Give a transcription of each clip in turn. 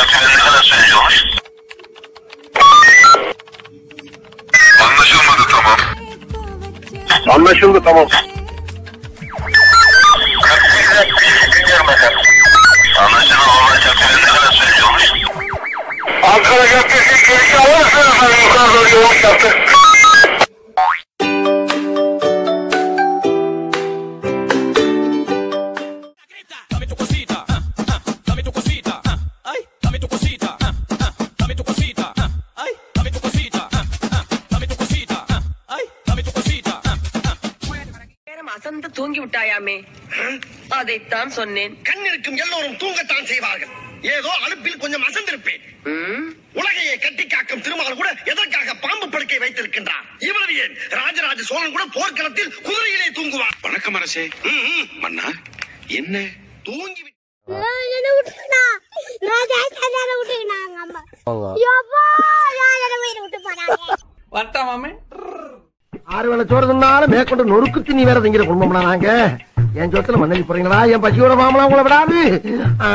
çerçevede ne kadar süreci olmuş? Anlaşılmadı tamam. Anlaşıldı tamam. 48 dinliyorum efendim. Anlaşılan olay çerçevede ne kadar süreci olmuş? Ankara Caddesi girişi alır mısınız efendim yukarı doğru yolun yaptı. Dame tu cosita, ah, ah, dame tu cosita, ah, ay, dame tu cosita, ah, ah, dame tu cosita, ah, ay, dame tu cosita, ah, ah, dame tu cosita, ah, ay, dame tu cosita, ah, ah. நேரம் அசந்து தூங்கி விட்டாயாமே அதைத்தான் சொன்னேன் கண் இருக்கும் எல்லோரும் தூங்கத்தான் செய்வார்கள் ஏதோ அலுப்பில் கொஞ்சம் அசந்திருப்பேன் ம், உலகையை கட்டி காக்கும் திருமால் கூட எதற்காக பாம்பு படுக்கை வைத்திருக்கின்றார் இவ்வளவு ஏன் ராஜராஜ சோழன் கூட போர்க்களத்தில் குதிரையிலே தூங்குவார் வணக்கம் அரசே ம், ம். மன்னா என்ன தூங்கி விட்டு என்ன விட்டுக்கணா நான் ஜெயிச்சதால விட்டுக்கினாங்க அம்மா யப்பா நான் என்ன வீடு விட்டு போறாங்க வரட்டா மாமே ஆறு வேளை சோறு தின்னாலும் மேற்கொண்டு நொறுக்கு திணி வேற திங்கிற குடும்பம்னா நாங்க என் சொத்துல மண்ணலி போறீங்களா என் பசியோட மாமலாம் உங்களை விடாது ஆ.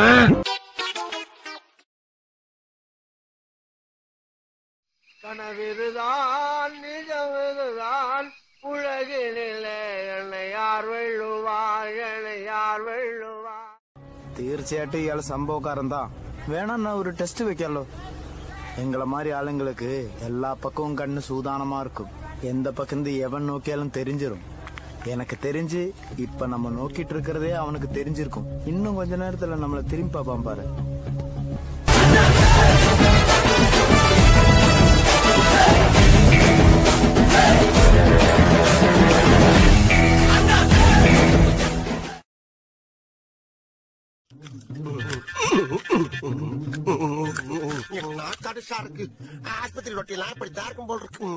கனவிதுதான் நிஜமிதுதான் உலகினிலே என்னை யார் வெள்ளுவார் என்னை யார் வெள்ளுவார் തീർച്ചയായിട്ടും ഇയാള് സംഭവക്കാരൻ താ വേണമെന്നാ ഒരു ടെസ്റ്റ് വെക്കാലോ எங்களை மாதிரி ஆளுங்களுக்கு எல்லா பக்கமும் கண்ணு சூதானமா இருக்கும் எந்த பக்கம் எவன் நோக்கியாலும் தெரிஞ்சிரும் எனக்கு தெரிஞ்சு இப்ப நம்ம நோக்கிட்டு இருக்கிறதே அவனுக்கு தெரிஞ்சிருக்கும் இன்னும் கொஞ்ச நேரத்துல நம்மள திரும்பி பார்ப்பான் பாரு தடுசா இருக்கு ஆஸ்பத்திரி ரொட்டிலாம் இப்படி தான் இருக்கும் போல் இருக்கு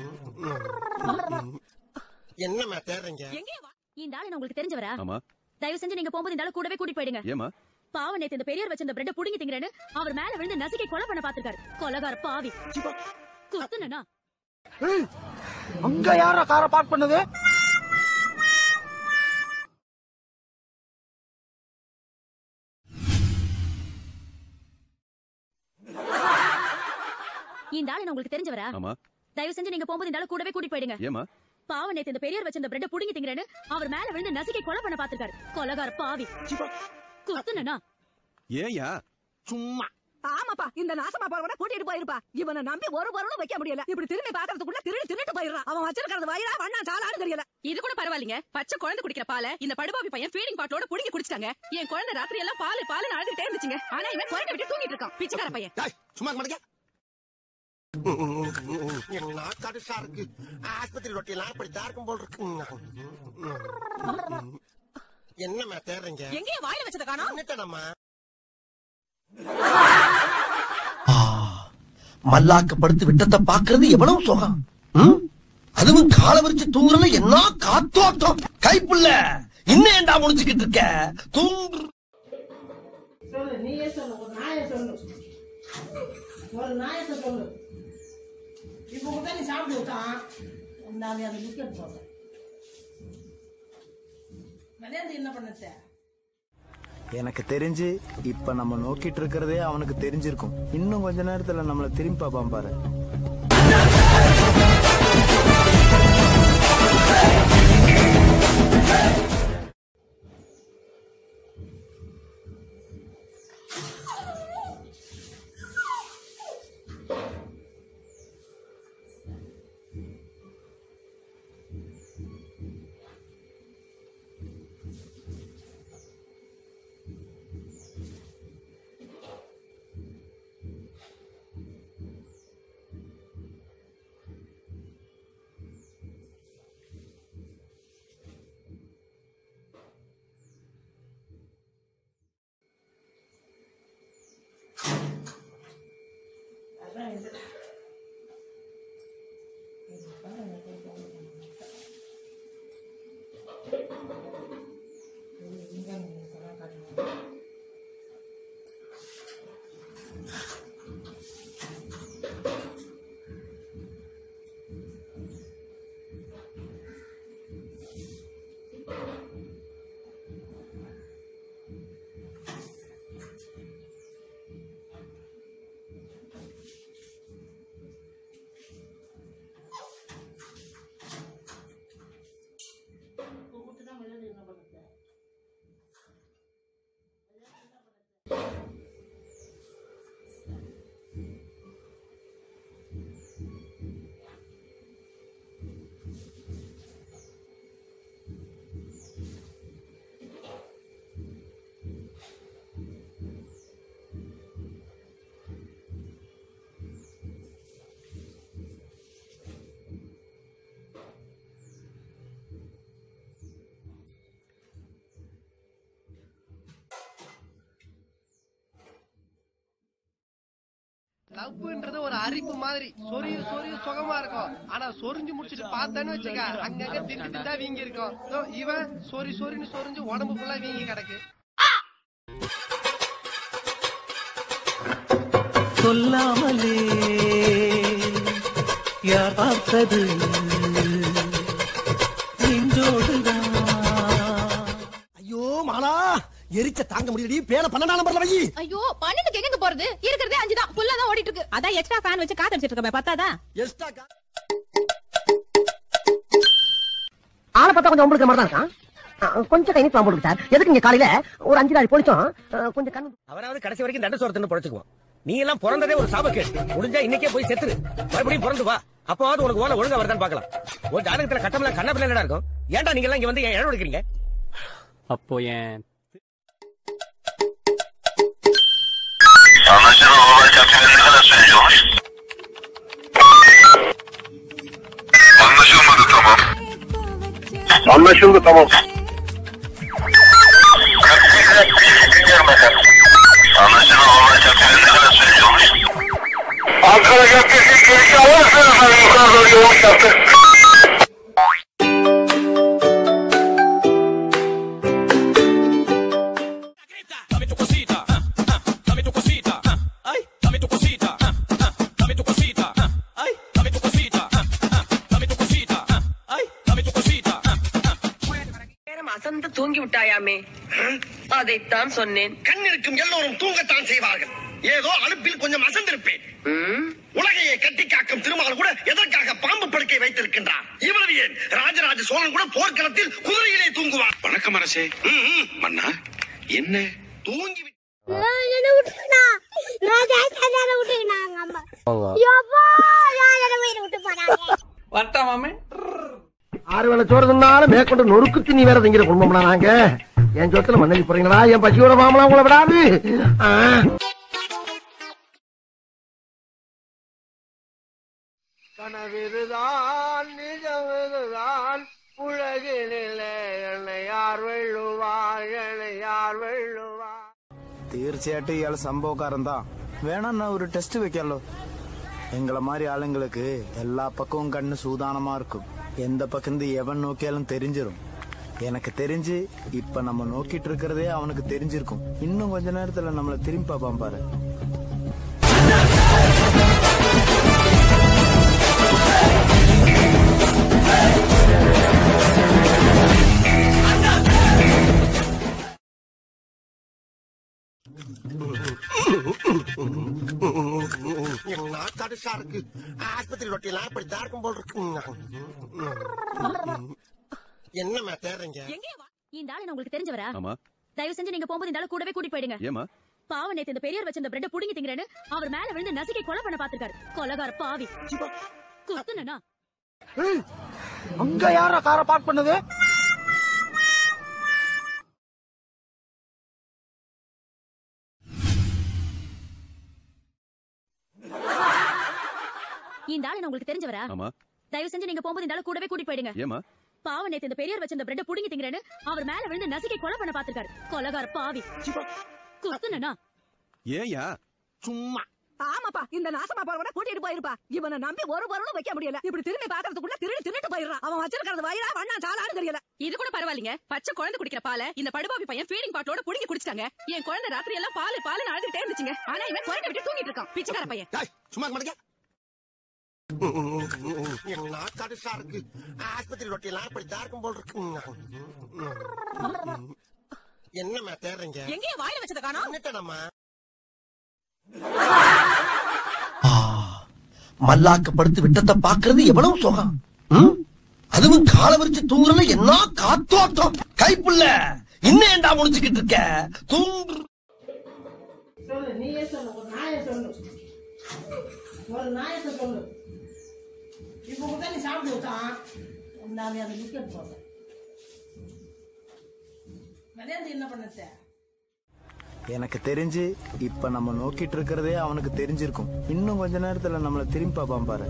என்னம்மா தேடுறீங்க இந்த ஆளு உங்களுக்கு தெரிஞ்சவரா ஆமா தயவு செஞ்சு நீங்க போகும்போது இந்த ஆளு கூடவே கூட்டிட்டு போயிடுங்க ஏமா பாவம் நேத்து இந்த பெரியவர் வச்சிருந்த பிரெட் புடுங்கி திங்கறேன்னு அவர் மேல விழுந்து நசுக்கி கொலை பண்ண பாத்துருக்காரு கொலகார பாவி குத்துனா அங்க யாரா காரை பார்க் பண்ணது இந்த ஆளு உங்களுக்கு தெரிஞ்சவரா ஆமா தயவு செஞ்சு நீங்க போகும்போது இந்த ஆளு கூடவே கூட்டிட்டு போயிடுங்க ஏமா பாவம் நேத்து இந்த பெரியவர் வச்சிருந்த பிரெட் புடுங்கி திங்கறேன்னு அவர் மேல விழுந்து நசுக்கி கொலை பண்ண பாத்துருக்காரு கொலகார பாவி குத்துனா ஏயா சும்மா ஆமாப்பா இந்த நாசமா போறவன கூட்டிட்டு போயிருப்பா இவனை நம்பி ஒரு பொருளும் வைக்க முடியல இப்படி திரும்பி பாக்குறதுக்குள்ள திருடி திருட்டு போயிடுறான் அவன் வச்சிருக்கிறது வயிறா வண்ணா சாலான்னு தெரியல இது கூட பரவாயில்லைங்க பச்சை குழந்தை குடிக்கிற பாலை இந்த படுபாவி பையன் ஃபீடிங் பாட்டோட புடுங்கி குடிச்சிட்டாங்க என் குழந்தை ராத்திரி எல்லாம் பால் பால் அழுதுட்டே இருந்துச்சுங்க ஆனா இவன் குழந்தை விட்டு தூங்கிட்டு இருக்கான் பிச்சைக்கார பையன் டேய், சும்மா மாட்டேங்க என்ன தடுசா இருக்கு ஆஸ்பத்திரி ரொட்டிலாம் இப்படி தான் இருக்கும் போல் இருக்கு என்னம்மா தேடுறீங்க எங்கேயும் வாயில வச்சத காணோம் என்னட்டம்மா மல்லாக்கப்படுத்து விட்டத்தை பாக்குறது எவ்வளவு சுகம் ம்? அதுவும் கால விரிச்சு தூங்குறது என்ன காத்தோட்டம் கைப்புள்ள இன்னும் ஏண்டா முடிச்சுக்கிட்டு இருக்க தூங்கு எனக்கு தெரிஞ்சு இப்ப நம்ம நோக்கிட்டு இருக்கிறதே அவனுக்கு தெரிஞ்சிருக்கும் இன்னும் கொஞ்ச நேரத்துல நம்மள திரும்பி பார்ப்பான் பாரு லவ்ன்றது ஒரு அரிப்பு மாதிரி சொரிய சொரிய சுகமா இருக்கும் ஆனா சொரிஞ்சு முடிச்சிட்டு பார்த்தான்னு வச்சுக்க அங்கங்க திண்டு திண்டா வீங்கி இருக்கும் இதோ இவன் சொரி சொரின்னு சொரிஞ்சு உடம்பு ஃபுல்லா வீங்கி கிடக்கு சொல்லாமலே யார் பார்த்தது நெஞ்சோடுதான் ஐயோ மாலா எரிச்ச தாங்க முடியலடி பேன பன்னெண்டாம் நம்பர்ல வை ஐயோ பன்னெண்டுக்கு எங்க போறது இருக்கிறதே அஞ்சு தான் ஃபுல்லா தான் ஓடிட்டு இருக்கு அதான் எக்ஸ்ட்ரா ஃபேன் வச்சு காத்தடிச்சிட்டு இருக்கமே பத்தாதா எஸ்டா ஆளை பார்த்தா கொஞ்சம் உங்களுக்கு மாதிரி தான் இருக்கான் அஹ் கொஞ்சம் கை நீட்டு போடுங்க சார் எதுக்கு இங்க காலையில ஒரு அஞ்சு நாள் பொழிச்சோம் அஹ் கொஞ்சம் கண்ணு அவராவது கடைசி வரைக்கும் தண்ட சோறு தின்னு பொழைச்சுக்குவோம் நீ எல்லாம் பிறந்ததே ஒரு சாபக்கேடு முடிஞ்சா இன்னைக்கே போய் செத்துரு மறுபடியும் பிறந்து வா அப்பவாவது உனக்கு ஓலை ஒழுங்கா வருதான்னு பார்க்கலாம் ஒரு ஜாதகத்துல கட்டமெல்லாம் கண்ண பிள்ளை இருக்கும் ஏன்டா நீங்க எல்லாம் இங்க வந்து ஏன் இடம் எடுக்கிறீங்க அப்போ ஏன் Anlaşılan olay çerçevesinde ne kadar sürüyormuş? Anlaşılmadı tamam. Anlaşıldı tamam. Dinliyorum efendim. Anlaşılan olay çerçevesinde ne kadar sürüyormuş? Ankara Caddesi girişi alırsınız efendim yukarı doğru yoğun yaptı. Dame tu cosita, ah, ah, dame tu cosita, ah, ay, dame tu cosita, ah, ah, dame tu cosita, ah, ay, dame tu cosita, ah, ah, dame tu cosita, ah, ay, dame tu cosita, ah, நேரம் அசந்து தூங்கி விட்டாயாமே அதைத்தான் சொன்னேன் கண் இருக்கும் எல்லோரும் தூங்கத்தான் செய்வார்கள் ஏதோ அலுப்பில் கொஞ்சம் அசந்திருப்பேன் உலகையே கட்டி காக்கும் திருமால் கூட எதற்காக பாம்பு படுக்கை வைத்திருக்கின்றார் இவ்வளவு ஏன் ராஜராஜ சோழன் கூட போர்க்களத்தில் குதிரையிலே தூங்குவார் வணக்கம் அரசே மன்னா என்ன தூங்கி என்ன விட்டுனா ராஜா சாதாரண விட்டுனாங்க அம்மா யப்பா ராஜா வீடு விட்டு போறாங்க வட்டா மாமே ஆறு வேளை சோறு தின்னாலும் மேற்கொண்டு நொறுக்கு திணி வேற திங்கிற குடும்பம்னா நாங்க என் சொத்துல மண்ணடி போறீங்களா என் பசியோட மாமலாம் உங்களை விடாது ஆ. கனவிருதான் நிஜமிருதான் உலகினிலே என்னை யார் வெள்ளுவார் என்னை யார் வெள்ளுவார் തീർച്ചയായിട്ടും ഇയാൾ സംഭവക്കാരൻ താ വേണമെന്നാ ഒരു ടെസ്റ്റ് വെക്കാലോ எங்களை மாதிரி ஆளுங்களுக்கு எல்லா பக்கமும் கண்ணு சூதானமா இருக்கும் எந்த பக்கம் எவன் நோக்கியாலும் தெரிஞ்சிரும் எனக்கு தெரிஞ்சு இப்ப நம்ம நோக்கிட்டு இருக்கிறதே அவனுக்கு தெரிஞ்சிருக்கும் இன்னும் கொஞ்ச நேரத்துல நம்மள திரும்பி பார்ப்பான் பாரு தடுசா இருக்கு ஆஸ்பத்திரி ரொட்டியெல்லாம் இப்படி தான் இருக்கும் போல் இருக்கு என்னம்மா தேடுறீங்க இந்த ஆளு உங்களுக்கு தெரிஞ்சவரா ஆமா தயவு செஞ்சு நீங்க போகும்போது இந்த ஆளு கூடவே கூட்டிட்டு போயிடுங்க ஏமா பாவம் நேத்து இந்த பெரியவர் வச்சிருந்த பிரெட் புடிங்கி திங்கறேன்னு அவர் மேல விழுந்து நசுக்கி கொலை பண்ண பாத்துருக்காரு கொலகார பாவி குத்துனா அங்க யாரா காரை பார்க் பண்ணது இந்த ஆளு உங்களுக்கு தெரிஞ்சவரா ஆமா தயவு செஞ்சு நீங்க போகும்போது இந்த ஆளு கூடவே கூட்டிட்டு போயிடுங்க ஏமா பாவம் நேத்து இந்த பெரியவர் வச்சிருந்த பிரெட் புடிங்கி திங்கறேன்னு அவர் மேல விழுந்து நசுக்கி கொலை பண்ண பாத்துருக்காரு கொலகார பாவி குத்துனா ஏயா சும்மா ஆமாப்பா இந்த நாசமா போறவன கூட்டிட்டு போயிருப்பா இவனை நம்பி ஒரு பொருளும் வைக்க முடியல இப்படி திரும்பி பாக்குறதுக்குள்ள திருடி தின்னுட்டு போயிடுறான் அவன் வச்சிருக்கிறது வயிறா வண்ணா சாலான்னு தெரியல இது கூட பரவாயில்லைங்க பச்சை குழந்தை குடிக்கிற பாலை இந்த படுபாவி பையன் ஃபீடிங் பாட்டிலோட புடிங்கி குடிச்சிட்டாங்க என் குழந்தை ராத்திரி எல்லாம் பால் பால் அழுதுட்டே இருந்துச்சுங்க ஆனா இவன் குழந்தை விட்டு தூங்கிட்டு இருக்கான் பிச்சைக்கார பையன் சும்மா மாட்டேங்க தடுசா இருக்கு ஆஸ்பத்திரி ரொட்டியெல்லாம் இப்படி தான் இருக்கும் போல் இருக்கு என்னம்மா தேடுறீங்க எங்கேயும் வாயில வச்சத காணோம் என்னட்டனம்மா மல்லாக்க படுத்து விட்டத்தை பாக்குறது எவ்வளவு சுகம் ம்? அதுவும் கால விரிச்சு தூங்குறதுல என்ன காத்தோட்டம் கைப்புள்ள இன்னும் ஏண்டா முடிச்சுக்கிட்டு இருக்க தூங்கு சொல்லு நீயே சொல்லு ஒரு நாயை சொல்லு ஒரு நாயத்தை சொல்லு இப்ப கூட நீ சாப்பிட்டு விட்டான் நான் அந்த பிஸ்கட் போடுறேன் மதியானத்துக்கு என்ன பண்ணத்த எனக்கு தெரிஞ்சு இப்ப நம்ம நோக்கிட்டு இருக்கிறதே அவனுக்கு தெரிஞ்சிருக்கும் இன்னும் கொஞ்ச நேரத்துல நம்மள திரும்பி பார்ப்பான் பாரு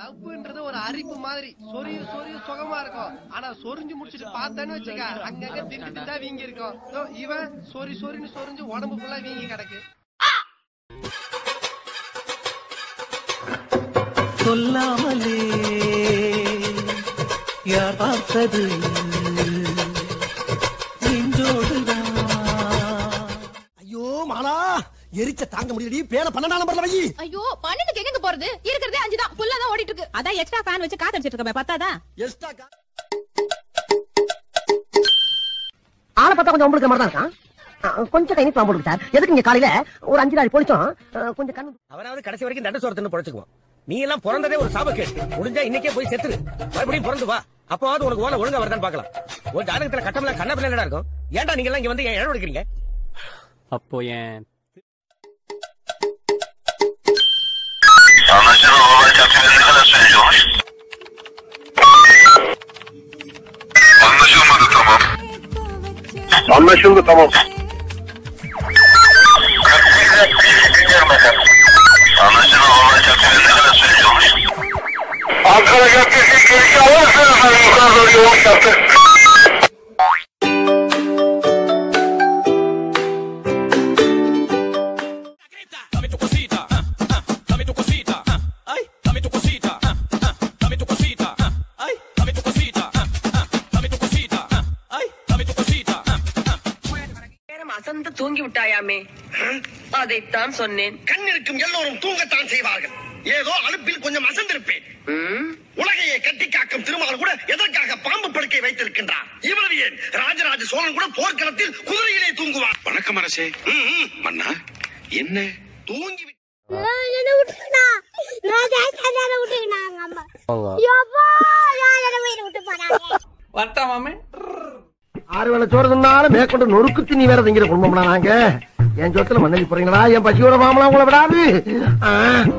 லவ்ன்றது ஒரு அரிப்பு மாதிரி சொரிய சொரிய சுகமா இருக்கும் ஆனா சொரிஞ்சு முடிச்சிட்டு பார்த்தான்னு வச்சுக்க அங்கங்க திட்டு தான் வீங்கி இருக்கும் இதோ இவன் சொரி சொரின்னு சொரிஞ்சு உடம்பு ஃபுல்லா வீங்கி கிடக்கு சொல்லாமலே யார் பார்த்தது நெஞ்சோடுதான் ஐயோ மாலா எரிச்ச தாங்க முடியலடி பேன பன்னெண்டாம் நம்பர்ல வை ஐயோ பன்னெண்டுக்கு எங்க போறது இருக்கிறதே அஞ்சு தான் புல்லா தான் ஓடிட்டு இருக்கு அதான் எக்ஸ்ட்ரா ஃபேன் வச்சு காத்தடிச்சிட்டு இருக்கேன் பத்தாதா எஸ்டா ஆளை பார்த்தா கொஞ்சம் உங்களுக்கு மாதிரி தான் இருக்கான் அஹ், கொஞ்சம் கை நீட்டு போடுங்க சார் எதுக்கு நீங்க காலையில ஒரு அஞ்சு நாள் பொழிச்சோம் அஹ், கொஞ்சம் கண்ணு அவனாவது கடைசி வரைக்கும் தண்ட சோறு தின்னு பொழைச்சுக்குவான் நீ எல்லாம் பிறந்ததே ஒரு சாபக்கேடு முடிஞ்சா இன்னைக்கே போய் செத்துரு மறுபடியும் பிறந்து வா அப்பவாவது உனக்கு ஓலை ஒழுங்கா வருதான்னு பார்க்கலாம் ஒரு ஜாதகத்துல கட்டமெல்லாம் கண்ண பிள்ளை இருக்கும் ஏன்டா நீங்க எல்லாம் இங்க வந்து ஏன் இடம் எடுக்கிறீங்க அப்போ என் Anlaşılan olay kaptanı ne kadar sürüyormuş? Anlaşılmadı tamam. Anlaşıldı tamam. Dinliyorum efendim. Anlaşılan olay kaptanı ne kadar sürüyormuş? Ankara Caddesi girişi alırsınız efendim yukarı doğru yoğun yaptı. Dame tu cosita, ah, ah, dame tu cosita, ah, ay, dame tu cosita, ah, ah, dame tu cosita, ah, ay, dame tu cosita, ah, ah, dame tu cosita, ah, ay, dame tu cosita, ah, நேரம் அசந்து தூங்கி விட்டாயாமே அதைத்தான் சொன்னேன் கண் இருக்கும் எல்லோரும் தூங்கத்தான் செய்வார்கள் ஏதோ அலுப்பில் கொஞ்சம் அசந்திருப்பேன் உலகையை கட்டி காக்கும் திருமால் கூட எதற்காக பாம்பு படுக்கை வைத்திருக்கின்றார் இவ்வளவு ஏன் ராஜராஜ சோழன் கூட போர்க்களத்தில் குதிரையிலே தூங்குவார் வணக்கம் அரசே மன்னா என்ன தூங்கி என்ன விட்டுனா ராஜா சாதார விட்டுக்கினாங்க அம்மா யப்பா யாரை வீடு விட்டு போறாங்க வரட்டா மாமே ஆறு வேளை சோறு தின்னாலும் மேற்கொண்டு நொறுக்கு திணி வேற திங்கிற குடும்பம்னா நாங்க என் சொத்துல மண்ணலி போறீங்களா என் பசியோட மாமலாம் உங்களை விடாது ஆ.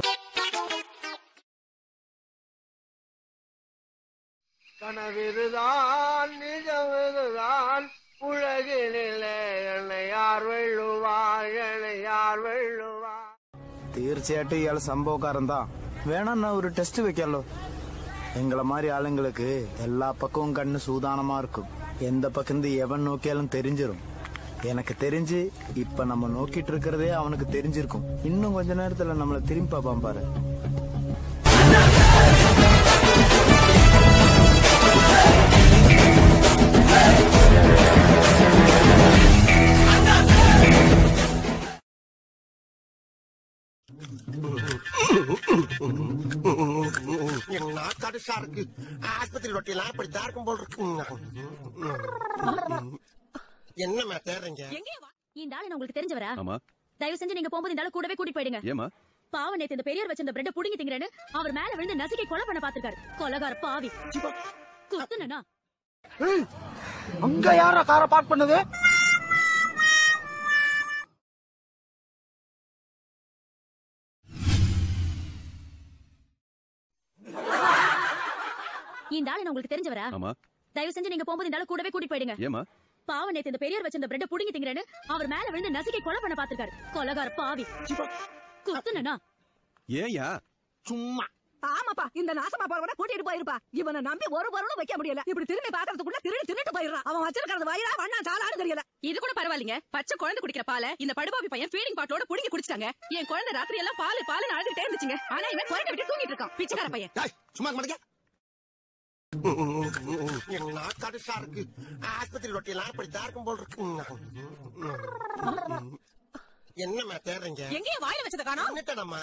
கனவிதுதான் நிஜமிதுதான் உலகினிலே என்னை யார் வெள்ளுவார் என்னை யார் வெள்ளுவார் തീർച്ചയായിട്ടും ഇയാൾ സംഭവക്കാരൻ താ വേണമെന്നാ ഒരു ടെസ്റ്റ് വെക്കാലോ எங்களை மாதிரி ஆளுங்களுக்கு எல்லா பக்கமும் கண்ணு சூதானமா இருக்கும் எந்த பக்கம் எவன் நோக்கியாலும் தெரிஞ்சிரும் எனக்கு தெரிஞ்சு இப்ப நம்ம நோக்கிட்டு இருக்கிறதே அவனுக்கு தெரிஞ்சிருக்கும் இன்னும் கொஞ்ச நேரத்துல நம்மள திரும்பி பார்ப்பான் பாரு என் நாக்காடு இருக்கு ஆஸ்பத்திரி ரொட்டியெல்லாம் இப்படி தான் இருக்கும் போல் இருக்கு என்னம்மா தேடுறீங்க இந்த ஆளு உங்களுக்கு தெரிஞ்சவரா ஆமா தயவு செஞ்சு நீங்க போகும்போது இந்த ஆளு கூடவே கூட்டிட்டு போயிடுங்க ஏமா பாவம் நேத்து இந்த பெரியார் வச்சிருந்த பிரெட் புடுங்கி திங்கிறேன்னு அவர் மேல விழுந்து நசுக்கி கொலை பண்ண பாத்துருக்காரு கொலகார பாவி குத்துனா அங்க யாரா காரை பார்க் பண்ணது இந்த ஆளு உங்களுக்கு தெரிஞ்சவரா ஆமா தயவு செஞ்சு நீங்க போகும்போது இந்த ஆளு கூடவே கூட்டிட்டு போயிடுங்க ஏமா பாவம் நேத்து இந்த பெரியார் வச்சிருந்த பிரெட் புடுங்கி திங்கிறேன்னு அவர் மேல விழுந்து நசுக்கி கொலை பண்ண பாத்துருக்காரு கொலகார பாவி குத்துனா ஏயா சும்மா ஆமாப்பா இந்த நாசமா போறவன கூட்டிட்டு போயிருப்பா இவனை நம்பி ஒரு பொருளும் வைக்க முடியல இப்படி திரும்பி பாக்குறதுக்குள்ள திருடி திருட்டு போயிடுறான் அவன் வச்சிருக்கிறது வயிறா வண்ணா சாலான்னு தெரியல இது கூட பரவாயில்லைங்க பச்சை குழந்தை குடிக்கிற பாலை இந்த படுபாவி பையன் ஃபீடிங் பாட்டோட புடுங்கி குடிச்சிட்டாங்க என் குழந்தை ராத்திரி எல்லாம் பால் பால் அழுதுட்டே இருந்துச்சுங்க ஆனா இவன் குறைக்க விட்டு தூங்கிட்டு இருக்கான் பிச்சைக்கார பையன் சும்மா மாட்டேங்க என் நாக்காடு இருக்கு ஆஸ்பத்திரி ரொட்டியெல்லாம் இப்படி தான் இருக்கும் போல் இருக்கு என்னம்மா தேடுறீங்க எங்கேயும் வாயில வச்சத காணோம் என்னட்டடம்மா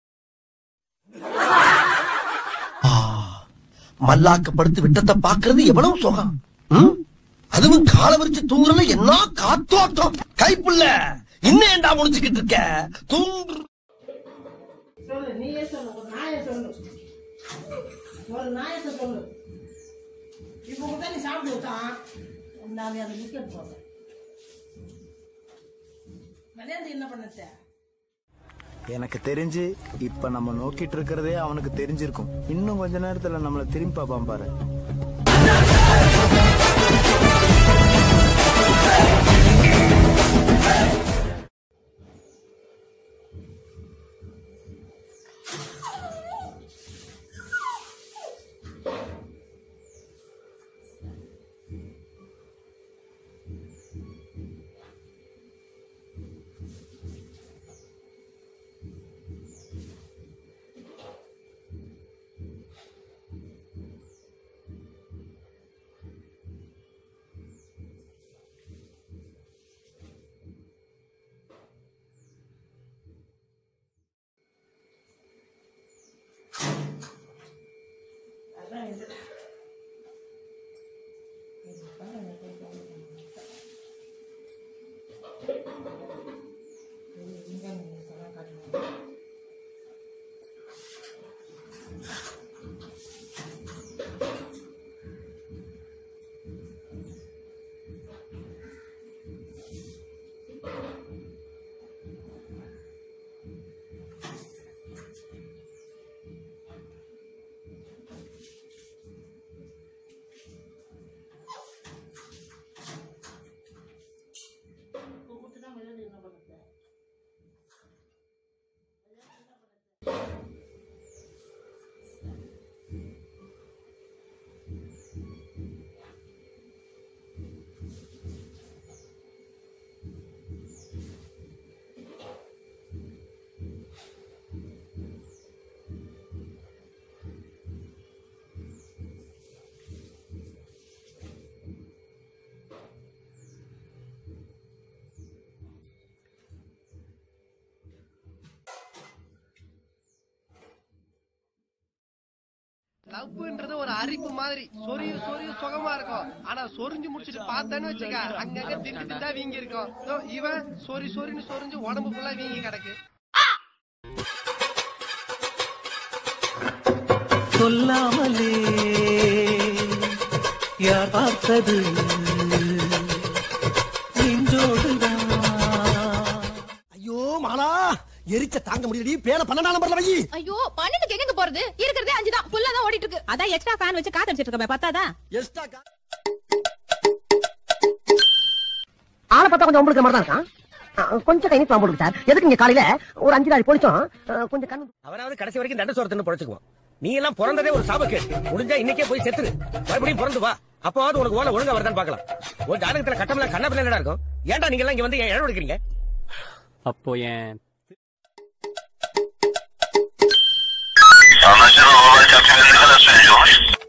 மல்லாக்க படுத்து விட்டத்தை பாக்குறது எவ்வளவு சுகம் ம்? அதுவும் கால விரிச்சு தூங்குறதுல என்ன காத்தோட்டம் கைப்புள்ள இன்னும் ஏண்டா முடிச்சுக்கிட்டு இருக்க தூங்கு சொல்லு நீயே சொல்லு ஒரு நாயை சொல்லு ஒரு நாயத்தை சொல்லு இப்போ கூட நீ சாப்பிட்டு விட்டான் நான் அதை விக்கெட் போடுறேன் விளையாண்டு என்ன பண்ணத்த எனக்கு தெரிஞ்சு இப்ப நம்ம நோக்கிட்டு இருக்கிறதே அவனுக்கு தெரிஞ்சிருக்கும் இன்னும் கொஞ்ச நேரத்துல நம்மள திரும்பி பார்ப்பான் பாரு லவ்ன்றது ஒரு அரிப்பு மாதிரி சொரிய சொரிய சுகமா இருக்கும் ஆனா சொரிஞ்சு முடிச்சிட்டு பார்த்தான்னு வச்சுக்க அங்கங்க திண்டு திண்டா வீங்கி இருக்கும் இதோ இவன் சொரி சொரின்னு சொரிஞ்சு உடம்பு ஃபுல்லா வீங்கி கிடக்கு சொல்லாமலே யார் பார்த்தது நெஞ்சோடுதான் ஐயோ மாலா எரிச்ச தாங்க முடியலடி பேன பன்னெண்டாம் நம்பர்ல வை ஐயோ பன்னெண்டுக்கு எங்க போறது இருக்கிறதே அஞ்சு தான் புல்லா தான் ஓடிட்டு இருக்கு அதான் எக்ஸ்ட்ரா ஃபேன் வச்சு காத்து அடிச்சிட்டு இருக்கமே பத்தாதா எஸ்டா ஆளை பார்த்தா கொஞ்சம் உங்களுக்கு மாதிரி தான் இருக்கான் ஆ, கொஞ்சம் கை நீட்டு போடுங்க சார் எதுக்கு இங்க காலையில ஒரு அஞ்சு நாள் பொழிச்சோம் ஆ, கொஞ்சம் கண்ணு அவனாவது கடைசி வரைக்கும் தண்ட சோரத்துன்னு பொழைச்சுக்குவான் நீ எல்லாம் பிறந்ததே ஒரு சாபக்கேடு முடிஞ்சா இன்னைக்கே போய் செத்துரு மறுபடியும் பிறந்து வா அப்பவாவது உனக்கு ஓலை ஒழுங்கா வருதான்னு பார்க்கலாம் ஒரு ஜாதகத்துல கட்டம்ல கண்ண பிள்ளை இருக்கும் ஏன்டா நீங்க எல்லாம் இங்க வந்து இடம் எடுக்கிறீங்க அப்போ என் Anlaşılan olay kapitali ne kadar sürüyormuş?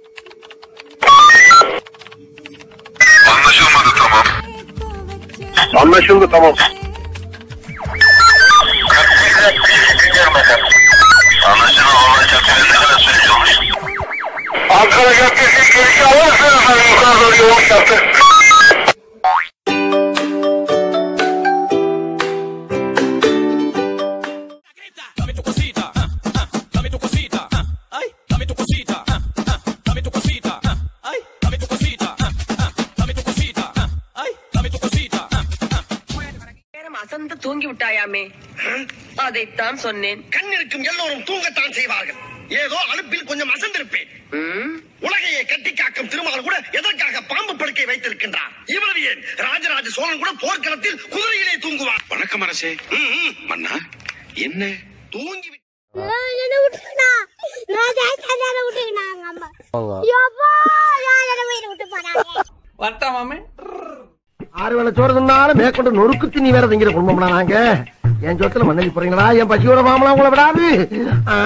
Anlaşılmadı tamam. Anlaşıldı tamam. Dinliyorum efendim. Anlaşılan olay kapitali ne kadar sürüyormuş? Ankara Caddesi girişi alırsanız efendim yukarı doğru yoğun yaptı. Dame tu cosita, ah, ah, dame tu cosita, ah, ay, dame tu cosita, ah, ah, dame tu cosita, ah, ay, dame tu cosita, ah, ah, dame tu cosita, ah, ay, dame tu cosita, ah, ah. நேரம் அசந்து தூங்கி விட்டாயாமே அதைத்தான் சொன்னேன் கண் இருக்கும் எல்லோரும் தூங்கத்தான் செய்வார்கள் ஏதோ அலுப்பில் கொஞ்சம் அசந்திருப்பேன் உலகையை கட்டி காக்கும் திருமால் கூட எதற்காக பாம்பு படுக்கை வைத்திருக்கின்றார் இவ்வளவு ஏன் ராஜராஜ சோழன் கூட போர்க்களத்தில் குதிரையிலே தூங்குவார் வணக்கம் அரசே மன்னா என்ன தூங்கி என்ன விட்டுருக்கா ராஜா சந்தான விட்டுருக்காங்க அம்மா யப்பா யார் என்ன வீடு விட்டு போறாங்க வட்டா மாமே ஆறு வேளை சோறு தின்னாலும் மேற்கொண்டு நொறுக்கு திணி வேற திங்கிற குடும்பம்னா நாங்க என் சொத்துல மண்ணலி போறீங்களா என் பசியோட மாமலாம் உங்களை விடாது ஆ.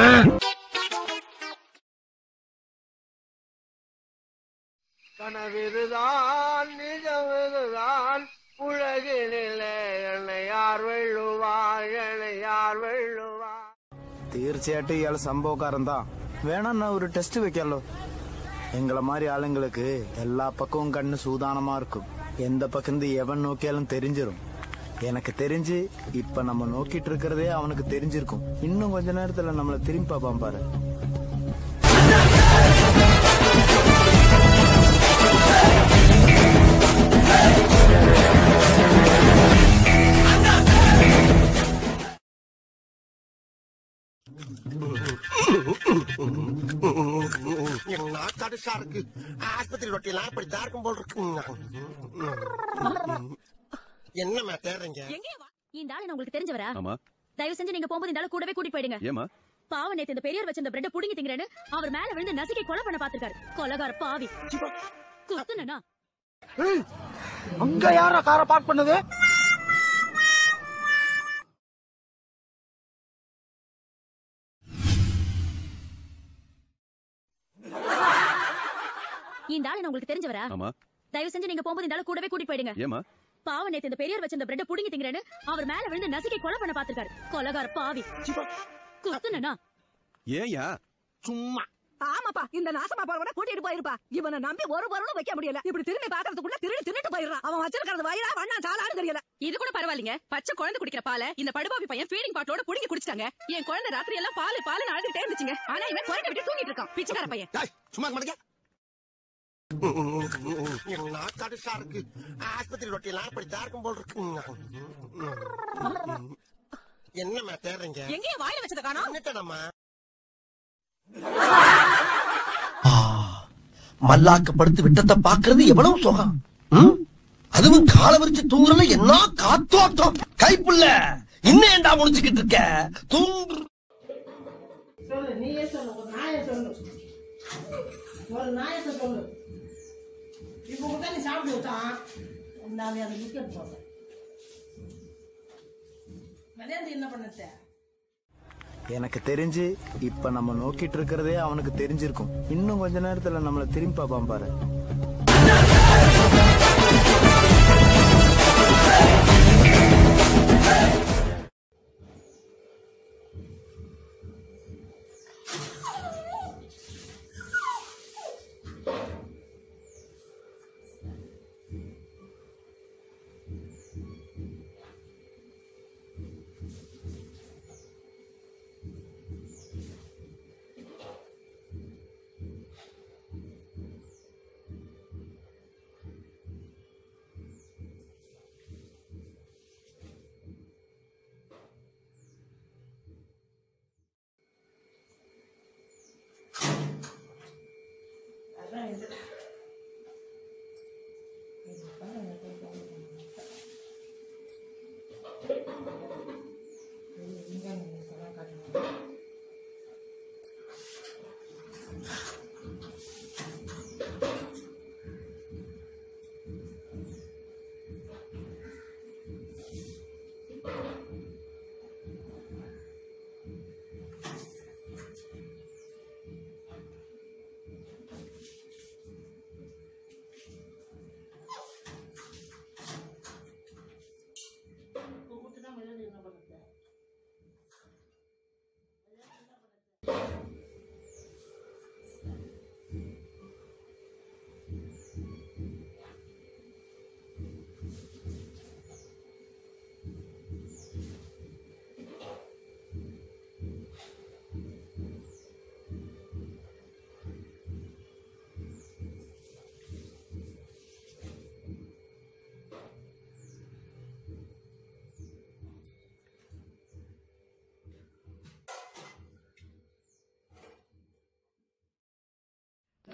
கனவிதுதான் நிஜமிதுதான் உலகினிலே என்னை யார் வெள்ளுவார் என்னை யார் வெள்ளுவார் തീർച്ചയായിട്ടും ഇയാൾ സംഭവക്കാരൻ താ വേണമെന്നാ ഒരു ടെസ്റ്റ് വെക്കാലോ எங்களை மாதிரி ஆளுங்களுக்கு எல்லா பக்கமும் கண்ணு சூதானமா இருக்கும் எந்த பக்கம் எவன் நோக்கியாலும் தெரிஞ்சிரும் எனக்கு தெரிஞ்சு இப்ப நம்ம நோக்கிட்டு இருக்கிறதே அவனுக்கு தெரிஞ்சிருக்கும் இன்னும் கொஞ்ச நேரத்துல நம்மள திரும்பி பார்ப்பான் பாரு என் நாக்காடு சாருக்கு ஆஸ்பத்திரி ரொட்டியெல்லாம் இப்படித்தான் இருக்கும் போல் இருக்கு என்னம்மா தேடுறீங்க இந்த ஆளு நான் உங்களுக்கு தெரிஞ்சவரா ஆமா தயவு செஞ்சு நீங்க போகும்போது இந்த ஆளு கூடவே கூட்டி போயிடுங்க ஏமா பாவம் நேத்து இந்த பெரியவர் வச்சிருந்த பிரெட் புடிங்கி திங்கறேன்னு அவர் மேல விழுந்து நசுக்கி கொலை பண்ண பாத்துருக்காரு கொலகார பாவி குத்துனா அங்க யாரா காரை பார்க் பண்ணது இந்த ஆளு நான் உங்களுக்கு தெரிஞ்சவரா ஆமா தயவு செஞ்சு நீங்க போகும்போது இந்த ஆளு கூடவே கூட்டி போயிடுங்க ஏமா பாவம் நேத்து இந்த பெரியவர் வச்சிருந்த பிரெட் புடிங்கி திங்கறேன்னு அவர் மேல விழுந்து நசுக்கி கொலை பண்ண பாத்துருக்காரு கொலகார பாவி குத்துனா ஏயா சும்மா ஆமாப்பா இந்த நாசமா போறவன கூட்டிட்டு போயிருப்பா இவனை நம்பி ஒரு பொருளும் வைக்க முடியல இப்படி திரும்பி பாக்குறதுக்குள்ள திருடி திருட்டு போயிடுறான் அவன் வச்சிருக்கிறது வயிறா வண்ணா சாலான்னு தெரியல இது கூட பரவாயில்லைங்க பச்சை குழந்தை குடிக்கிற பாலை இந்த படுபாவி பையன் ஃபீடிங் பாட்டிலோட புடிங்கி குடிச்சிட்டாங்க என் குழந்தை ராத்திரி எல்லாம் பால் பால் அழுதுட்டே இருந்துச்சுங்க ஆனா இவன் குறைக்க விட்டு தூங்கிட்டு இருக்கான் பிச்சைக்கார பையன் சும்மா மாட்டேங்க என் நாக்காடு சாருக்கு ஆஸ்பத்திரி ரொட்டியெல்லாம் இப்படித்தான் இருக்கும் போல் இருக்கு என்னம்மா தேடுறீங்க எங்கேயே வாயில வச்சத காணோம் என்னட்டடம்மா மல்லாக்க படுத்து விட்டத்தை பாக்குறது எவ்வளவு சுகம் ம்? அதுவும் கால விரிச்சு தூங்குறதுல என்ன காத்தோட்டம் கைப்புள்ள இன்னும் ஏன்டா முடிச்சுக்கிட்டு இருக்க தூங்கு சொல்லு நீயே சொல்லு ஒரு நாயை சொல்லு ஒரு நாயத்தை சொல்லு இப்போ கூட நீ சாப்பிட்டு விட்டான் நான் அதை விக்கெட் போடுறேன் விளையாண்டு என்ன பண்ணத்த எனக்கு தெரிஞ்சு இப்ப நம்ம நோக்கிட்டு இருக்கிறதே அவனுக்கு தெரிஞ்சிருக்கும் இன்னும் கொஞ்ச நேரத்துல நம்மள திரும்பி பார்ப்பான் பாரு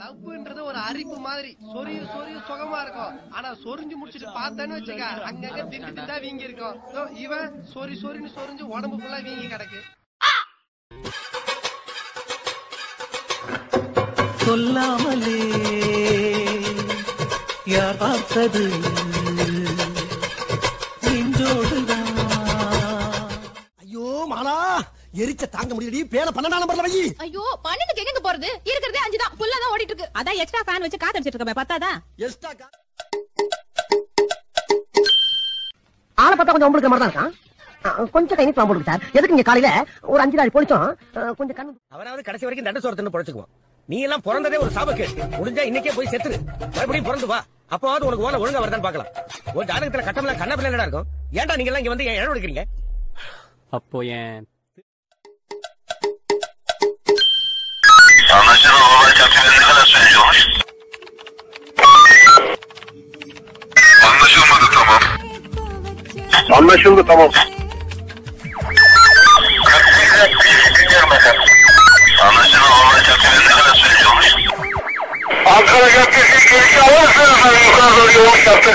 லவ்ன்றது ஒரு அரிப்பு மாதிரி சொரிய சொரிய சுகமா இருக்கும் ஆனா சொரிஞ்சு முடிச்சிட்டு பார்த்தேன்னு வச்சுக்க அங்கங்க திட்டு திட்டா வீங்கி இருக்கும் இதோ இவன் சொரி சொரின்னு சொரிஞ்சு உடம்பு ஃபுல்லா வீங்கி கிடக்கு சொல்லாமலே யார் பார்த்தது நெஞ்சோடுதான் ஐயோ மாலா எரிச்ச தாங்க முடியலடி பேன பன்னெண்டாம் நம்பர்ல வை ஐயோ பன்னெண்டுக்கு எங்க போறது இருக்கிறதே அஞ்சு தான் புல்லா தான் ஓடிட்டு இருக்கு அதான் எக்ஸ்ட்ரா ஃபேன் வச்சு காத்தடிச்சிட்டு இருக்கமே பத்தாதா எஸ்டா ஆளை பார்த்தா கொஞ்சம் உங்களுக்கு மாதிரி தான் இருக்கான் ஆ, கொஞ்சம் கை நீட்டலாம் போடுங்க சார் எதுக்கு இங்க காலையில ஒரு அஞ்சு நாள் பொழிச்சோம் ஆ, கொஞ்சம் கண்ணு அவனாவது கடைசி வரைக்கும் தண்ட சோறு தின்னு பொழைச்சுக்குவான் நீ எல்லாம் பிறந்ததே ஒரு சாபக்கேடு முடிஞ்சா இன்னைக்கே போய் செத்துரு மறுபடியும் பிறந்து வா அப்பவாவது உனக்கு ஓலை ஒழுங்கா வருதான்னு பார்க்கலாம் ஒரு ஜாதகத்துல கட்டம்லாம் கண்ண பிள்ளை இருக்கும் ஏன்டா நீங்க எல்லாம் இங்க வந்து ஏன் இடம் எடுக்கிறீங்க அப்போ என் Anlaşılan olay kapitali ne kadar sürüyormuş? Anlaşılmadı tamam. Anlaşıldı tamam. Dinliyorum efendim. Anlaşılan olay kapitali ne kadar sürüyormuş? Ankara Caddesi girişi alırsanız hani yukarı doğru yolun yaptı.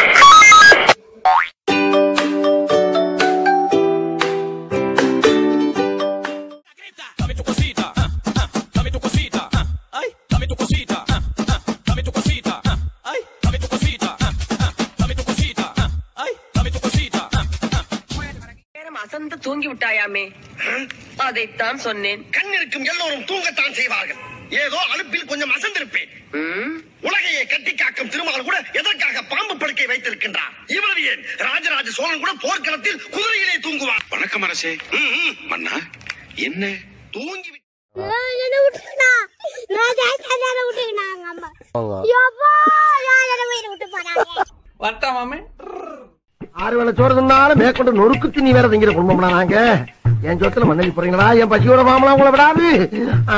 Dame tu cosita, ah, ah, dame tu cosita, ah, ay, dame tu cosita, ah, ah, dame tu cosita, ah, ay, dame tu cosita, ah, ah, dame tu cosita, ah, ay, dame tu cosita, ah, நேரம் அசந்து தூங்கி விட்டாயாமே அதைத்தான் சொன்னேன் கண் இருக்கும் எல்லோரும் தூங்கத்தான் செய்வார்கள் ஏதோ அலுப்பில் கொஞ்சம் அசந்திருப்பேன் உலகையே கட்டி காக்கும் திருமால் கூட எதற்காக பாம்பு படுக்கை வைத்திருக்கின்றார் இவ்வளவு ஏன் ராஜராஜ சோழன் கூட போர்க்களத்தில் குதிரையிலே தூங்குவார் வணக்கம் அரசே மன்னா என்ன தூங்கி என்ன விட்டுக்கணா ராஜா சந்தான விட்டுக்கினாங்க அம்மா யப்பா யாரை வீடு விட்டு போறாங்க வரட்டா மாமே ஆறு வேளை சோறு தின்னாலும் மேற்கொண்டு நொறுக்கு திணி வேற திங்கிற குடும்பம்னா நாங்க என் சொத்துல மண்ணலி போறீங்களா என் பசியோட மாமலாம் உங்களை விடாது ஆ.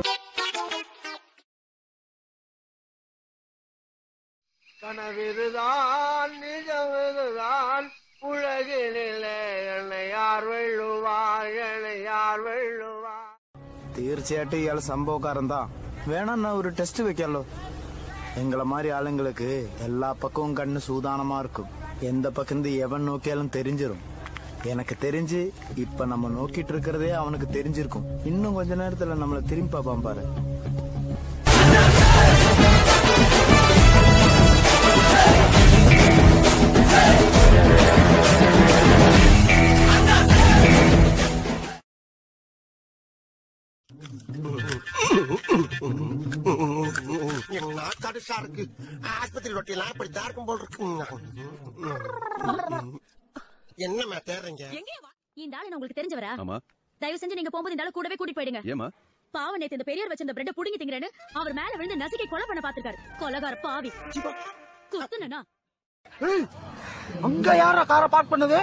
கனவிதுதான் நிஜமிதுதான் உலகினிலே என்னை யார் வெள்ளுவார் என்னை யார் வெள்ளுவார் തീർച്ചയായിട്ടും ഇയാൾ സംഭവക്കാരൻ താ വേണമെന്നാ ഒരു ടെസ്റ്റ് വെക്കാലോ எங்களை மாதிரி ஆளுங்களுக்கு எல்லா பக்கமும் கண்ணு சூதானமா இருக்கும் எந்த பக்கம் இருந்து எவன் நோக்கியாலும் தெரிஞ்சிரும் எனக்கு தெரிஞ்சு இப்ப நம்ம நோக்கிட்டு இருக்கிறதே அவனுக்கு தெரிஞ்சிருக்கும் இன்னும் கொஞ்ச நேரத்துல நம்மள திரும்பி பார்ப்பான் பாரு கடுசா இருக்கு ஆஸ்பத்திரி ரொட்டியெல்லாம் இப்படி தான் இருக்கும் போல் இருக்கு என்னம்மா தேடுறீங்க இந்த ஆளு நான் உங்களுக்கு தெரிஞ்சவரா ஆமா தயவு செஞ்சு நீங்க போகும்போது இந்த ஆளு கூடவே கூட்டிட்டு போயிடுங்க ஏமா பாவம் நேத்து இந்த பெரியவர் வச்சிருந்த பிரெட் புடுங்கி திங்கிறேன்னு அவர் மேல விழுந்து நசுக்கி கொலை பண்ண பாத்துருக்காரு கொலகார பாவி குத்துனா அங்க யாரா காரை பார்க் பண்ணது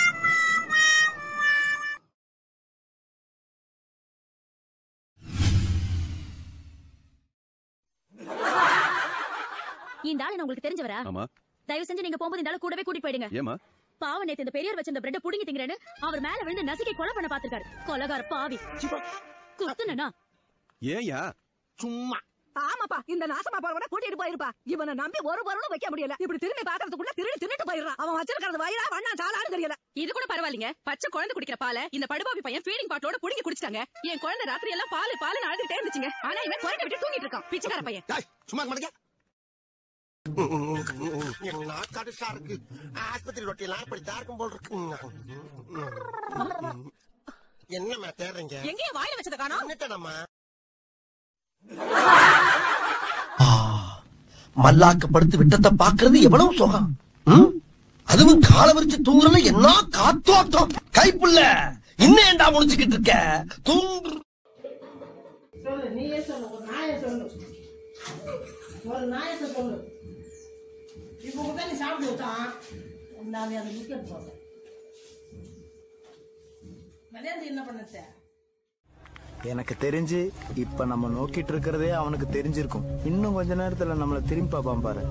இந்த ஆளு நான் உங்களுக்கு தெரிஞ்சவரா ஆமா தயவு செஞ்சு நீங்க போகும்போது இந்த ஆளு கூடவே கூட்டிட்டு போயிடுங்க ஏமா பாவம் நேத்து இந்த பெரியவர் வச்சிருந்த பிரெட் புடுங்கி திங்கிறேன்னு அவர் மேல விழுந்து நசுக்கி கொலை பண்ண பாத்துருக்காரு கொலகார பாவி குத்துனா ஏயா சும்மா ஆமாப்பா இந்த நாசமா போறவன கூட்டிட்டு போயிருப்பா இவனை நம்பி ஒரு பொருளும் வைக்க முடியல இப்படி திரும்பி பாக்குறதுக்குள்ள திருடி தின்னுட்டு போயிடுறான் அவன் வச்சிருக்கிறது வயிறா வண்ணா சாலான்னு தெரியல இது கூட பரவாயில்லைங்க பச்சை குழந்தை குடிக்கிற பாலை இந்த படுபாவி பையன் ஃபீடிங் பாட்டிலோட புடிங்கி குடிச்சிட்டாங்க என் குழந்தை ராத்திரி எல்லாம் பால் பால் அழுதுகிட்டே இருந்துச்சுங்க ஆனா இவன் குறைக்க விட்டு தூங்கிட்டு இருக்கான் பிச்சைக்கார பையன் சும்மா மாட்டேங்க கடுசா இருக்கு ஆஸ்பத்திரி ரொட்டியெல்லாம் இப்படி தான் இருக்கும் போல் இருக்கு என்னம்மா தேடுறீங்க எங்கேயும் வாயில வச்சத காணோம் என்னட்டம்மா மல்லாக்க படுத்து விட்டத்தை பாக்குறது எவ்வளவு சுகம் ம்? அதுவும் கால விரிச்சு தூங்குறதுல என்ன காத்தோட்டம் கைப்புள்ள இன்னும் ஏன்டா முடிச்சுக்கிட்டு இருக்க தூங்கு சொல்லு நீயே சொல்லு ஒரு நாயை சொல்லு ஒரு நாயத்தை சொல்லு இப்போ கூட நீ சாப்பிட்டு விட்டான் நான் அதை விக்கெட் போட்டேன் விளையாண்டு என்ன பண்ணத்த எனக்கு தெரிஞ்சு இப்ப நம்ம நோக்கிட்டு இருக்கிறதே அவனுக்கு தெரிஞ்சிருக்கும் இன்னும் கொஞ்ச நேரத்துல நம்மள திரும்பி பார்ப்பான் பாரு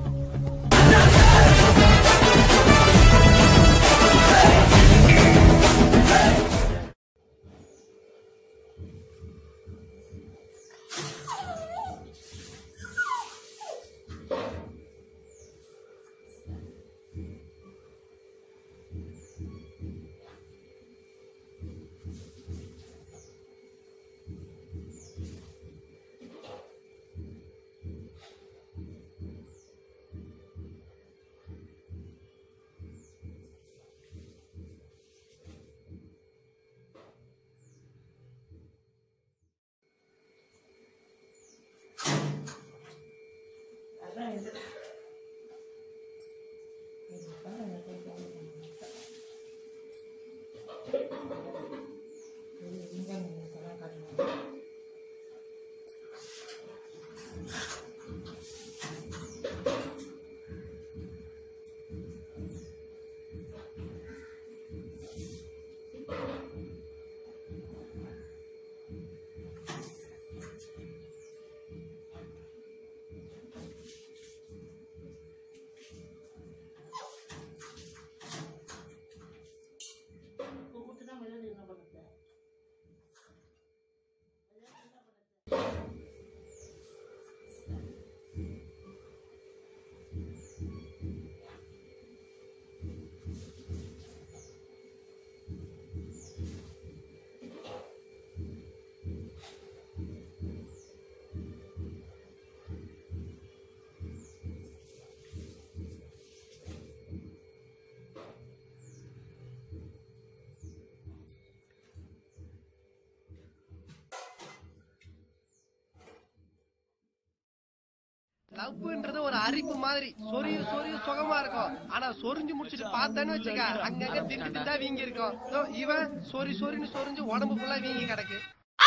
லவ்ன்றது ஒரு அரிப்பு மாதிரி சொரிய சொரிய சுகமா இருக்கும் ஆனா சொரிஞ்சு முடிச்சிட்டு பார்த்தேன்னு வச்சுக்க அங்கங்க திட்டு திட்டா வீங்கி இருக்கும் இதோ இவன் சொரி சொரின்னு சொரிஞ்சு உடம்பு ஃபுல்லா வீங்கி கிடக்கு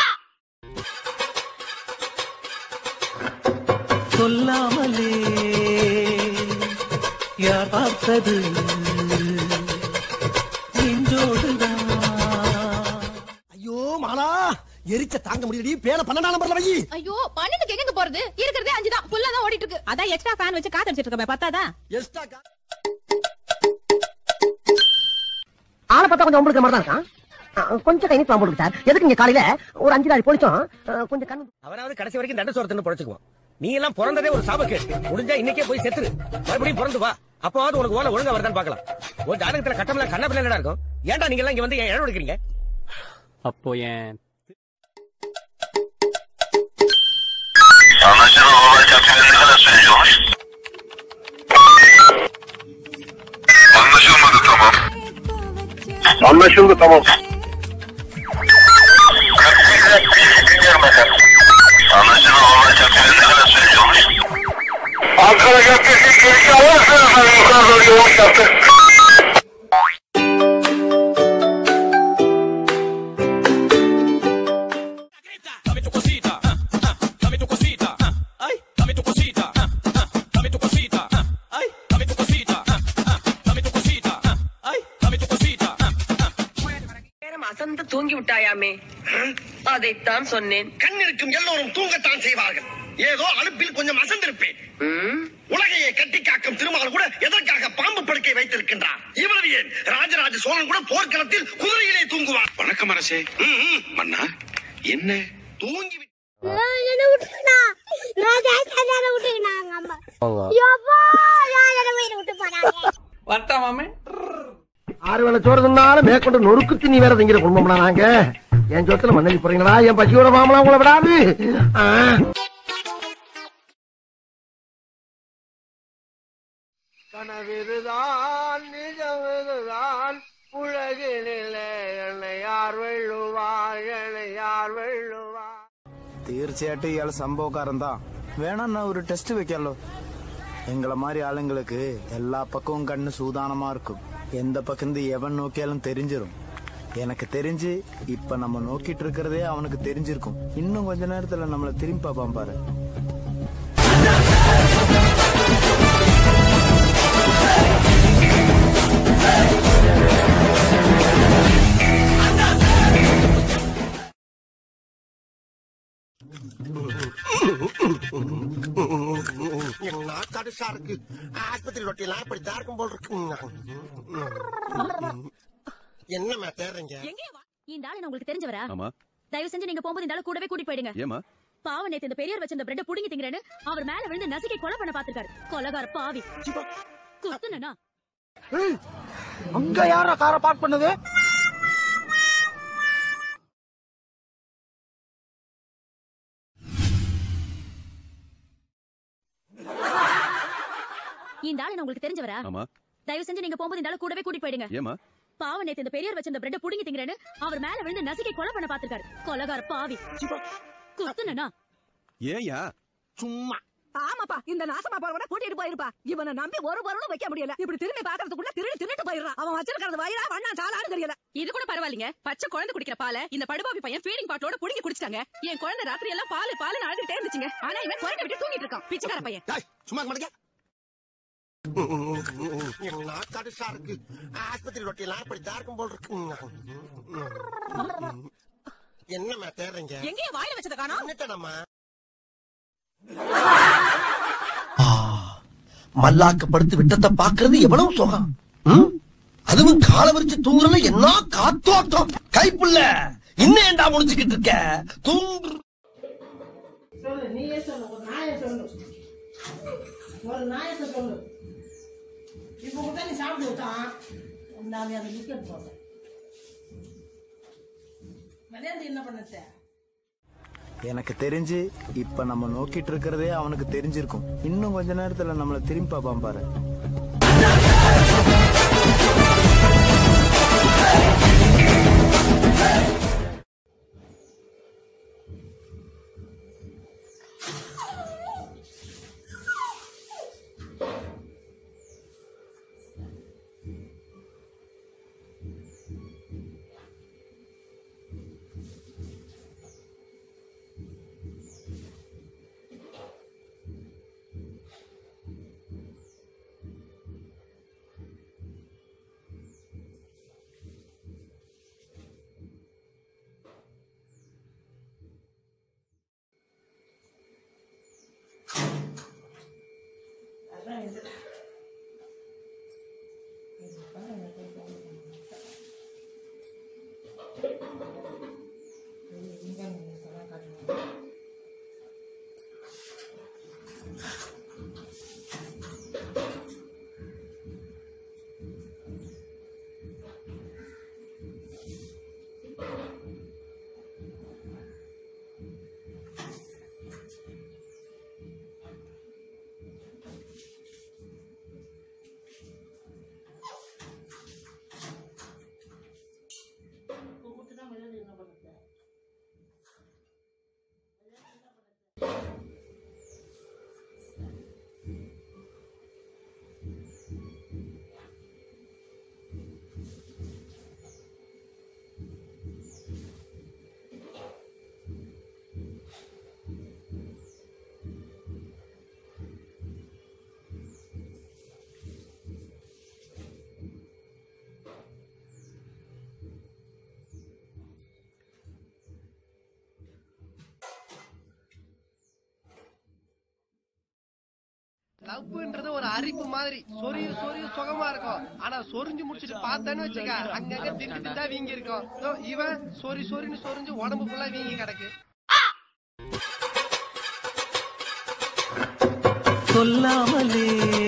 சொல்லாமலே யார் பார்த்தது நெஞ்சோடுதான் ஐயோ மாலா எரிச்ச தாங்க முடியலடி பேன பன்னெண்டாம் நம்பர்ல வை ஐயோ பன்னெண்டுக்கு எங்க போறது இருக்கிறதே அஞ்சு தான் புல்லா தான் ஓடிட்டு இருக்கு அதான் எக்ஸ்ட்ரா ஃபேன் வச்சு காத்தடிச்சிட்டு இருக்கேன் பத்தாதா எஸ்டா ஆளை பார்த்தா கொஞ்சம் உங்களுக்கு மாதிரி தான் இருக்கான் ஆ, கொஞ்சம் கை நீட்டு போடுங்க சார் எதுக்கு இங்க காலையில ஒரு அஞ்சு நாள் பொழிச்சோம் ஆ, கொஞ்சம் கண்ணு அவனாவது கடைசி வரைக்கும் தண்ட சோரத்துன்னு பொழைச்சுக்குவான் நீ எல்லாம் பிறந்ததே ஒரு சாபக்கேடு முடிஞ்சா இன்னைக்கே போய் செத்துரு மறுபடியும் பிறந்து வா அப்பவாவது உனக்கு ஓலை ஒழுங்கா வருதான்னு பார்க்கலாம் ஒரு ஜாதகத்துல கட்டமெல்லாம் கண்ண பிள்ளை இருக்கும் ஏன்டா நீங்க எல்லாம் இங்க வந்து ஏன் இடம் எடுக்கிறீங்க அப்போ என் Anlaşılan olay kapitali ne kadar sürüyormuş? Anlaşılmadı tamam. Anlaşıldı tamam. Dinliyorum efendim. Anlaşılan olay kapitali ne kadar sürüyormuş? Ankara Caddesi girişi alırsınız efendim yukarı doğru yoğun yaptı. Dame tu cosita, ah, ah, dame tu cosita, ah, ay, dame tu cosita, ah, ah, dame tu cosita, ah, ay, dame tu cosita, ah, ah, dame tu cosita, ah, ay, dame tu cosita, ah, நேரம் அசந்து தூங்கி விட்டாயாமே அதைத்தான் சொன்னேன் கண் இருக்கும் எல்லோரும் தூங்கத்தான் செய்வார்கள் ஏதோ அலுப்பில் கொஞ்சம் அசந்திருப்பேன் உலகையை கட்டி காக்கும் திருமால் கூட எதற்காக பாம்பு படுக்கை வைத்திருக்கின்றார் இவ்வளவு ஏன் ராஜராஜ சோழன் கூட போர்க்களத்தில் குதிரையிலே தூங்குவார் வணக்கம் அரசே மன்னா என்ன தூங்கி என்ன விட்டுனா ராஜா சாதாரண விட்டுக்கினாங்க அம்மா யப்பா யாரை வீடு விட்டு போறாங்க வட்டா மாமே ஆறு வேளை சோறு தின்னாலும் மேற்கொண்டு நொறுக்கு திணி வேற திங்கிற குடும்பம்னா நாங்க என் சொத்துல மண்ணலி போறீங்களா என் பசியோட மாமலாம் உங்களை விடாது ஆ. கனவிதுதான் நிஜமிதுதான் உலகினிலே என்னை யார் வெள்ளுவார் என்னை யார் வெள்ளுவார் തീർച്ചയായിട്ടും ഇയാൾ സംഭവക്കാരൻ താ വേണമെന്നാ ഒരു ടെസ്റ്റ് വെക്കാലോ எங்களை மாதிரி ஆளுங்களுக்கு எல்லா பக்கமும் கண்ணு சூதானமா இருக்கும் எந்த பக்கம் எவன் நோக்கியாலும் தெரிஞ்சிரும் எனக்கு தெரிஞ்சு இப்ப நம்ம நோக்கிட்டு இருக்கிறதே அவனுக்கு தெரிஞ்சிருக்கும் இன்னும் கொஞ்ச நேரத்துல நம்மள திரும்பி பார்ப்பான் பாரு கடுசா இருக்கு ஆஸ்பத்திரி ரொட்டியெல்லாம் இப்படி தான் இருக்கும் போல் இருக்கு என்னம்மா தேடுறீங்க இந்த ஆளு உங்களுக்கு தெரிஞ்சவரா ஆமா தயவு செஞ்சு நீங்க போகும்போது இந்த ஆளு கூடவே கூட்டிட்டு போயிடுங்க ஏமா பாவம் நேத்து இந்த பெரியார் வச்சிருந்த பிரெட் புடுங்கி திங்கிறேன்னு அவர் மேல விழுந்து நசுக்கி கொலை பண்ண பாத்துருக்காரு கொலகார பாவி குத்துனா அங்க யாரா காரை பார்க் பண்ணது இந்த ஆளு உங்களுக்கு தெரிஞ்சவரா ஆமா தயவு செஞ்சு நீங்க போகும்போது இந்த ஆளு கூடவே கூட்டிட்டு போயிடுங்க ஏமா பாவம் நேத்து இந்த பெரியார் வச்சிருந்த பிரெட் புடுங்கி திங்கிறேன்னு அவர் மேல விழுந்து நசுக்கி கொலை பண்ண பாத்துருக்காரு கொலகார பாவி குத்துனா ஏயா சும்மா ஆமாப்பா இந்த நாசமா போறவன கூட்டிட்டு போயிருப்பா இவனை நம்பி ஒரு பொருளும் வைக்க முடியல இப்படி திரும்பி பாக்குறதுக்குள்ள திருடி திருட்டு போயிடுறான் அவன் வச்சிருக்கிறது வயிறா வண்ணா சாலான்னு தெரியல இது கூட பரவாயில்லைங்க பச்சை குழந்தை குடிக்கிற பாலை இந்த படுபாவி பையன் ஃபீடிங் பாட்டோட புடுங்கி குடிச்சிட்டாங்க என் குழந்தை ராத்திரி எல்லாம் பால் பால் அழுதுட்டே இருந்துச்சுங்க ஆனா இவன் குழந்தை விட்டு தூங்கிட்டு இருக்கான் பிச்சைக்கார பையன் சும்மா மாட்டேங்க கடுசா இருக்கு ஆஸ்பத்திரி ரொட்டியெல்லாம் இப்படி தான் இருக்கும் போல் இருக்கு என்னம்மா தேடுறீங்க எங்கேயும் வாயில வச்சத காணோம் என்னட்டம்மா மல்லாக்கப்படுத்து விட்டத்தை பாக்குறது எவ்வளவு சுகம் ம்? அதுவும் கால விரிச்சு தூங்குறல என்ன காத்தோட்டம் கைப்புள்ள இன்னும் ஏன்டா முடிச்சுக்கிட்டு இருக்க தூங்கு சொல்லு நீயே சொல்லு ஒரு நாயை சொல்லு ஒரு நாயத்தை சொல்லு இப்போ கூட நீ சாப்பிட்டு விட்டான் நான் அந்த விக்கெட் போட்டேன் மதியானத்துக்கு என்ன பண்ணத்த எனக்கு தெரிஞ்சு இப்ப நம்ம நோக்கிட்டு இருக்கிறதே அவனுக்கு தெரிஞ்சிருக்கும் இன்னும் கொஞ்ச நேரத்துல நம்மள திரும்பி பார்ப்பான் பாரு அதான் இது கூப்பிட்டுதான் மதியானம் என்ன பண்ணத்த லவ்ன்றது ஒரு அரிப்பு மாதிரி சொரிய சொரிய சுகமா இருக்கும் ஆனா சொரிஞ்சு முடிச்சிட்டு பார்த்தான்னு வச்சுக்க அங்கங்க திட்டு திட்டா வீங்கி இருக்கும் இதோ இவன் சொரி சொரின்னு சொரிஞ்சு உடம்பு ஃபுல்லா வீங்கி கிடக்கு சொல்லாமலே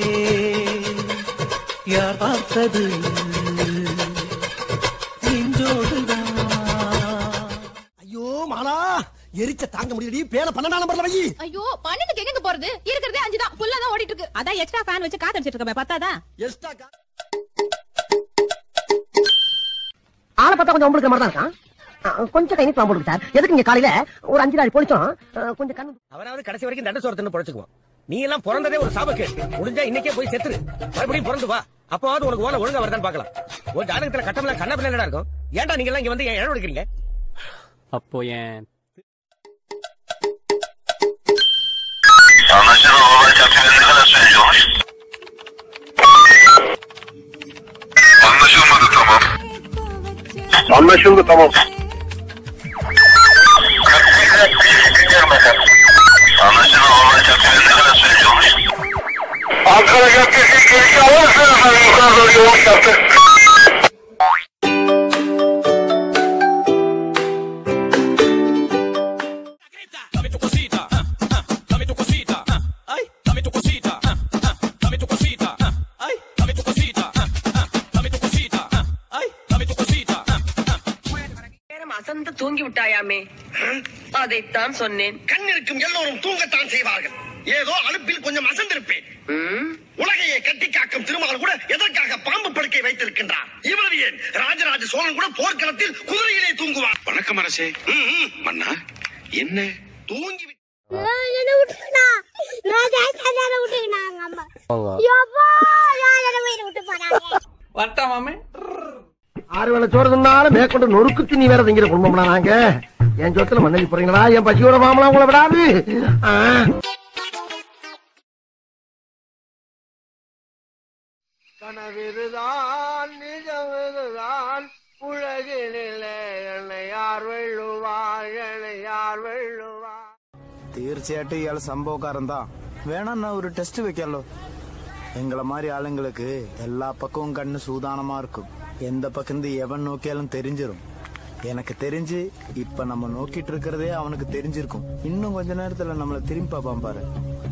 யார் பார்த்தது நெஞ்சோடுதான் ஐயோ மாலா எரிச்ச தாங்க முடியலடி பேன பன்னெண்டாம் நம்பர்ல வை ஐயோ பன்னெண்டுக்கு எங்க போறது இருக்கிறதே அஞ்சு தான் புல்லா தான் ஓடிட்டு இருக்கு அதான் எக்ஸ்ட்ரா ஃபேன் வச்சு காத்தடிச்சிட்டு இருக்கமே பத்தாதா எஸ்டா ஆளை பார்த்தா கொஞ்சம் உங்களுக்கு மாதிரி தான் இருக்கான் ஆ, கொஞ்சம் கை நீட்டு போடுங்க சார் எதுக்கு இங்க காலையில ஒரு அஞ்சு நாள் பொழிச்சோம் ஆ, கொஞ்சம் கண்ணு அவனாவது கடைசி வரைக்கும் தண்ட சோறு தின்னு பொழைச்சுக்குவான் நீ எல்லாம் பிறந்ததே ஒரு சாபக்கேடு முடிஞ்சா இன்னைக்கே போய் செத்துரு மறுபடியும் பிறந்து வா அப்பவாவது உனக்கு ஓலை ஒழுங்கா வருதான்னு பார்க்கலாம் ஒரு ஜாதகத்துல கட்டம்ல கண்ண பிள்ளை இருக்கும் ஏன்டா நீங்க எல்லாம் இங்க வந்து ஏன் இடம் எடுக்கிறீங்க அப்போ என் Anlaşılan olay kapitali ne kadar sürüyormuş? Anlaşılmadı tamam. Anlaşıldı tamam. Dinliyorum efendim. Anlaşılan olay kapitali ne kadar sürüyormuş? Ankara Caddesi girişi alırsın efendim yukarı doğru yolun yaptı. Dame tu cosita, ah, ah, dame tu cosita, ah, ay, dame tu cosita, ah, ah, dame tu cosita, ah, ay, dame tu cosita, ah, ah, dame tu cosita, ah, ay, dame tu cosita, ah, ah. நேரம் அசந்து தூங்கி விட்டாயாமே அதைத்தான் சொன்னேன் கண் இருக்கும் எல்லோரும் தூங்கத்தான் செய்வார்கள் ஏதோ அலுப்பில் கொஞ்சம் அசந்திருப்பேன் உலகையே கட்டி காக்கும் திருமால் கூட எதற்காக பாம்பு படுக்கை வைத்திருக்கின்றார் இவ்வளவு ஏன் ராஜராஜ சோழன் கூட போர்க்களத்தில் குதிரையிலே தூங்குவார் வணக்கம் அரசே மன்னா என்ன தூங்கி என்ன விட்டுருக்கா ராஜா சந்தான விட்டுக்கினாங்க அம்மா யப்பா யார் என்ன வீடு விட்டு போறாங்க வரட்டா மாமே ஆறு வேளை சோறு தின்னாலும் மேற்கொண்டு நொறுக்கு தின்னி வேற திங்கிற குடும்பம்னா நாங்க என் சொத்துல மண்ணலி போறீங்களா என் பசியோட மாமலாம் உங்களை விடாது ஆ. கனவிதுதான் நிஜமிதுதான் உலகினிலே என்னை யார் வெள்ளுவார் என்னை யார் வெள்ளுவார் തീർച്ചയായിട്ടും ഇയാൾ സംഭവക്കാരൻ താ വേണം ഒരു ടെസ്റ്റ് വെക്കാലോ எங்களை மாதிரி ஆளுங்களுக்கு எல்லா பக்கமும் கண்ணு சூதானமா இருக்கும் எந்த பக்கம் எவன் நோக்கியாலும் தெரிஞ்சிரும் எனக்கு தெரிஞ்சு இப்ப நம்ம நோக்கிட்டு இருக்கிறதே அவனுக்கு தெரிஞ்சிருக்கும் இன்னும் கொஞ்ச நேரத்துல நம்மள திரும்பி பார்ப்பான் பாரு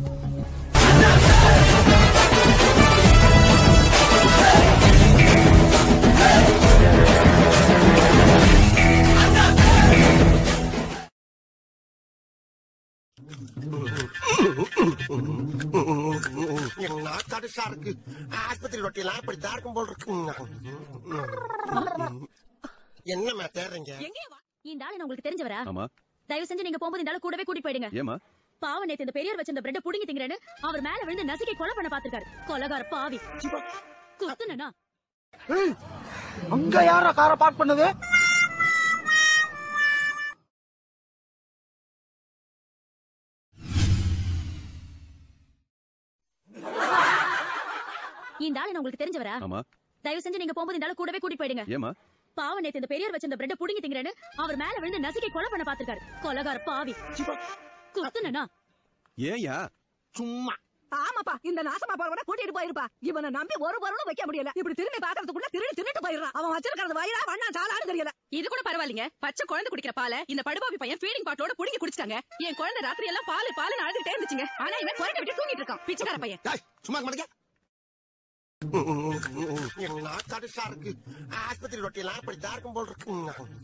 தடுசா இருக்கு ஆஸ்பத்திரி ரொட்டியெல்லாம் இப்படி தான் இருக்கும் போல் இருக்கு என்னம்மா தேடுறீங்க இந்த ஆளு உங்களுக்கு தெரிஞ்சவரா ஆமா தயவு செஞ்சு நீங்க போகும்போது இந்த ஆளு கூடவே கூட்டி போயிடுங்க ஏமா பாவம் நேத்து இந்த பெரியவர் வச்சிருந்த பிரெட் புடிங்கி திங்கறேன்னு அவர் மேல விழுந்து நசுக்கி கொலை பண்ண பாத்துருக்காரு கொலகார பாவி குத்துனா அங்க யாரா காரை பார்க் பண்ணது இந்த ஆளு உங்களுக்கு தெரிஞ்சவரா ஆமா தயவு செஞ்சு நீங்க போகும்போது இந்த ஆளு கூடவே கூட்டி போயிடுங்க ஏமா பாவம் நேத்து இந்த பெரியவர் வச்சிருந்த பிரெட் புடிங்கி திங்கறேன்னு அவர் மேல விழுந்து நசுக்கி கொலை பண்ண பாத்துருக்காரு கொலகார பாவி குத்துனா ஏயா சும்மா ஆமாப்பா இந்த நாசமா போறவன கூட்டிட்டு போயிருப்பா இவனை நம்பி ஒரு பொருளும் வைக்க முடியல இப்படி திரும்பி பாக்குறதுக்குள்ள திருடி தின்னுட்டு போயிடுறான் அவன் வச்சிருக்கிறது வயிறா வண்ணா சாலான்னு தெரியல இது கூட பரவாயில்லைங்க பச்சை குழந்தை குடிக்கிற பாலை இந்த படுபாவி பையன் ஃபீடிங் பாட்டிலோட புடிங்கி குடிச்சிட்டாங்க என் குழந்தை ராத்திரி எல்லாம் பால் பால் அழுதுகிட்டே இருந்துச்சுங்க ஆனா இவன் குறைக்க விட்டு தூங்கிட்டு இருக்கான் பிச்சைக்கார பையன் சும்மா மாட்டேங்க என்ன தடுசா இருக்கு ஆஸ்பத்திரி ரொட்டியெல்லாம் இப்படி தான் இருக்கும் போல் இருக்கு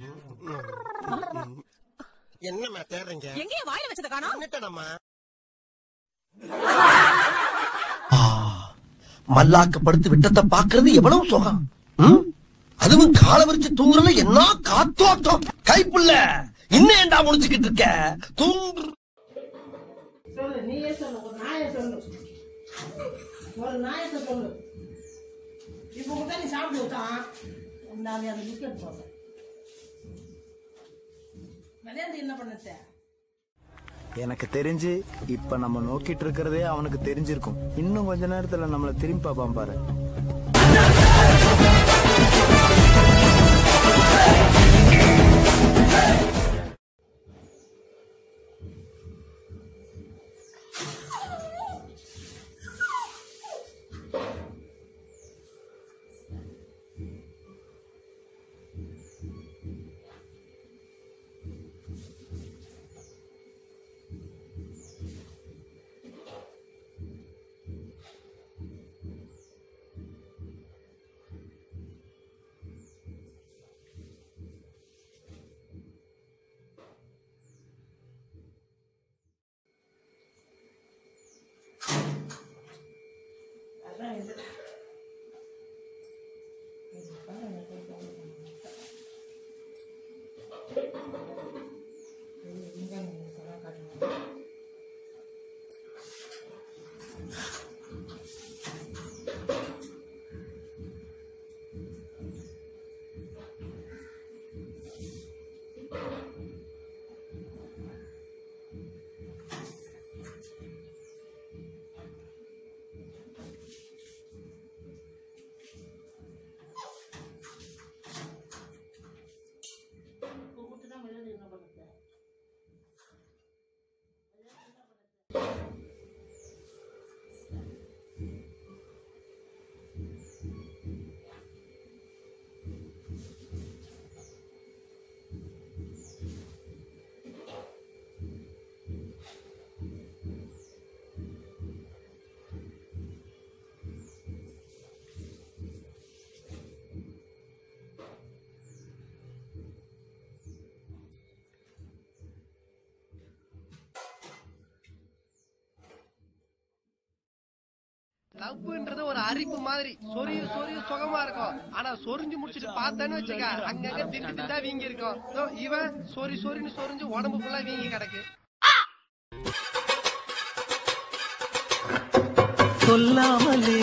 என்னம்மா தேடுறீங்க எங்கேயே வாயில வச்சத காணோம் என்னட்டனம்மா மல்லாக்க படுத்து விட்டத்தை பாக்குறது எவ்வளவு சுகம் ம்? அதுவும் கால விரிச்சு தூங்குறதுல என்ன காத்தோட்டம் கைப்புள்ள இன்னும் ஏண்டா முடிச்சுக்கிட்டு இருக்க தூங்கு சொல்லு நீயே சொல்லு ஒரு நாயை சொல்லு ஒரு நாயத்தை சொல்லு இப்போ கூட நீ சாப்பிட்டு விட்டான் நான் அந்த பிஸ்கட் போடுறேன் விளையாண்டு என்ன பண்ணத்த எனக்கு தெரிஞ்சு இப்ப நம்ம நோக்கிட்டு இருக்கிறதே அவனுக்கு தெரிஞ்சிருக்கும் இன்னும் கொஞ்ச நேரத்துல நம்மள திரும்பி பார்ப்பான் பாரு அதான் இது லவ்ன்றது ஒரு அரிப்பு மாதிரி சொரிய சொரிய சுகமா இருக்கும் ஆனா சொரிஞ்சு முடிச்சிட்டு பார்த்தேன்னு வச்சுக்க அங்கங்க திட்டு திட்டா வீங்கி இருக்கும் இதோ இவன் சொரி சொரின்னு சொரிஞ்சு உடம்பு ஃபுல்லா வீங்கி கிடக்கு சொல்லாமலே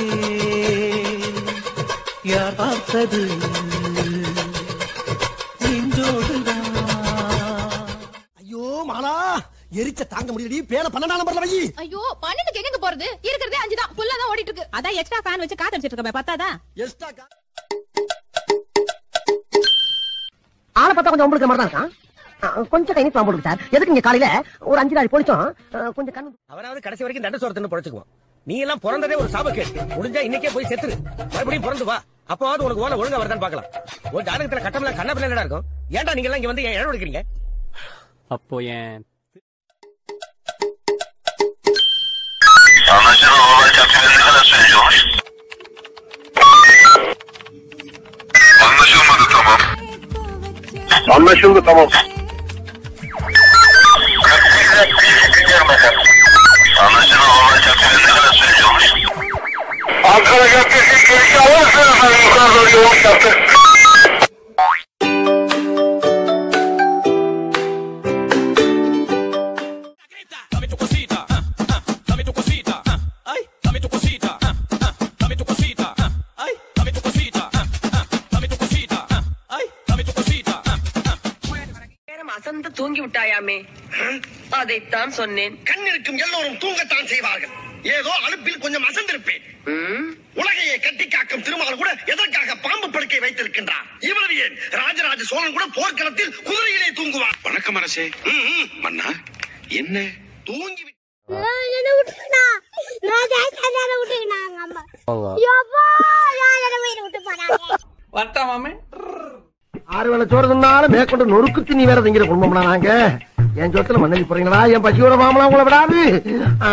யார் பார்த்தது நெஞ்சோடுதான் ஐயோ மாலா எரிச்ச தாங்க முடியலடி பேன பன்னெண்டாம் நம்பர்ல வை ஐயோ பன்னெண்டுக்கு எங்க போறது இருக்கிறதே அஞ்சு தான் புல்லா தான் ஓடிட்டு இருக்கு அதான் எக்ஸ்ட்ரா ஃபேன் வச்சு காத்தடிச்சிட்டு இருக்கேன் பத்தாதா எஸ்டா ஆளை பார்த்தா கொஞ்சம் உங்களுக்கு மாதிரி தான் இருக்கான் அஹ் கொஞ்சம் கை நீட்டு போட்டுருக்கு சார் எதுக்கு நீங்க காலையில ஒரு அஞ்சு நாள் பொழிச்சோம் அஹ் கொஞ்சம் கண்ணு அவனாவது கடைசி வரைக்கும் தண்ட சோறு தின்னு பொழைச்சுக்குவான் நீ எல்லாம் பிறந்ததே ஒரு சாபக்கேடு முடிஞ்சா இன்னைக்கே போய் செத்துரு மறுபடியும் பிறந்து வா அப்பவாவது உனக்கு ஓலை ஒழுங்கா வருதான்னு பார்க்கலாம் ஒரு ஜாதகத்துல கட்டம்லாம் கண்ண பிள்ளை இருக்கும் ஏன்டா நீங்க எல்லாம் இங்க வந்து ஏன் இடம் எடுக்கிறீங்க அப்போ என் Anlaşılan olay kaptanı ne kadar sürüyormuş? Anlaşılmadı tamam. Anlaşıldı tamam. Dinliyorum efendim. Anlaşılan olay kaptanı ne kadar sürüyormuş? Ankara Caddesi girişi alırsın efendim yukarı doğru yoğun yaptı. Dame tu cosita, ah, ah, dame tu cosita, ah, ay, dame tu cosita, ah, ah, dame tu cosita, ah, ay, dame tu cosita, ah, ah, dame tu cosita, ah, ay, dame tu cosita, ah, நேரம் அசந்து தூங்கி விட்டாயாமே அதைத்தான் சொன்னேன் கண் இருக்கும் எல்லோரும் தூங்கத்தான் செய்வார்கள் ஏதோ அலுப்பில் கொஞ்சம் அசந்திருப்பேன் உலகையை கட்டி காக்கும் திருமால் கூட எதற்காக பாம்பு படுக்கை வைத்திருக்கின்றார் இவ்வளவு ஏன் ராஜராஜ சோழன் கூட போர்க்களத்தில் குதிரையிலே தூங்குவார் வணக்கம் அரசே மன்னா என்ன தூங்கி என்ன விட்டுனா ராஜா சந்தான விட்டுக்கினாங்க அம்மா யப்பா யாரோட வீடு விட்டு போறாங்க வட்டா மாமே ஆறு வேளை சோறு தின்னாலும் மேற்கொண்டு நொறுக்கு திணி வேற திங்கிற குடும்பம்னா நாங்க என் சொத்துல மண்ணலி போறீங்களா என் பசியோட மாமலாம் உங்களை விடாது ஆ.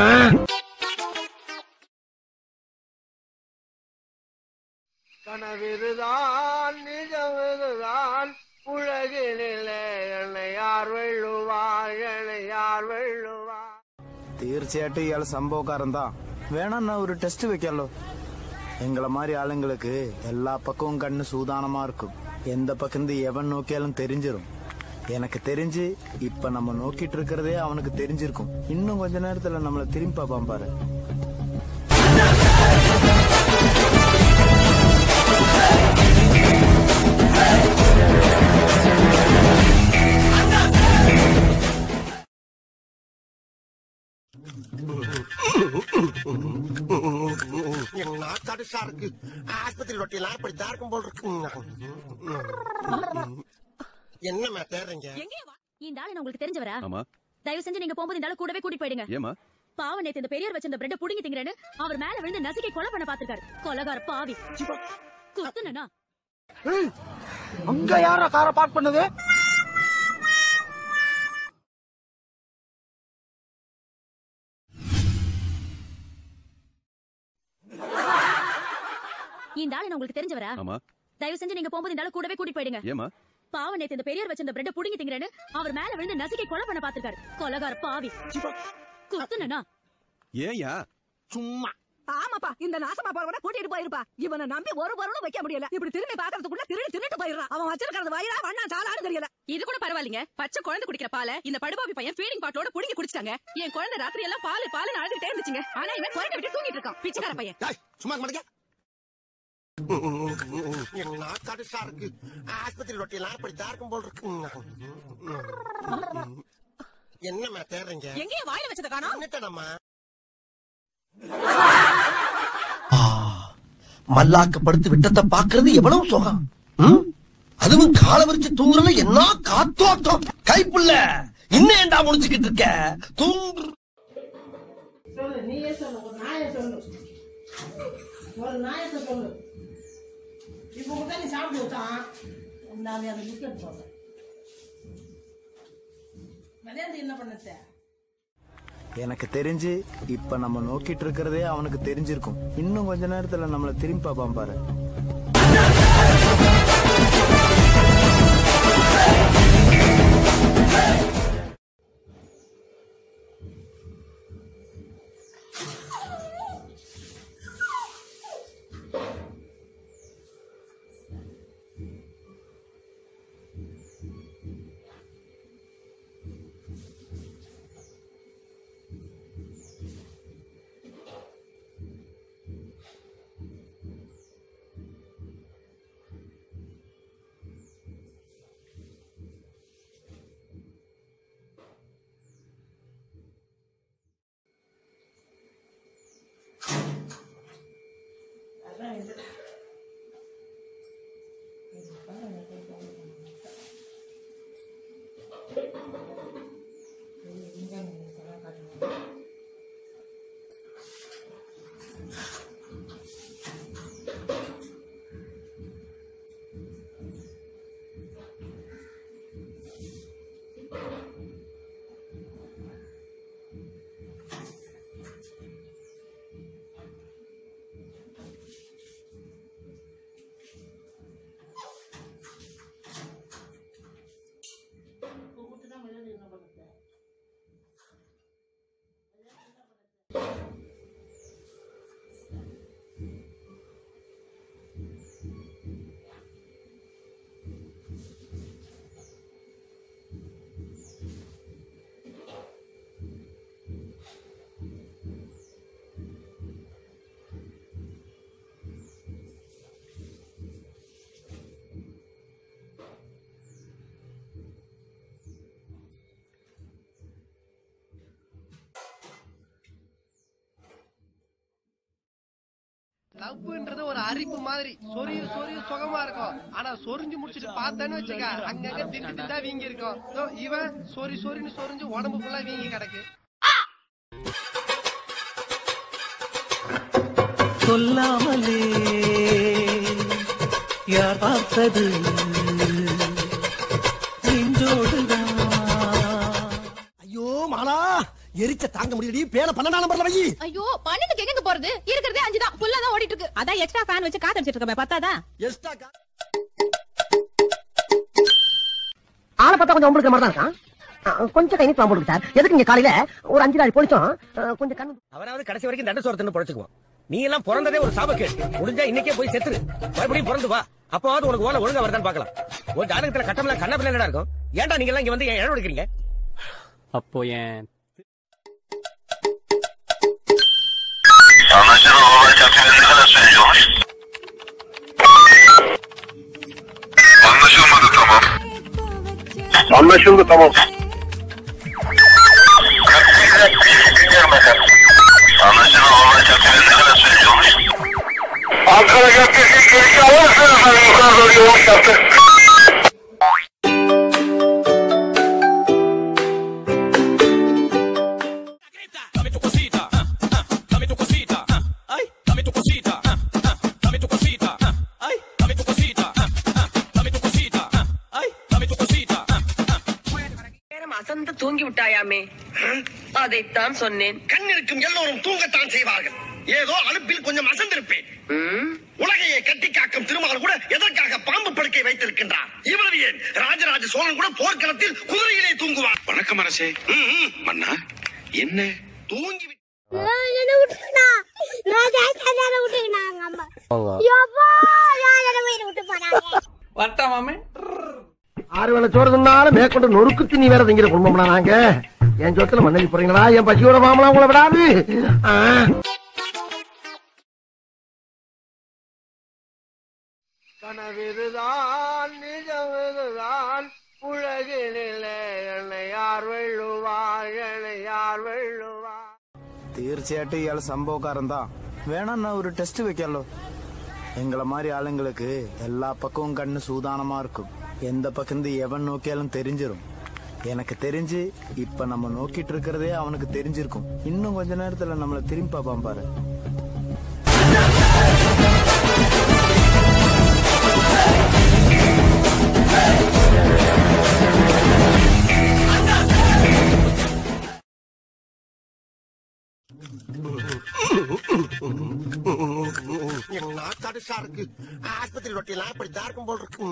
கனவிருதான் நிஜமிருதான் உலகினிலே என்னை யார் வெள்ளுவார் என்னை யார் வெள்ளுவார் തീർച്ചയായിട്ടും ഇയാൾ സംഭവക്കാരൻ താ വേണമെന്നാ ഒരു ടെസ്റ്റ് വെക്കാലോ எங்களை மாதிரி ஆளுங்களுக்கு எல்லா பக்கமும் கண்ணு சூதானமா இருக்கும் எந்த பக்கம் எவன் நோக்கியாலும் தெரிஞ்சிரும் எனக்கு தெரிஞ்சு இப்ப நம்ம நோக்கிட்டு இருக்கிறதே அவனுக்கு தெரிஞ்சிருக்கும் இன்னும் கொஞ்ச நேரத்துல நம்மள திரும்பி பார்ப்பான் பாரு என் நாக்காடு இருக்கு ஆஸ்பத்திரி ரொட்டியெல்லாம் இப்படி தான் இருக்கும் போல் இருக்கு என்னம்மா தேடுறீங்க இந்த ஆளு உங்களுக்கு தெரிஞ்சவரா ஆமா தயவு செஞ்சு நீங்க போகும்போது இந்த ஆளு கூடவே கூட்டிட்டு போயிடுங்க ஏமா பாவம் நேத்து இந்த பெரியார் வச்சிருந்த பிரெட் புடுங்கி திங்கிறேன்னு அவர் மேல விழுந்து நசுக்கி கொலை பண்ண பாத்துருக்காரு கொலகார பாவி குத்துனா அங்க யாரா காரை பார்க் பண்ணது இந்த ஆளு உங்களுக்கு தெரிஞ்சவரா ஆமா தயவு செஞ்சு நீங்க போகும்போது இந்த ஆளு கூடவே கூட்டிட்டு போயிடுங்க ஏமா பாவம் நேத்து இந்த பெரியார் வச்சிருந்த பிரெட் புடுங்கி திங்கிறேன்னு அவர் மேல விழுந்து நசுக்கி கொலை பண்ண பாத்துருக்காரு கொலகார பாவி குத்துனா ஏயா சும்மா ஆமாப்பா இந்த நாசமா போறவன கூட்டிட்டு போயிருப்பா இவனை நம்பி ஒரு பொருளும் வைக்க முடியல இப்படி திரும்பி பாக்குறதுக்குள்ள திருடி திருட்டு போயிடுறான் அவன் வச்சிருக்கிறது வயிறா வண்ணா சாலான்னு தெரியல இது கூட பரவாயில்லைங்க பச்சை குழந்தை குடிக்கிற பாலை இந்த படுபாவி பையன் ஃபீடிங் பாட்டோட புடுங்கி குடிச்சிட்டாங்க என் குழந்தை ராத்திரி எல்லாம் பால் பால் அழுதுட்டே இருந்துச்சுங்க ஆனா இவன் குறைக்க விட்டு தூங்கிட்டு இருக்கான் பிச்சைக்கார பையன் சும்மா மாட்டேங்க என் நாக்காடு இருக்கு ஆஸ்பத்திரி ரொட்டியெல்லாம் இப்படி தான் இருக்கும் போல் இருக்கு என்னம்மா தேடுறீங்க எங்கேயும் வாயில வச்சத காணோம் என்னட்டம்மா மல்லாக்க படுத்து விட்டத்தை பாக்குறது எவ்வளவு சுகம் ம்? அதுவும் கால விரிச்சு தூங்குறதுல என்ன காத்தோட்டம் கைப்புள்ள இன்னும் ஏண்டா முடிச்சுக்கிட்டு இருக்க தூங்கு சொல்லு நீயே சொல்லு ஒரு நாயை சொல்லு ஒரு நாயத்தை சொல்லு இப்போ கூட நீ சாப்பிட்டு விட்டான் நான் அதை விக்கெட் போடுறேன் விளையாண்டு என்ன பண்ணத்த எனக்கு தெரிஞ்சு இப்ப நம்ம நோக்கிட்டு இருக்கிறதே அவனுக்கு தெரிஞ்சிருக்கும் இன்னும் கொஞ்ச நேரத்துல நம்மள திரும்பி பார்ப்பான் பாரு லவ்ன்றது ஒரு அரிப்பு மாதிரி சொரிய சொரிய சுகமா இருக்கும் ஆனா சொரிஞ்சு முடிச்சிட்டு பார்த்தான்னு வச்சுக்க அங்கங்க திண்டு திண்டா வீங்கி இருக்கும் இதோ இவன் சொரி சொரின்னு சொரிஞ்சு உடம்பு ஃபுல்லா வீங்கி கிடக்கு சொல்லாமலே யார் பார்த்தது நெஞ்சோடுதான் ஐயோ மாலா எரிச்ச தாங்க முடியலடி பேன பன்னெண்டாம் நம்பர்ல வை ஐயோ பன்னெண்டுக்கு எங்க போறது இருக்கிறதே அஞ்சு தான் புல்லா தான் ஓடிட்டு இருக்கு அதான் எக்ஸ்ட்ரா ஃபேன் வச்சு காத்து அடிச்சிட்டு இருக்கமே பத்தாதா எஸ்டா ஆளை பார்த்தா கொஞ்சம் உங்களுக்கு மாதிரி தான் இருக்கான் ஆ, கொஞ்சம் கை நீட்டு போடுங்க சார் எதுக்கு இங்க காலையில ஒரு அஞ்சு நாள் போலிச்சோம் கொஞ்சம் கண்ணு அவனாவது கடைசி வரைக்கும் தண்ட சோரத்துன்னு பொழைச்சுக்குவான் நீ எல்லாம் பிறந்ததே ஒரு சாபக்கேடு முடிஞ்சா இன்னைக்கே போய் செத்துரு மறுபடியும் பிறந்து வா அப்பவாவது உனக்கு ஓலை ஒழுங்கா வருதான்னு பார்க்கலாம் ஒரு ஜாதகத்துல கட்டம்லாம் கண்ண பிள்ளை இருக்கும் ஏன்டா நீங்க எல்லாம் இங்க வந்து இடம் எடுக்கிறீங்க அப்போ என் Anlaşılan olay kaptanı ne kadar sürüyormuş? Anlaşılmadı tamam. Anlaşıldı tamam. Dinliyorum efendim. Anlaşılan olay kaptanı ne kadar sürüyormuş? Ankara Caddesi girişi alırsın efendim yukarı doğru yoğun yaptı. Dame tu cosita, ah, ah, dame tu cosita, ah, ay, dame tu cosita, ah, ah, dame tu cosita, ah, ay, dame tu cosita, ah, ah, dame tu cosita, ah, ay, dame tu cosita, ah, நேரம் அசந்து தூங்கி விட்டாயாமே அதைத்தான் சொன்னேன் கண் இருக்கும் எல்லோரும் தூங்கத்தான் செய்வார்கள் ஏதோ அனுப்பில் கொஞ்சம் அசந்திருப்பேன் உலகையே கட்டி காக்கும் திருமால் கூட எதற்காக பாம்பு படுக்கை வைத்திருக்கின்றார் இவ்வளவு ஏன் ராஜராஜ சோழன் கூட போர்க்களத்தில் குதிரையிலே தூங்குவார் வணக்கம் அரசே மன்னா என்ன தூங்கி என்ன விட்டுருக்கா ராஜா சந்தான விட்டுருக்காங்க அம்மா யப்பா யார் என்ன வீடு விட்டு போறாங்க வட்டா மாமே ஆறு வேளை சோறு தின்னாலும் மேற்கொண்டு நொறுக்கு திணி வேற திங்கிற குடும்பம்னா நாங்க என் சொத்துல மண்ணலி போறீங்களா என் பசியோட மாமலா உங்களை விடாது ஆ. கனவிதுதான் நிஜமிதுதான் உலகினிலே என்னை யார் வெள்ளுவார் என்னை யார் வெள்ளுவார் തീർച്ചയായിട്ടും ഇയാൾ സംഭവക്കാരൻ താ വേണമെന്നാ ഒരു ടെസ്റ്റ് വെക്കാലോ எங்களை மாதிரி ஆளுங்களுக்கு எல்லா பக்கமும் கண்ணு சூதானமா இருக்கும் எந்த பக்கம் எவன் நோக்கியாலும் தெரிஞ்சிரும் எனக்கு தெரிஞ்சு இப்ப நம்ம நோக்கிட்டு இருக்கிறதே அவனுக்கு தெரிஞ்சிருக்கும் இன்னும் கொஞ்ச நேரத்துல நம்மள திரும்பி பார்ப்பான் பாரு என் நாக்காடு சாருக்கு ஆஸ்பத்திரி ரொட்டிலாம் இப்படி தான் இருக்கும் போல் இருக்கு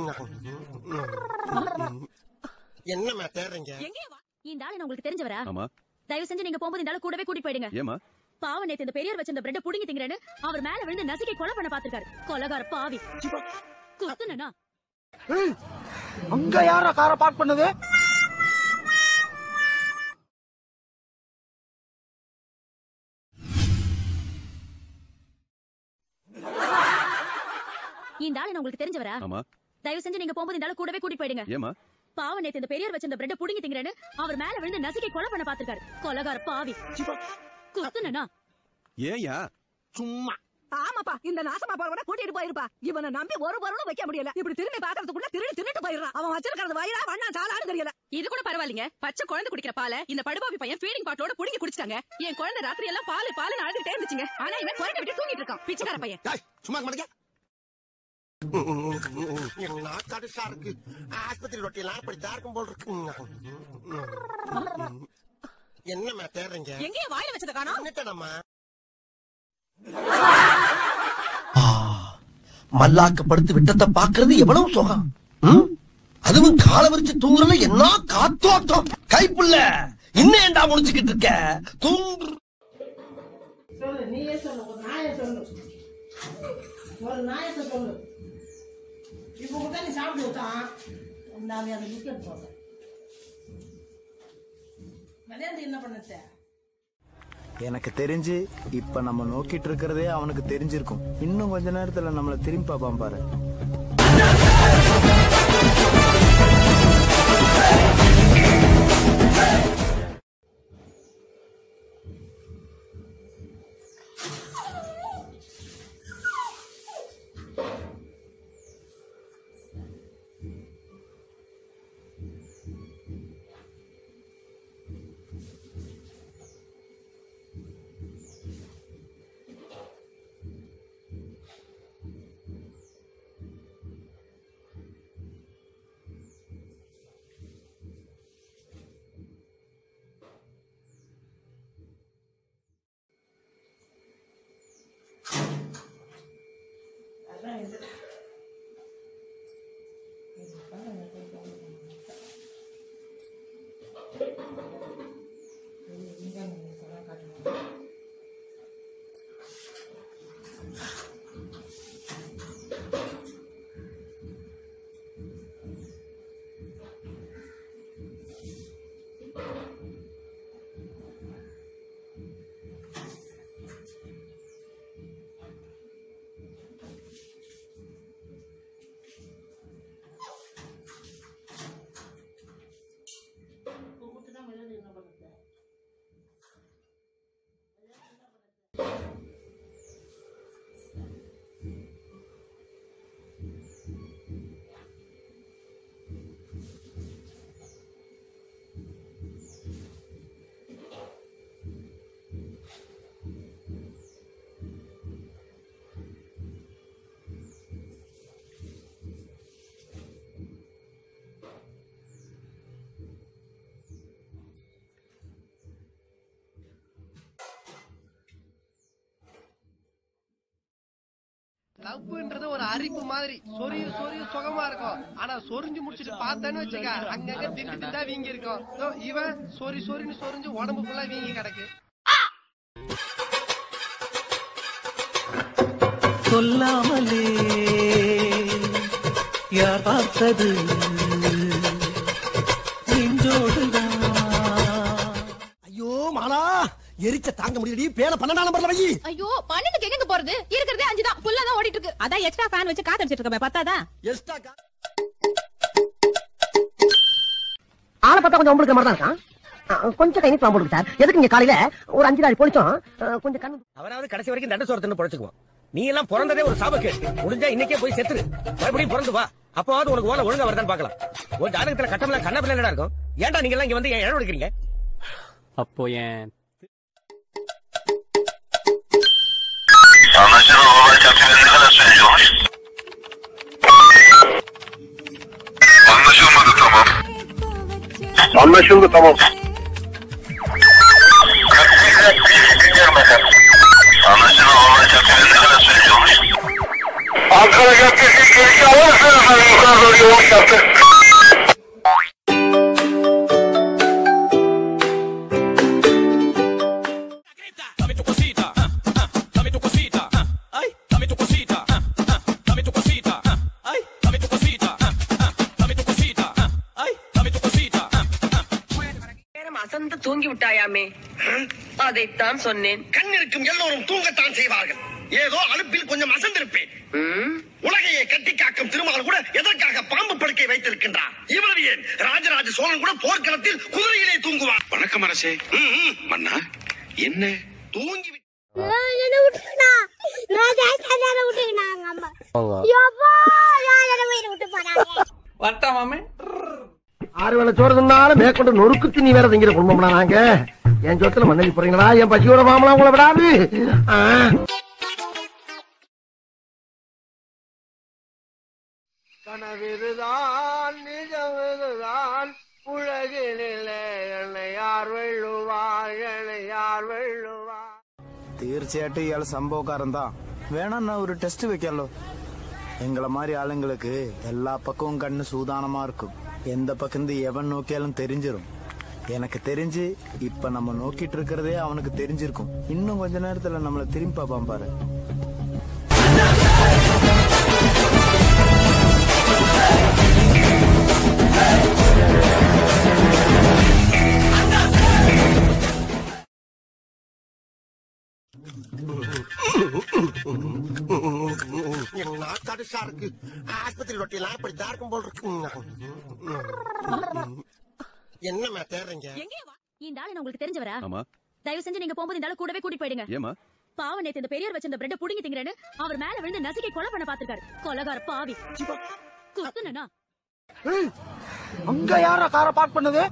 என்னம்மா தேடுறீங்க இந்த ஆளு உங்களுக்கு தெரிஞ்சவரா ஆமா தயவு செஞ்சு நீங்க போகும்போது இந்த ஆளு கூடவே கூட்டி போயிடுங்க ஏமா பாவம் நேத்து இந்த பெரியவர் வச்சிருந்த பிரெட் புடிங்கி திங்கறேன்னு அவர் மேல விழுந்து நசுக்கி கொலை பண்ண பாத்துருக்காரு கொலகார பாவி குத்துனா அங்க யாரா காரை பார்க் பண்ணுது இந்த ஆளு உங்களுக்கு தெரிஞ்சவரா ஆமா தயவு செஞ்சு நீங்க போகும்போது இந்த ஆளு கூடவே கூட்டி போயிடுங்க ஏமா பாவம் நேத்து இந்த பெரியவர் வச்சிருந்த பிரெட் புடிங்கி திங்கறேன்னு அவர் மேல விழுந்து நசுக்கி கொலை பண்ண பாத்துருக்காரு கொலகார பாவி குத்துனா ஏயா சும்மா ஆமாப்பா இந்த நாசமா போறவன கூட்டிட்டு போயிருப்பா இவனை நம்பி ஒரு பொருளும் வைக்க முடியல இப்படி திரும்பி பாக்குறதுக்குள்ள திருடி திருட்டு போயிடுறான் அவன் வச்சிருக்கிறது வயிறா வண்ணா சாலான்னு தெரியல இது கூட பரவாயில்லைங்க பச்சை குழந்தை குடிக்கிற பாலை இந்த படுபாவி பையன் ஃபீடிங் பாட்டிலோட புடிங்கி குடிச்சிட்டாங்க என் குழந்தை ராத்திரி எல்லாம் பால் பால் அழுதுட்டே இருந்துச்சுங்க ஆனா இவன் குறைக்க விட்டு தூங்கிட்டு இருக்கான் பிச்சைக்கார பையன் சும்மா மாட்டேங்க என் நாக்காடு சாருக்கு ஆஸ்பத்திரி ரொட்டிலாம் இப்படி தான் இருக்கும் போல் இருக்கு என்னம்மா தேடுறீங்க எங்கேயோ வாயில வச்சத காணோம் என்னட்டடம்மா மல்லாக்க படுத்து விட்டத்தை பாக்குறது எவ்வளவு சுகம் ம்? அதுவும் கால விரிச்சு தூங்குறதுல என்ன காத்தோட்டம் கைப்புள்ள இன்னும் ஏன்டா முடிச்சுக்கிட்டு இருக்க தூங்கு சொல்லு நீயே சொல்லு ஒரு நாயை சொல்லு ஒரு நாயத்தை சொல்லு இப்போ கூட நீ சாப்பிட்டு விட்டான் நான் அதை விக்கெட் போடுறேன் மதியானத்துக்கு என்ன பண்ணத்த எனக்கு தெரிஞ்சு இப்ப நம்ம நோக்கிட்டு இருக்கிறதே அவனுக்கு தெரிஞ்சிருக்கும் இன்னும் கொஞ்ச நேரத்துல நம்மள திரும்பி பார்ப்பான் பாரு லவ்ன்றது ஒரு அரிப்பு மாதிரி சொரிய சொரிய சுகமா இருக்கும் ஆனா சொரிஞ்சு முடிச்சிட்டு பார்த்தேன்னு வச்சுக்க அங்கங்க திட்டு திட்டா வீங்கி இருக்கும் இதோ இவன் சொரி சொரின்னு சொரிஞ்சு உடம்பு ஃபுல்லா வீங்கி கிடக்கு சொல்லாமலே யார் பார்த்தது நெஞ்சோடுதான் ஐயோ மாலா எரிச்ச தாங்க முடியலடி பேன பன்னெண்டாம் நம்பர்ல வை ஐயோ பன்னெண்டுக்கு எங்க போறது இருக்கிறதே அஞ்சு தான் புல்லா தான் ஓடிட்டு இருக்கு அதான் எக்ஸ்ட்ரா ஃபேன் வச்சு காத்தடிச்சிட்டு இருக்கமே பத்தாதா எஸ்டா ஆளை பார்த்தா கொஞ்சம் உங்களுக்கு மாதிரி தான் இருக்கான் ஆ, கொஞ்சம் கை நீட்டலாம் போடுங்க சார் எதுக்கு இங்க காலையில ஒரு அஞ்சு நாள் பொழிச்சோம் ஆ, கொஞ்சம் கண்ணு அவனாவது கடைசி வரைக்கும் தண்ட சோறு தின்னு பொழைச்சுக்குவான் நீ எல்லாம் பிறந்ததே ஒரு சாபக்கேடு முடிஞ்சா இன்னைக்கே போய் செத்துரு மறுபடியும் பிறந்து வா அப்பவாவது உனக்கு ஓலை ஒழுங்கா வருதான்னு பார்க்கலாம் ஒரு ஜாதகத்துல கட்டம்லாம் கண்ண பிள்ளை இருக்கும் ஏன்டா நீங்க எல்லாம் இங்க வந்து ஏன் இடம் எடுக்கிறீங்க அப்போ என் Anlaşılan olay kapitali ne kadar sürüyormuş? Anlaşılmadı tamam. Anlaşıldı tamam. Dinliyorum efendim. Anlaşılan olay kapitali ne kadar sürüyormuş? Ankara Caddesi girişi alırsanız hani yukarı doğru yolun yaptı. Dame tu cosita, ah, ah, dame tu cosita, ah, ay, dame tu cosita, ah, ah, dame tu cosita, ah, ay, dame tu cosita, ah, ah, dame tu cosita, ah, ay, dame tu cosita, ah, நேரம் அசந்து தூங்கி விட்டாயாமே அதைத்தான் சொன்னேன் கண் இருக்கும் எல்லோரும் தூங்கத்தான் செய்வார்கள் ஏதோ அலுப்பில் கொஞ்சம் அசந்திருப்பேன் உலகையே கட்டி காக்கும் திருமால் கூட எதற்காக பாம்பு படுக்கை வைத்திருக்கின்றார் இவ்வளவு ஏன் ராஜராஜ சோழன் கூட போர்க்களத்தில் குதிரையிலே தூங்குவார் வணக்கம் அரசே மன்னா என்ன தூங்கி என்ன விட்டுக்கணா ராஜா சந்தான விட்டுக்கினாங்க அம்மா யப்பா யாரை வீடு விட்டு போறாங்க வட்டா மாமே ஆறு வேளை சோறு தின்னாலும் மேற்கொண்டு நொறுக்கு திணி வேற திங்கிற குடும்பம்னா நாங்க என் சொத்துல மண்ணலி போறீங்களா என் பசியோட மாமலாம் உங்களை விடாது ஆ. கனவிதுதான் நிஜமிதுதான் உலகினிலே என்னை யார் வெள்ளுவார் என்னை யார் வெள்ளுவார் തീർച്ചയായിട്ടും ഇയാൾ സംഭവക്കാരൻ താ വേണമെന്നാ ഒരു ടെസ്റ്റ് വെക്കാലോ எங்களை மாதிரி ஆளுங்களுக்கு எல்லா பக்கமும் கண்ணு சூதானமா இருக்கும் எந்த பக்கம் இருந்து எவன் நோக்கியாலும் தெரிஞ்சிரும் எனக்கு தெரிஞ்சு இப்ப நம்ம நோக்கிட்டு இருக்கிறதே அவனுக்கு தெரிஞ்சிருக்கும் இன்னும் கொஞ்ச நேரத்துல நம்மள திரும்பி பார்ப்பான் பாரு என் நாக்காடு இருக்கு ஆஸ்பத்திரி ரொட்டியெல்லாம் இப்படி தான் இருக்கும் போல் இருக்கு என்னம்மா தேடுறீங்க இந்த ஆளு நான் உங்களுக்கு தெரிஞ்சவரா ஆமா தயவு செஞ்சு நீங்க போகும்போது இந்த ஆளு கூடவே கூட்டிட்டு போயிடுங்க ஏமா பாவம் நேத்து இந்த பெரியவர் வச்சிருந்த பிரெட் புடுங்கி திங்கிறேன்னு அவர் மேல விழுந்து நசுக்கி கொலை பண்ண பாத்துருக்காரு கொலகார பாவி குத்துனா அங்க யாரா காரை பார்க் பண்ணது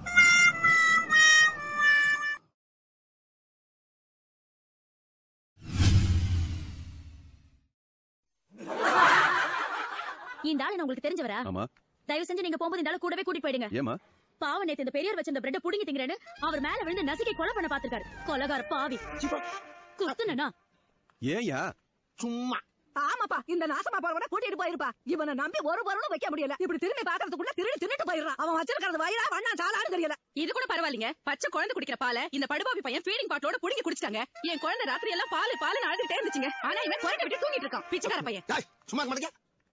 இந்த ஆளு நான் உங்களுக்கு தெரிஞ்சவரா ஆமா தயவு செஞ்சு நீங்க போகும்போது இந்த ஆளு கூடவே கூட்டிட்டு போயிடுங்க ஏமா பாவம் நேத்து இந்த பெரியவர் வச்சிருந்த பிரெட் புடுங்கி திங்கிறேன்னு அவர் மேல விழுந்து நசுக்கி கொலை பண்ண பாத்துருக்காரு கொலகார பாவி குத்துனா ஏயா சும்மா ஆமாப்பா இந்த நாசமா போறவன கூட்டிட்டு போயிருப்பா இவனை நம்பி ஒரு பொருளும் வைக்க முடியல இப்படி திரும்பி பாக்குறதுக்குள்ள திருடி தின்னுட்டு போயிடுறான் அவன் வச்சிருக்கிறது வயிறா வண்ணா சாலான்னு தெரியல இது கூட பரவாயில்லைங்க பச்சை குழந்தை குடிக்கிற பாலை இந்த படுபாவி பையன் ஃபீடிங் பாட்டிலோட புடிங்கி குடிச்சிட்டாங்க என் குழந்தை ராத்திரி எல்லாம் பால் பால் அழுதுட்டே இருந்துச்சுங்க ஆனா இவன் குறைக்க விட்டு தூங்கிட்டு இருக்கான் பிச்சைக்கார பையன் சும்மா மாட்டேங்க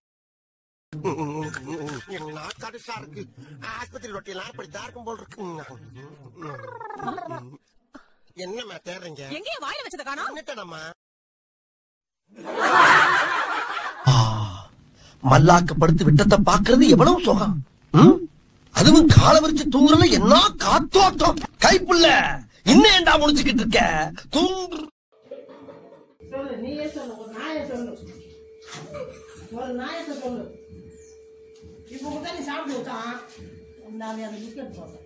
என் நாக்காடு இருக்கு ஆஸ்பத்திரி ரொட்டியெல்லாம் இப்படி தான் இருக்கும் போல் இருக்கு என்னம்மா தேடுறீங்க எங்கேயும் வாயில வச்சத காணோம் என்னட்டம்மா மல்லாக்க படுத்து விட்டத்தை பாக்குறது எவ்வளவு சுகம் ம்? அதுவும் கால விரிச்சு தூங்குறதுல என்ன காத்தோட்டம் கைப்புள்ள இன்னும் ஏண்டா முடிச்சுக்கிட்டு இருக்க தூங்கு சொல்லு நீயே சொல்லு ஒரு நாயை சொல்லு ஒரு நாயத்தை சொல்லு இப்போ கூட நீ சாப்பிட்டு விட்டான் நான் அதை விக்கெட் போடுறேன்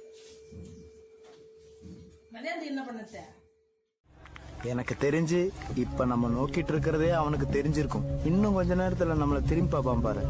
விளையாண்டு என்ன பண்ணத்த எனக்கு தெரிஞ்சு இப்ப நம்ம நோக்கிட்டு இருக்கிறதே அவனுக்கு தெரிஞ்சிருக்கும் இன்னும் கொஞ்ச நேரத்துல நம்மள திரும்பி பார்ப்பான் பாரு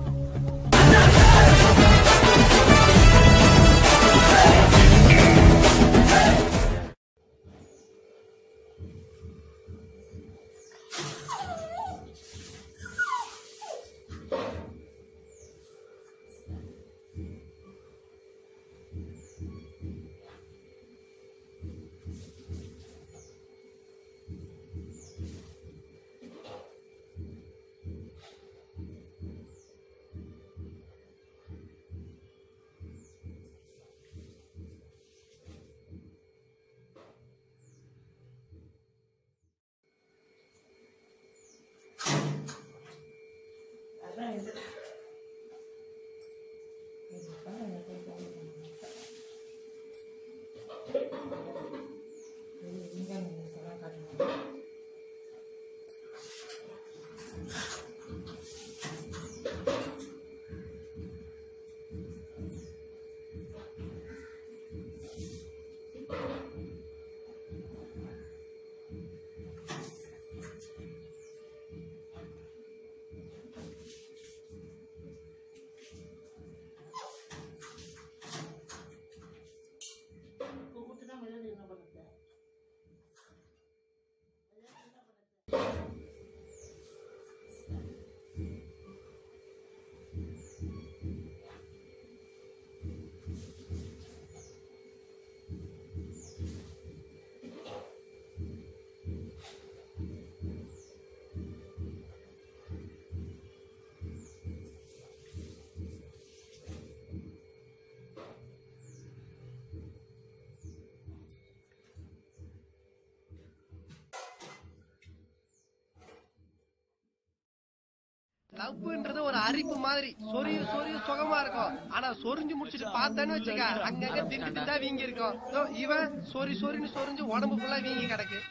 லவ்ன்றது ஒரு அரிப்பு மாதிரி சொரிய சொரிய சுகமா இருக்கும் ஆனா சொரிஞ்சு முடிச்சிட்டு பார்த்தேன்னு வச்சுக்க அங்கங்க திட்டு திட்டா வீங்கி இருக்கும் இதோ இவன் சொரி சொரின்னு சொரிஞ்சு உடம்பு ஃபுல்லா வீங்கி கிடக்கு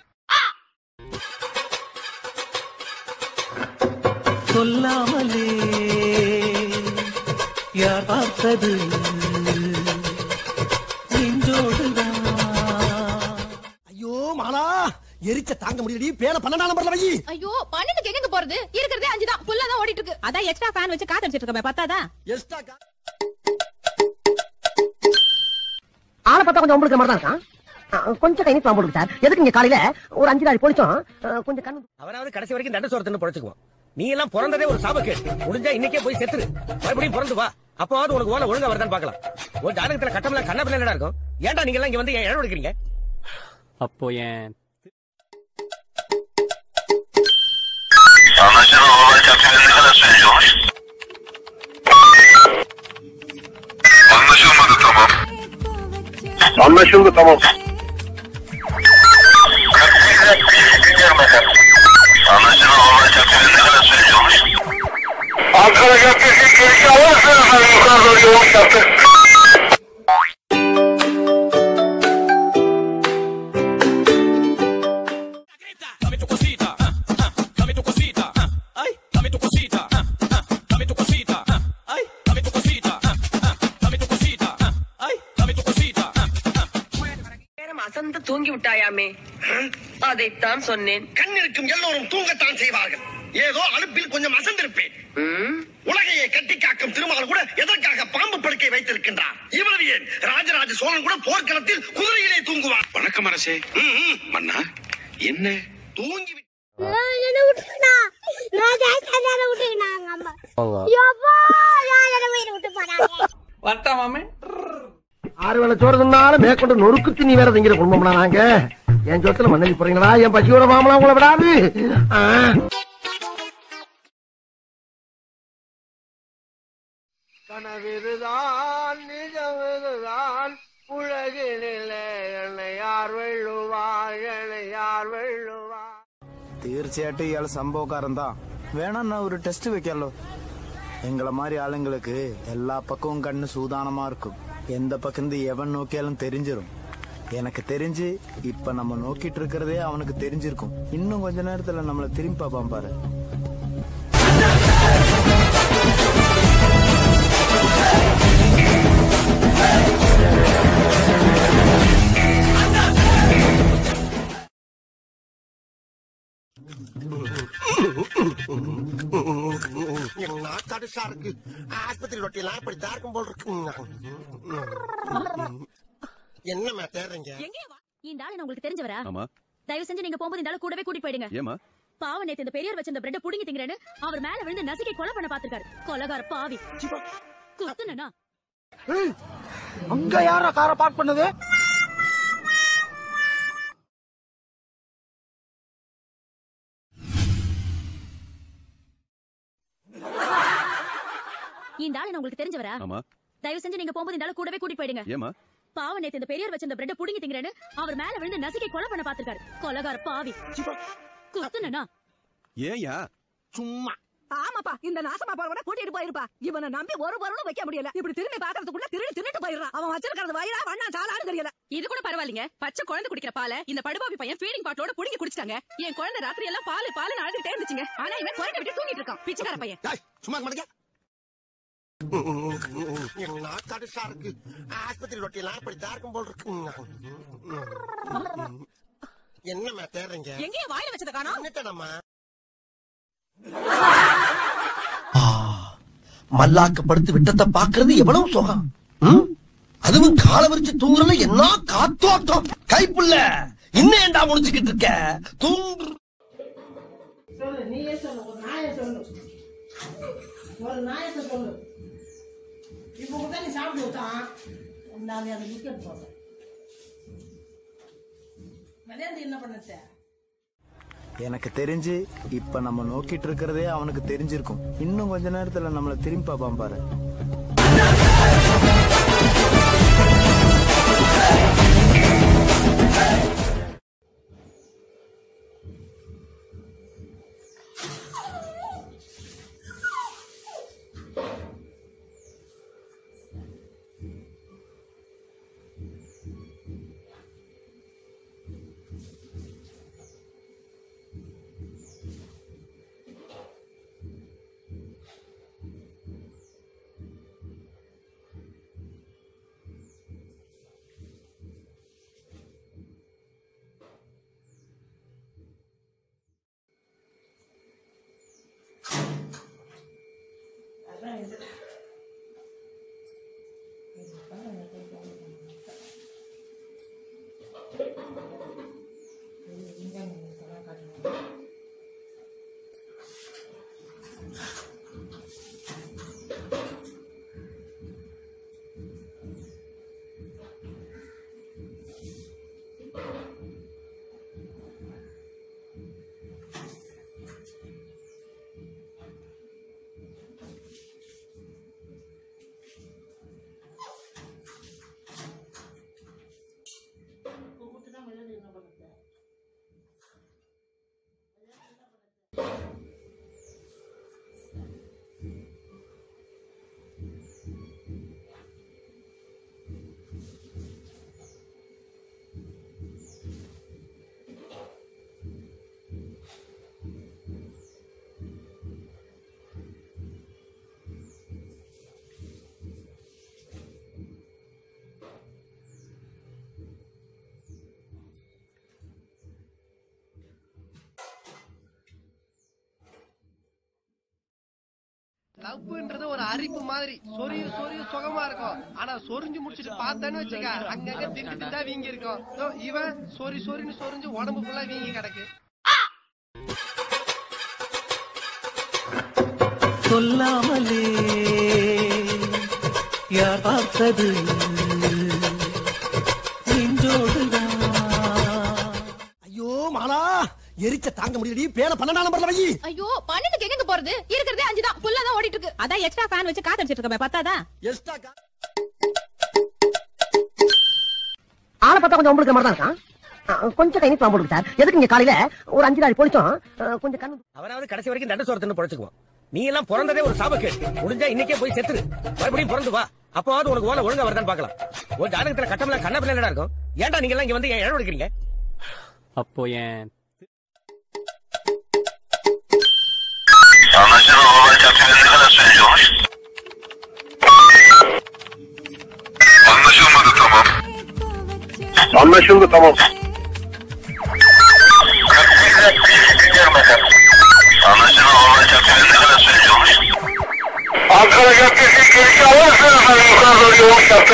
சொல்லாமலே யார் பார்த்தது நெஞ்சோடுதான் ஐயோ மாலா எரிச்ச தாங்க முடியலடி பேன பன்னெண்டாம் நம்பர்ல வை ஐயோ பன்னெண்டுக்கு எங்க போறது இருக்கிறதே அஞ்சு தான் புல்லா தான் ஓடிட்டு இருக்கு அதான் எக்ஸ்ட்ரா ஃபேன் வச்சு காத்தடிச்சிட்டு இருக்கேன் பத்தாதா எஸ்டா ஆளை பார்த்தா கொஞ்சம் உங்களுக்கு மாதிரி தான் இருக்கான் ஆ, கொஞ்சம் கை நீட்டு போடுங்க சார் எதுக்கு இங்க காலையில ஒரு அஞ்சு நாள் பொழிச்சோம் ஆ, கொஞ்சம் கண்ணு அவனாவது கடைசி வரைக்கும் தண்ட சோரத்துன்னு பொழைச்சுக்குவான் நீ எல்லாம் பிறந்ததே ஒரு சாபக்கேடு முடிஞ்சா இன்னைக்கே போய் செத்துரு மறுபடியும் பிறந்து வா அப்பவாவது உனக்கு ஓலை ஒழுங்கா வருதான்னு பார்க்கலாம் ஒரு ஜாதகத்துல கட்டமெல்லாம் கண்ண பிள்ளை இருக்கும் ஏன்டா நீங்க எல்லாம் இங்க வந்து இடம் எடுக்கிறீங்க அப்போ என் Anlaşılan olay kaptanı ne kadar sürüyormuş? Anlaşılmadı tamam. Anlaşıldı tamam. Dinliyorum efendim. Anlaşılan olay kaptanı ne kadar sürüyormuş? Ankara Caddesi girişi alırsınız efendim yukarı doğru yoğun yaptı. Dame tu cosita, ah, ah, dame tu cosita, ah, ay, dame tu cosita, ah, ah, dame tu cosita, ah, ay, dame tu cosita, ah, ah, dame tu cosita, ah, ay, dame tu cosita, ah, நேரம் அசந்து தூங்கி விட்டாயாமே அதைத்தான் சொன்னேன் கண் இருக்கும் எல்லோரும் தூங்கத்தான் செய்வார்கள் ஏதோ அலுப்பில் கொஞ்சம் அசந்திருப்பேன் உலகையே கட்டி காக்கும் திருமால் கூட எதற்காக பாம்பு படுக்கை வைத்திருக்கின்றார் இவ்வளவு ஏன் ராஜராஜ சோழன் கூட போர்க்களத்தில் குதிரையிலே தூங்குவார் வணக்கம் அரசே மன்னா என்ன தூங்கி என்ன விட்டுனா ராஜா சாதாரண விட்டுக்கினாங்க அம்மா யப்பா யாரை வீடு விட்டு போறாங்க வட்டா மாமே ஆறு வேளை சோறு தின்னாலும் மேற்கொண்டு நொறுக்கு திணி வேற திங்கிற குடும்பம்னா நாங்க என் சொத்துல மண்ணலி போறீங்களா என் பசியோட மாமலாம் உங்களை விடாது ஆ. கனவிதுதான் நிஜமிதுதான் உலகினிலே என்னை யார் வெள்ளுவார் என்னை யார் வெள்ளுவார் തീർച്ചയായിട്ടും ഇയാൾ സംഭവക്കാരൻ താ വേണമെന്നാ ഒരു ടെസ്റ്റ് വെക്കാലോ எங்களை மாதிரி ஆளுங்களுக்கு எல்லா பக்கமும் கண்ணு சூதானமா இருக்கும் எந்த பக்கம் எவன் நோக்கியாலும் தெரிஞ்சிரும் எனக்கு தெரிஞ்சு இப்ப நம்ம நோக்கிட்டு இருக்கிறதே அவனுக்கு தெரிஞ்சிருக்கும் இன்னும் கொஞ்ச நேரத்துல நம்மள திரும்பி பார்ப்பான் பாரு தடுசா இருக்கு ஆஸ்பத்திரி ரொட்டியெல்லாம் இப்படி தார்க்கும் போல் இருக்கு என்னம்மா தேடுறீங்க இந்த ஆளு உங்களுக்கு தெரிஞ்சவரா ஆமா தயவு செஞ்சு நீங்க போகும்போது இந்த ஆளு கூடவே கூட்டிட்டு போயிடுங்க ஏமா பாவம் நேத்து இந்த பெரியவர் வச்சிருந்த பிரெட் புடுங்கி திங்கிறேன்னு அவர் மேல விழுந்து நசுக்கி கொலை பண்ண பாத்துருக்காரு கொலகார பாவி குத்துனா அங்க யாரா காரை பார்க் பண்ணது இந்த ஆளு உங்களுக்கு தெரிஞ்சவரா ஆமா தயவு செஞ்சு நீங்க போகும்போது இந்த ஆளு கூடவே கூட்டிட்டு போயிடுங்க ஏமா பாவம் நேத்து இந்த பெரியவர் வச்சிருந்த பிரெட் புடுங்கி திங்கிறேன்னு அவர் மேல விழுந்து நசுக்கி கொலை பண்ண பாத்துருக்காரு கொலகார பாவி குத்துனா ஏயா சும்மா ஆமாப்பா இந்த நாசமா போறவன கூட்டிட்டு போயிருப்பா இவனை நம்பி ஒரு பொருளும் வைக்க முடியல இப்படி திரும்பி பாக்குறதுக்குள்ள திருடி திருட்டு போயிடுறான் அவன் வச்சிருக்கிறது வயிறா வண்ணா சாலான்னு தெரியல இது கூட பரவாயில்லைங்க பச்சை குழந்தை குடிக்கிற பாலை இந்த படுபாவி பையன் ஃபீடிங் பாட்டிலோட புடுங்கி குடிச்சிட்டாங்க என் குழந்தை ராத்திரி எல்லாம் பால் பால் அழுதுட்டே இருந்துச்சுங்க ஆனா இவன் குழந்தை விட்டு தூங்கிட்டு இருக்கான் பிச்சைக்கார பையன் சும்மா மாட்டேங்க என்ன தடுசா இருக்கு ஆஸ்பத்திரி ரொட்டியெல்லாம் இப்படி தார்க்கும் போல் இருக்கு என்னம்மா தேடுறீங்க எங்கேயும் வாயில வச்சத காணோம் என்னட்டம்மா மல்லாக்க படுத்து விட்டத்தை பாக்குறது எவ்வளவு சுகம் ம்? அதுவும் கால விரிச்சு தூங்குறதுல என்ன காத்தோட்டம் கைப்புள்ள இன்னும் ஏன்டா முடிச்சுக்கிட்டு இருக்க தூங்கு சொல்லு நீயே சொல்லு ஒரு நாயை சொல்லு ஒரு நாயத்தை சொல்லு இப்போ கூட நீ சாப்பிட்டு விட்டான் நான் அதை விக்கெட் போடுறேன் மதியானத்துக்கு என்ன பண்ணத்த எனக்கு தெரிஞ்சு இப்ப நம்ம நோக்கிட்டு இருக்கிறதே அவனுக்கு தெரிஞ்சிருக்கும் இன்னும் கொஞ்ச நேரத்துல நம்மள திரும்பி பார்ப்பான் பாரு லவ்ன்றது ஒரு அரிப்பு மாதிரி சொரிய சொரிய சுகமா இருக்கும் ஆனா சொரிஞ்சு முடிச்சிட்டு பார்த்தான்னு வச்சுக்க அங்கங்க திட்டு திட்டா வீங்கி இருக்கும் இதோ இவன் சொரி சொரின்னு சொரிஞ்சு உடம்பு ஃபுல்லா வீங்கி கிடக்கு சொல்லாமலே யார் பார்த்தது நெஞ்சோடுதான் ஐயோ மாலா எரிச்ச தாங்க முடியலடி பேன பன்னெண்டாம் நம்பர்ல வை ஐயோ பன்னெண்டுக்கு எங்க போறது இருக்கிறதே அஞ்சு தான் புல்லா தான் ஓடிட்டு இருக்கு அதான் எக்ஸ்ட்ரா ஃபேன் வச்சு காத்தடிச்சிட்டு இருக்கமே பத்தாதா எஸ்டா ஆளை பார்த்தா கொஞ்சம் உங்களுக்கு மாதிரி தான் இருக்கான் ஆ, கொஞ்சம் கை நீட்டலாம் போடுங்க சார் எதுக்கு இங்க காலையில ஒரு அஞ்சு நாள் பொழிச்சோம் ஆ, கொஞ்சம் கண்ணு அவனாவது கடைசி வரைக்கும் தண்ட சோறு தின்னு பொழைச்சுக்குவான் நீ எல்லாம் பிறந்ததே ஒரு சாபக்கேடு முடிஞ்சா இன்னைக்கே போய் செத்துரு மறுபடியும் பிறந்து வா அப்பவாவது உனக்கு ஓலை ஒழுங்கா வருதான்னு பார்க்கலாம் ஒரு ஜாதகத்துல கட்டம்ல கண்ண பிள்ளை இருக்கும் ஏன்டா நீங்க எல்லாம் இங்க வந்து ஏன் இடம் எடுக்கிறீங்க அப்போ என் Anlaşılan olay kapitali ne kadar sürüyormuş? Anlaşılmadı tamam. Anlaşıldı tamam. Dinliyorum efendim. Anlaşılan olay kapitali ne kadar sürüyormuş? Ankara Caddesi girişi alırsın efendim yukarı doğru yoğun yaptı.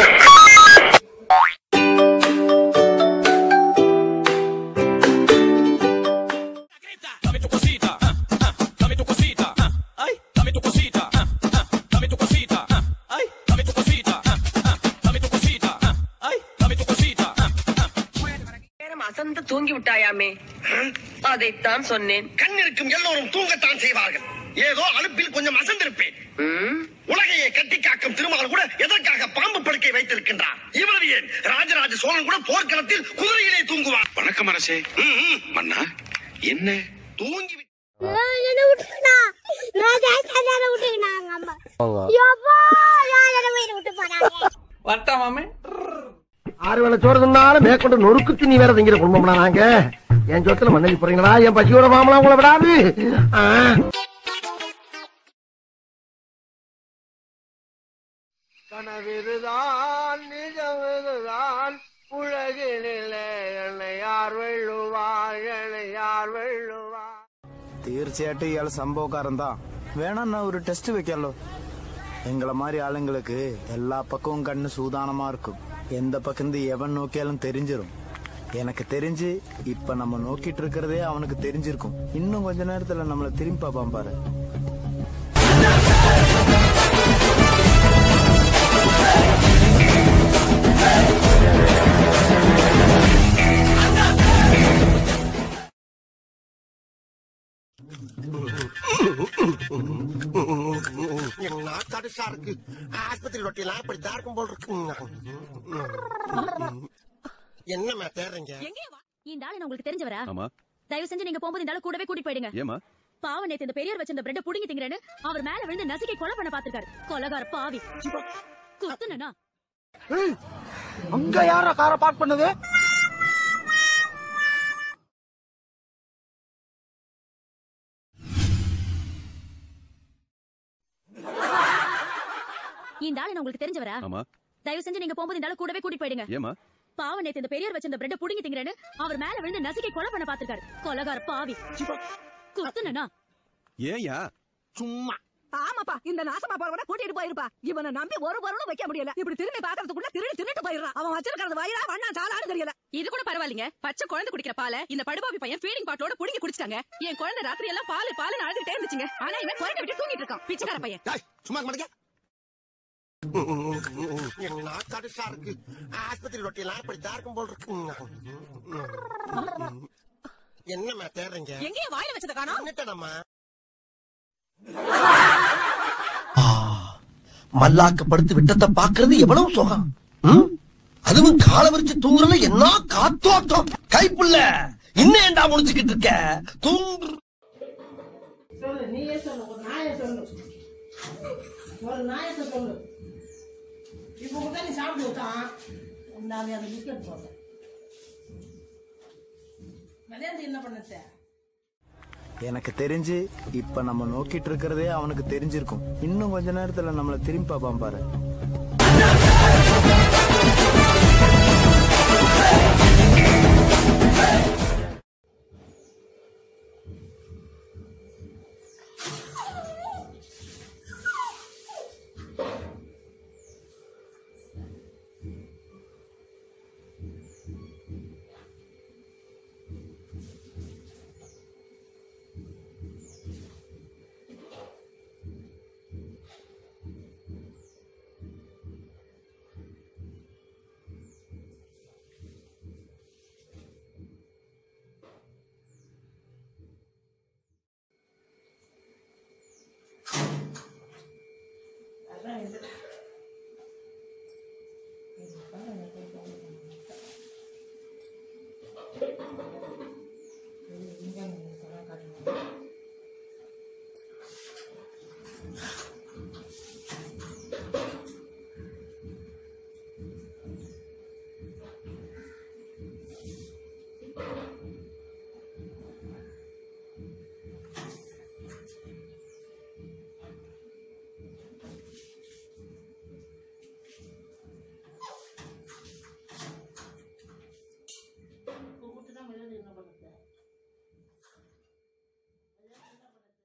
Dame tu cosita, ah, ah, dame tu cosita, ah, ay, dame tu cosita, ah, ah, dame tu cosita, ah, ay, dame tu cosita, ah, ah, dame tu cosita, ah, ay, dame tu cosita, ah, நேரம் அசந்து தூங்கி விட்டாயாமே அதைத்தான் சொன்னேன் கண் இருக்கும் எல்லோரும் தூங்கத்தான் செய்வார்கள் ஏதோ அலுப்பில் கொஞ்சம் அசந்திருப்பேன் உலகையே கட்டி காக்கும் திருமால் கூட எதற்காக பாம்பு படுக்கை வைத்திருக்கின்றார் இவ்வளவு ஏன் ராஜராஜ சோழன் கூட போர்க்களத்தில் குதிரையிலே தூங்குவார் வணக்கம் அரசே மன்னா என்ன தூங்கி என்ன விட்டுனா ராஜா சந்தான விட்டுனாங்க அம்மா யப்பா யார வீடு விட்டு போறாங்க வட்டா மாமே ஆறு வேளை சோறு தின்னாலும் மேற்கொண்டு நொறுக்கு தின்னி வேற திங்கிற குடும்பம்னா நாங்க என் சொத்துல மண்ணலி போறீங்களா என் பசியோட மாமலாம் உங்களை விடாது ஆ. கனவிதுதான் நிஜமிதுதான் உலகினிலே என்னை யார் வெள்ளுவார் என்னை யார் வெள்ளுவார் തീർച്ചയായിട്ടും ഇയാൾ സംഭവക്കാരൻ താ വേണമെന്നാ ഒരു ടെസ്റ്റ് വെക്കാലോ எங்களை மாதிரி ஆளுங்களுக்கு எல்லா பக்கமும் கண்ணு சூதானமா இருக்கும் எந்த பக்கம் எவன் நோக்கியாலும் தெரிஞ்சிரும் எனக்கு தெரிஞ்சு இப்ப நம்ம நோக்கிட்டு இருக்கிறதே அவனுக்கு தெரிஞ்சிருக்கும் இன்னும் கொஞ்ச நேரத்துல நம்மள திரும்பி பார்ப்பான் பாரு கடுசா இருக்கு ஆஸ்பத்திரி ரொட்டிலாம் இப்படி தான் இருக்கும் போல் இருக்கு என்னம்மா தேடுறீங்க இந்த ஆளு உங்களுக்கு தெரிஞ்சவரா ஆமா தயவு செஞ்சு நீங்க போகும்போது இந்த ஆளு கூடவே கூட்டிட்டு போயிடுங்க ஏமா பாவம் நேத்து இந்த பெரியவர் வச்சிருந்த பிரெட் புடிங்கி திங்கறேன்னு அவர் மேல விழுந்து நசுக்கி கொலை பண்ண பாத்துருக்காரு கொலகார பாவி குத்துனா அங்க யாரா காரை பார்க் பண்ணது இந்த ஆளு உங்களுக்கு தெரிஞ்சவரா ஆமா தயவு செஞ்சு நீங்க போகும்போது இந்த ஆளு கூடவே கூட்டிட்டு போயிடுங்க ஏமா பாவம் நேத்து இந்த பெரியவர் வச்சிருந்த பிரெட் புடிங்கி திங்கறேன்னு அவர் மேல விழுந்து நசுக்கி கொலை பண்ண பாத்துருக்காரு கொலகார பாவி குத்துனா ஏயா சும்மா ஆமாப்பா இந்த நாசமா போறவன கூட்டிட்டு போயிருப்பா இவனை நம்பி ஒரு பொருளும் வைக்க முடியல இப்படி திரும்பி பாக்குறதுக்குள்ள திருடி தின்னுட்டு போயிடுறான் அவன் வச்சிருக்கிறது வயிறா வண்ணா சாலான்னு தெரியல இது கூட பரவாயில்லைங்க பச்சை குழந்தை குடிக்கிற பாலை இந்த படுபாவி பையன் ஃபீடிங் பாட்டிலோட புடிங்கி குடிச்சிட்டாங்க என் குழந்தை ராத்திரி எல்லாம் பால் பால் அழுதுகிட்டே இருந்துச்சுங்க ஆனா இவன் குறைக்க விட்டு தூங்கிட்டு இருக்கான் பிச்சைக்கார பையன் சும்மா மாட்டேங்க கடுசா இருக்கு ஆஸ்பத்திரி ரொட்டிலாம் இப்படி தான் இருக்கும் போல் இருக்கு என்னம்மா தேடுறீங்க எங்கேயும் வாயில வச்சத காணோம் என்னட்டனம்மா மல்லாக்க படுத்து விட்டத்தை பாக்குறது எவ்வளவு சுகம் ம்? அதுவும் கால விரிச்சு தூங்குறதுல என்ன காத்தோட்டம் கைப்புள்ள இன்னும் ஏண்டா முடிச்சுக்கிட்டு இருக்க தூங்கு சொல்லு நீயே சொல்லு ஒரு நாயை சொல்லு ஒரு நாயத்தை சொல்லு இப்போ கூட நீ சாப்பிட்டு விட்டான் நான் அந்த பிஸ்கட் போடுறேன் கல்யாணத்துக்கு என்ன பண்ணத்த எனக்கு தெரிஞ்சு இப்ப நம்ம நோக்கிட்டு இருக்கிறதே அவனுக்கு தெரிஞ்சிருக்கும் இன்னும் கொஞ்ச நேரத்துல நம்மள திரும்பி பார்ப்பான் பாரு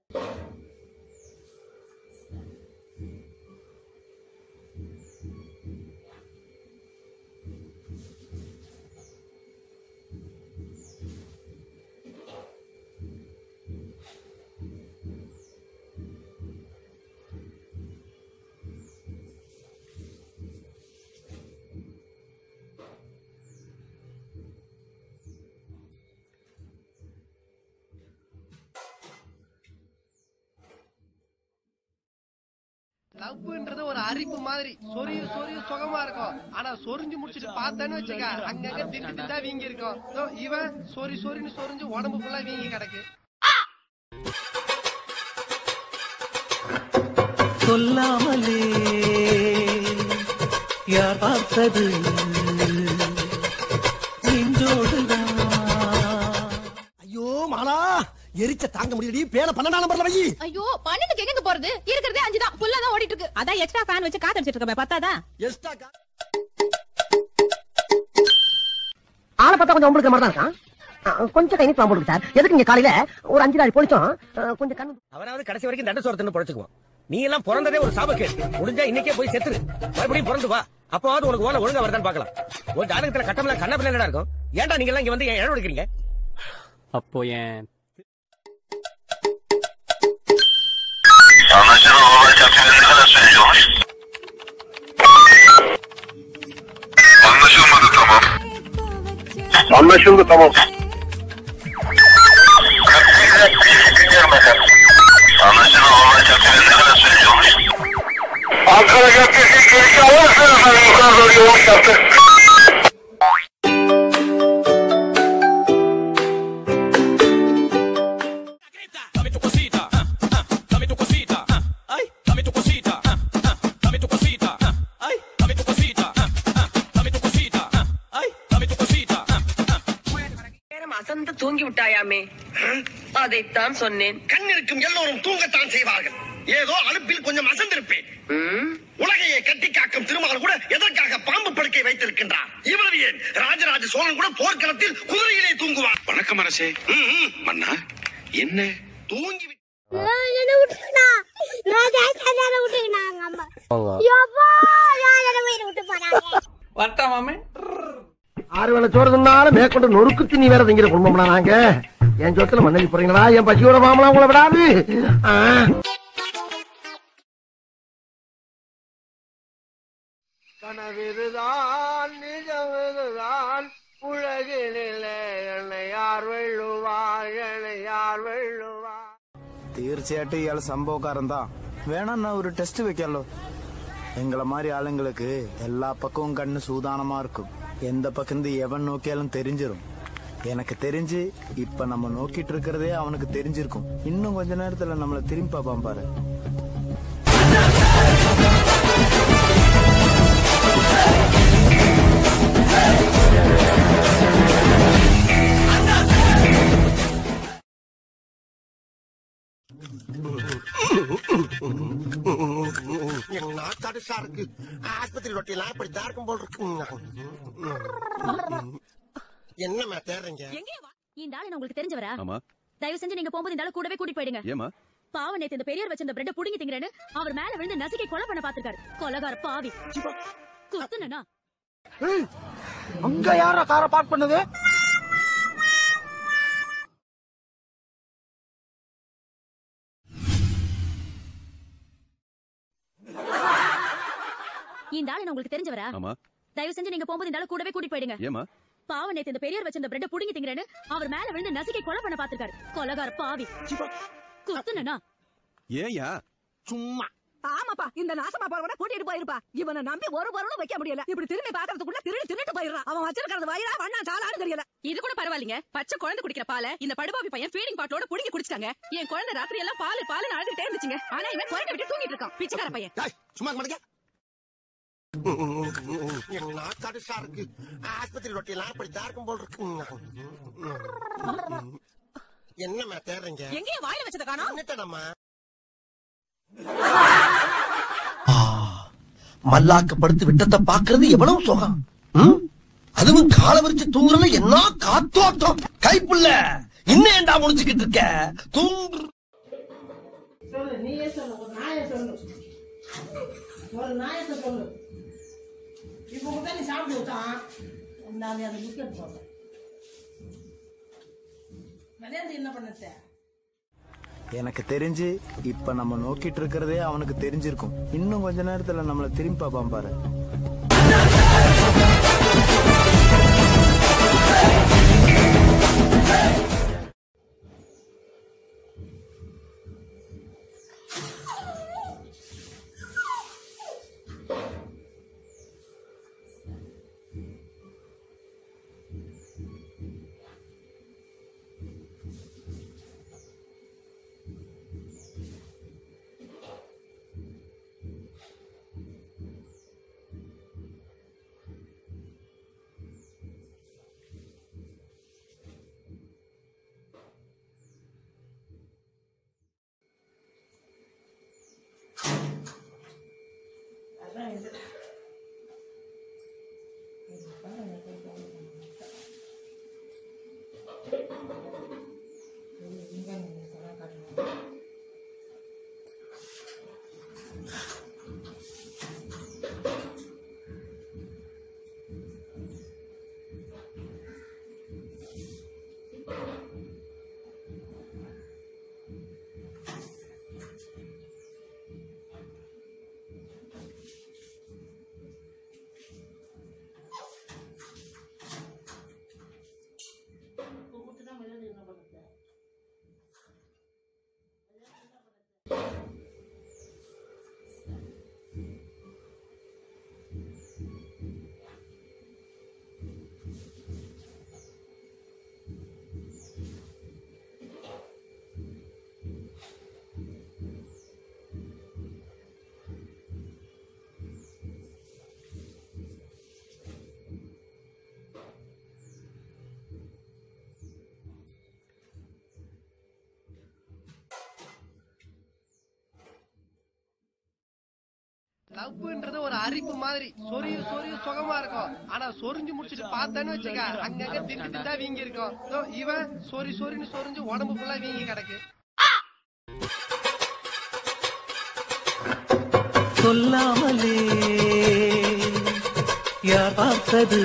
லவ்ன்றது ஒரு அரிப்பு மாதிரி சொரிய சொரிய சுகமா இருக்கும் ஆனா சொரிஞ்சு முடிச்சிட்டு பார்த்தான்னு வச்சுக்க அங்கங்க திட்டு திட்டா வீங்கி இருக்கும் இதோ இவன் சொரி சொரின்னு சொரிஞ்சு உடம்பு ஃபுல்லா வீங்கி கிடக்கு சொல்லாமலே யார் பார்த்தது நெஞ்சோடுதான் ஐயோ மாலா எரிச்ச தாங்க முடியலடி பேன பன்னெண்டாம் நம்பர்ல வை ஐயோ பன்னெண்டுக்கு எங்க போறது இருக்கிறதே அஞ்சு தான் புல்லா தான் ஓடிட்டு இருக்கு அதான் எக்ஸ்ட்ரா ஃபேன் வச்சு காத்தடிச்சிட்டு இருக்கேன் பத்தாதா எஸ்டா ஆளை பார்த்தா கொஞ்சம் உங்களுக்கு மாதிரி தான் இருக்கான் ஆ, கொஞ்சம் கை நீட்டு போடுங்க சார் எதுக்கு இங்க காலையில ஒரு அஞ்சு நாள் பொழிச்சோம் ஆ, கொஞ்சம் கண்ணு அவனாவது கடைசி வரைக்கும் தண்ட சோரத்துன்னு பொழைச்சுக்குவான் நீ எல்லாம் பிறந்ததே ஒரு சாபக்கேடு முடிஞ்சா இன்னைக்கே போய் செத்துரு மறுபடியும் பிறந்து வா அப்பவாவது உனக்கு ஓலை ஒழுங்கா வருதான்னு பார்க்கலாம் ஒரு ஜாதகத்துல கட்டமெல்லாம் கண்ண பிள்ளை இருக்கும் ஏன்டா நீங்க எல்லாம் இங்க வந்து இடம் எடுக்கிறீங்க அப்போ என் Anlaşılan olay kapitali ne kadar sürüyormuş? Anlaşılmadı tamam. Anlaşıldı tamam. Dinliyorum efendim. Anlaşılan olay kapitali ne kadar sürüyormuş? Ankara Caddesi girişi alırsın efendim yukarı doğru yoğun yaptı. Dame tu cosita, ah, ah, dame tu cosita, ah, ay, dame tu cosita, ah, ah, dame tu cosita, ah, ay, dame tu cosita, ah, ah, dame tu cosita, ah, ay, dame tu cosita, ah, நேரம் அசந்து தூங்கி விட்டாயாமே அதைத்தான் சொன்னேன் கண் இருக்கும் எல்லோரும் தூங்கத்தான் செய்வார்கள் ஏதோ அலுப்பில் கொஞ்சம் அசந்திருப்பேன் உலகையை கட்டி காக்கும் திருமால் கூட எதற்காக பாம்பு படுக்கை வைத்திருக்கின்றார் இவ்வளவு ஏன் ராஜராஜ சோழன் கூட போர்க்களத்தில் குதிரையிலே தூங்குவார் வணக்கம் அரசே மன்னா என்ன தூங்கி என்ன விட்டுனா ராஜா சாதார விட்டுக்கினாங்க அம்மா யப்பா யாரோட வீடு விட்டு போறாங்க வரட்டா மாமே ஆறு வேளை சோறு தின்னாலும் மேற்கொண்டு நொறுக்கு திணி வேற திங்கிற குடும்பம்னா நாங்க என் சொத்துல மண்ணலி போறீங்களா என் பசியோட மாமலாம் உங்களை விடாது ஆ. கனவிதுதான் நிஜமிதுதான் உலகினிலே என்னை யார் வெள்ளுவார் என்னை யார் வெள்ளுவார் തീർച്ചയായിട്ടും ഇയാൾ സംഭവക്കാരൻ താ വേണമെന്നാ ഒരു ടെസ്റ്റ് വെക്കാലോ எங்களை மாதிரி ஆளுங்களுக்கு எல்லா பக்கமும் கண்ணு சூதானமா இருக்கும் எந்த பக்கம் எவன் நோக்கியாலும் தெரிஞ்சிரும் எனக்கு தெரிஞ்சு இப்ப நம்ம நோக்கிட்டு இருக்கிறதே அவனுக்கு தெரிஞ்சிருக்கும் இன்னும் கொஞ்ச நேரத்துல நம்மள திரும்பி பார்ப்பான் பாரு என் நாக்காடு இருக்கு ஆஸ்பத்திரி ரொட்டியெல்லாம் இப்படி தான் இருக்கும் போல் இருக்கு என்னம்மா தேடுறீங்க இந்த ஆளு உங்களுக்கு தெரிஞ்சவரா ஆமா தயவு செஞ்சு நீங்க போகும்போது இந்த ஆளு கூடவே கூட்டிட்டு போயிடுங்க ஏமா பாவம் நேத்து இந்த பெரியார் வச்சிருந்த பிரெட் புடுங்கி திங்கிறேன்னு அவர் மேல விழுந்து நசுக்கி கொலை பண்ண பாத்துருக்காரு கொலகார பாவி குத்துனா அங்க யாரா காரை பார்க் பண்ணது இந்த ஆளு உங்களுக்கு தெரிஞ்சவரா ஆமா தயவு செஞ்சு நீங்க போகும்போது இந்த ஆளு கூடவே கூட்டிட்டு போயிடுங்க ஏமா பாவம் நேத்து இந்த பெரியார் வச்சிருந்த பிரெட் புடுங்கி திங்கிறேன்னு அவர் மேல விழுந்து நசுக்கி கொலை பண்ண பாத்துருக்காரு கொலகார பாவி குத்துனா ஏயா சும்மா ஆமாப்பா இந்த நாசமா போறவன கூட்டிட்டு போயிருப்பா இவனை நம்பி ஒரு பொருளும் வைக்க முடியல இப்படி திரும்பி பாக்குறதுக்குள்ள திருடி திருட்டு போயிடுறான் அவன் வச்சிருக்கிறது வயிறா வண்ணா சாலான்னு தெரியல இது கூட பரவாயில்லைங்க பச்சை குழந்தை குடிக்கிற பாலை இந்த படுபாவி பையன் ஃபீடிங் பாட்டோட புடுங்கி குடிச்சிட்டாங்க என் குழந்தை ராத்திரி எல்லாம் பால் பால் அழுதுட்டே இருந்துச்சுங்க ஆனா இவன் குறைக்க விட்டு தூங்கிட்டு இருக்கான் பிச்சைக்கார பையன் சும்மா மாட்டேங்க என் நாக்காடு இருக்கு ஆஸ்பத்திரி ரொட்டியெல்லாம் இப்படி தான் இருக்கும் போல் இருக்கு என்னம்மா தேடுறீங்க எங்கேயும் வாயில வச்சத காணோம் என்னட்டம்மா மல்லாக்க படுத்து விட்டத்தை பாக்குறது எவ்வளவு சுகம் ம்? அதுவும் கால விரிச்சு தூங்குறதுல என்ன காத்தோட்டம் கைப்புள்ள இன்னும் ஏண்டா முடிச்சுக்கிட்டு இருக்க தூங்கு நீயே சொல்லு ஒரு நாயை சொல்லு ஒரு நாயத்தை சொல்லு இப்போ கூட நீ சாப்பிட்டு விட்டான் நான் அந்த பிஸ்கட் போடுறேன் விளையாண்டு என்ன பண்ணத்த எனக்கு தெரிஞ்சு இப்ப நம்ம நோக்கிட்டு இருக்கிறதே அவனுக்கு தெரிஞ்சிருக்கும் இன்னும் கொஞ்ச நேரத்துல நம்மள திரும்பி பார்ப்பான் பாரு அதான் இது லவ்ன்றது ஒரு அரிப்பு மாதிரி சொரிய சொரிய சுகமா இருக்கும் ஆனா சொரிஞ்சு முடிச்சிட்டு பார்த்தான்னு வச்சுக்க அங்கங்க திட்டு திட்டா வீங்கி இருக்கும் இதோ இவன் சொரி சொரின்னு சொரிஞ்சு உடம்பு ஃபுல்லா வீங்கி கிடக்கு சொல்லாமலே யார் பார்த்தது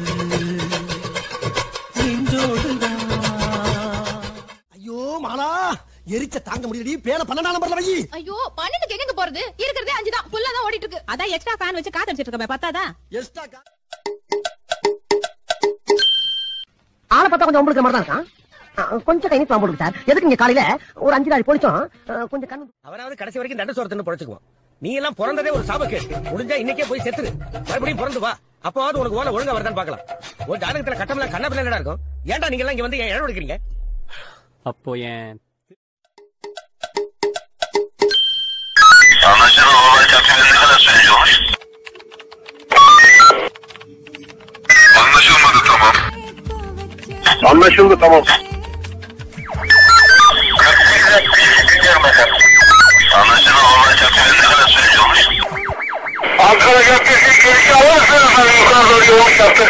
நெஞ்சோடுதான் ஐயோ மாலா எரிச்ச தாங்க முடியலடி பேன பன்னெண்டாம் நம்பர்ல வை ஐயோ பன்னெண்டுக்கு எங்க போறது இருக்கிறதே அஞ்சு தான் புல்லா தான் ஓடிட்டு இருக்கு அதான் எக்ஸ்ட்ரா ஃபேன் வச்சு காத்து அடிச்சிட்டு இருக்கேன் பத்தாதா எக்ஸ்ட்ரா ஆளை பார்த்தா கொஞ்சம் உங்களுக்கு மாதிரி தான் இருக்கான் ஆ, கொஞ்சம் கை நீட்டு போடுங்க சார் எதுக்கு இங்க காலையில ஒரு அஞ்சு நாள் போலிச்சோம் கொஞ்சம் கண்ணு அவனாவது கடைசி வரைக்கும் தண்ட சோரத்துன்னு பொழைச்சுக்குவான் நீ எல்லாம் பிறந்ததே ஒரு சாபக்கேடு முடிஞ்சா இன்னைக்கே போய் செத்துரு மறுபடியும் பிறந்து வா அப்பவாவது உனக்கு ஓலை ஒழுங்கா வருதான்னு பார்க்கலாம் ஒரு ஜாதகத்துல கட்டம்லாம் கண்ண பிள்ளை இருக்கும் ஏன்டா நீங்க எல்லாம் இங்க வந்து இடம் எடுக்கிறீங்க அப்போ என் Anlaşılan olay kaptanı ne kadar sürüyormuş? Anlaşılmadı tamam. Anlaşıldı tamam. Dinliyorum efendim. Anlaşılan olay kaptanı ne kadar sürüyormuş? Ankara Caddesi girişi alırsanız efendim yukarı doğru yoğun yaptı.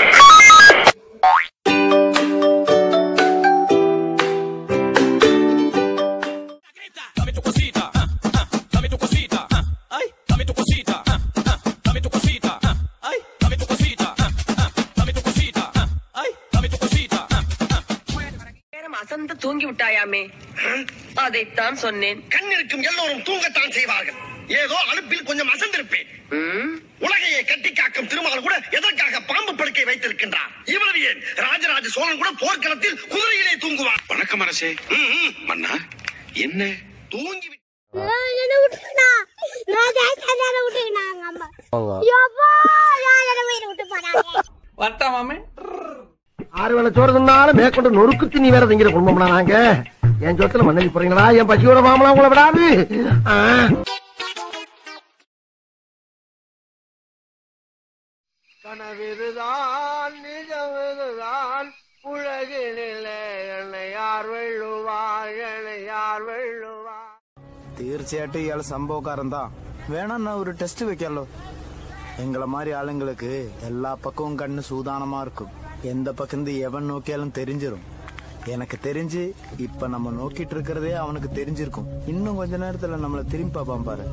Dame tu cosita, ah, ah, dame tu cosita, ah, ay, dame tu cosita, ah, ah, dame tu cosita, ah, ay, dame tu cosita, ah, ah, dame tu cosita, ah, ay, dame tu cosita, ah, நேரம் அசந்து தூங்கி விட்டாயாமே அதைத்தான் சொன்னேன் கண் இருக்கும் எல்லோரும் தூங்கத்தான் செய்வார்கள் ஏதோ அனுப்பில் கொஞ்சம் அசந்திருப்பேன் உலகையை கட்டி காக்கும் திருமால் கூட எதற்காக பாம்பு படுக்கை வைத்திருக்கின்றார் இவ்வளவு ஏன் ராஜராஜ சோழன் கூட போர்க்களத்தில் குதிரையிலே தூங்குவார் வணக்கம் அரசே மன்னா என்ன தூங்கி என்ன விட்டுருக்கா ராஜா சந்தான விட்டுருக்காங்க அம்மா யப்பா யார் என்ன உயிரை விட்டு போறாங்க வட்டா மாமே ஆறு வேளை சோறு தின்னாலும் மேற்கொண்டு நொறுக்கு திணி வேற திங்கிற குடும்பம்னா நாங்க என் சொத்துல மண்ணலி போறீங்களா என் பசியோட மாமலாம் உங்களை விடாது ஆ. கனவிதுதான் நிஜமிதுதான் உலகினிலே என்னை யார் வெள்ளுவார் என்னை யார் வெள்ளுவார் തീർച്ചയായിട്ടും ഇയാൾ സംഭവക്കാരൻ താ വേണമെന്നാ ഒരു ടെസ്റ്റ് വെക്കാലോ எங்களை மாதிரி ஆளுங்களுக்கு எல்லா பக்கமும் கண்ணு சூதானமா இருக்கும் எந்த பக்கம் எவன் நோக்கியாலும் தெரிஞ்சிரும் எனக்கு தெரிஞ்சு இப்ப நம்ம நோக்கிட்டு இருக்கிறதே அவனுக்கு தெரிஞ்சிருக்கும் இன்னும் கொஞ்ச நேரத்துல நம்மள திரும்பி பார்ப்பான் பாரு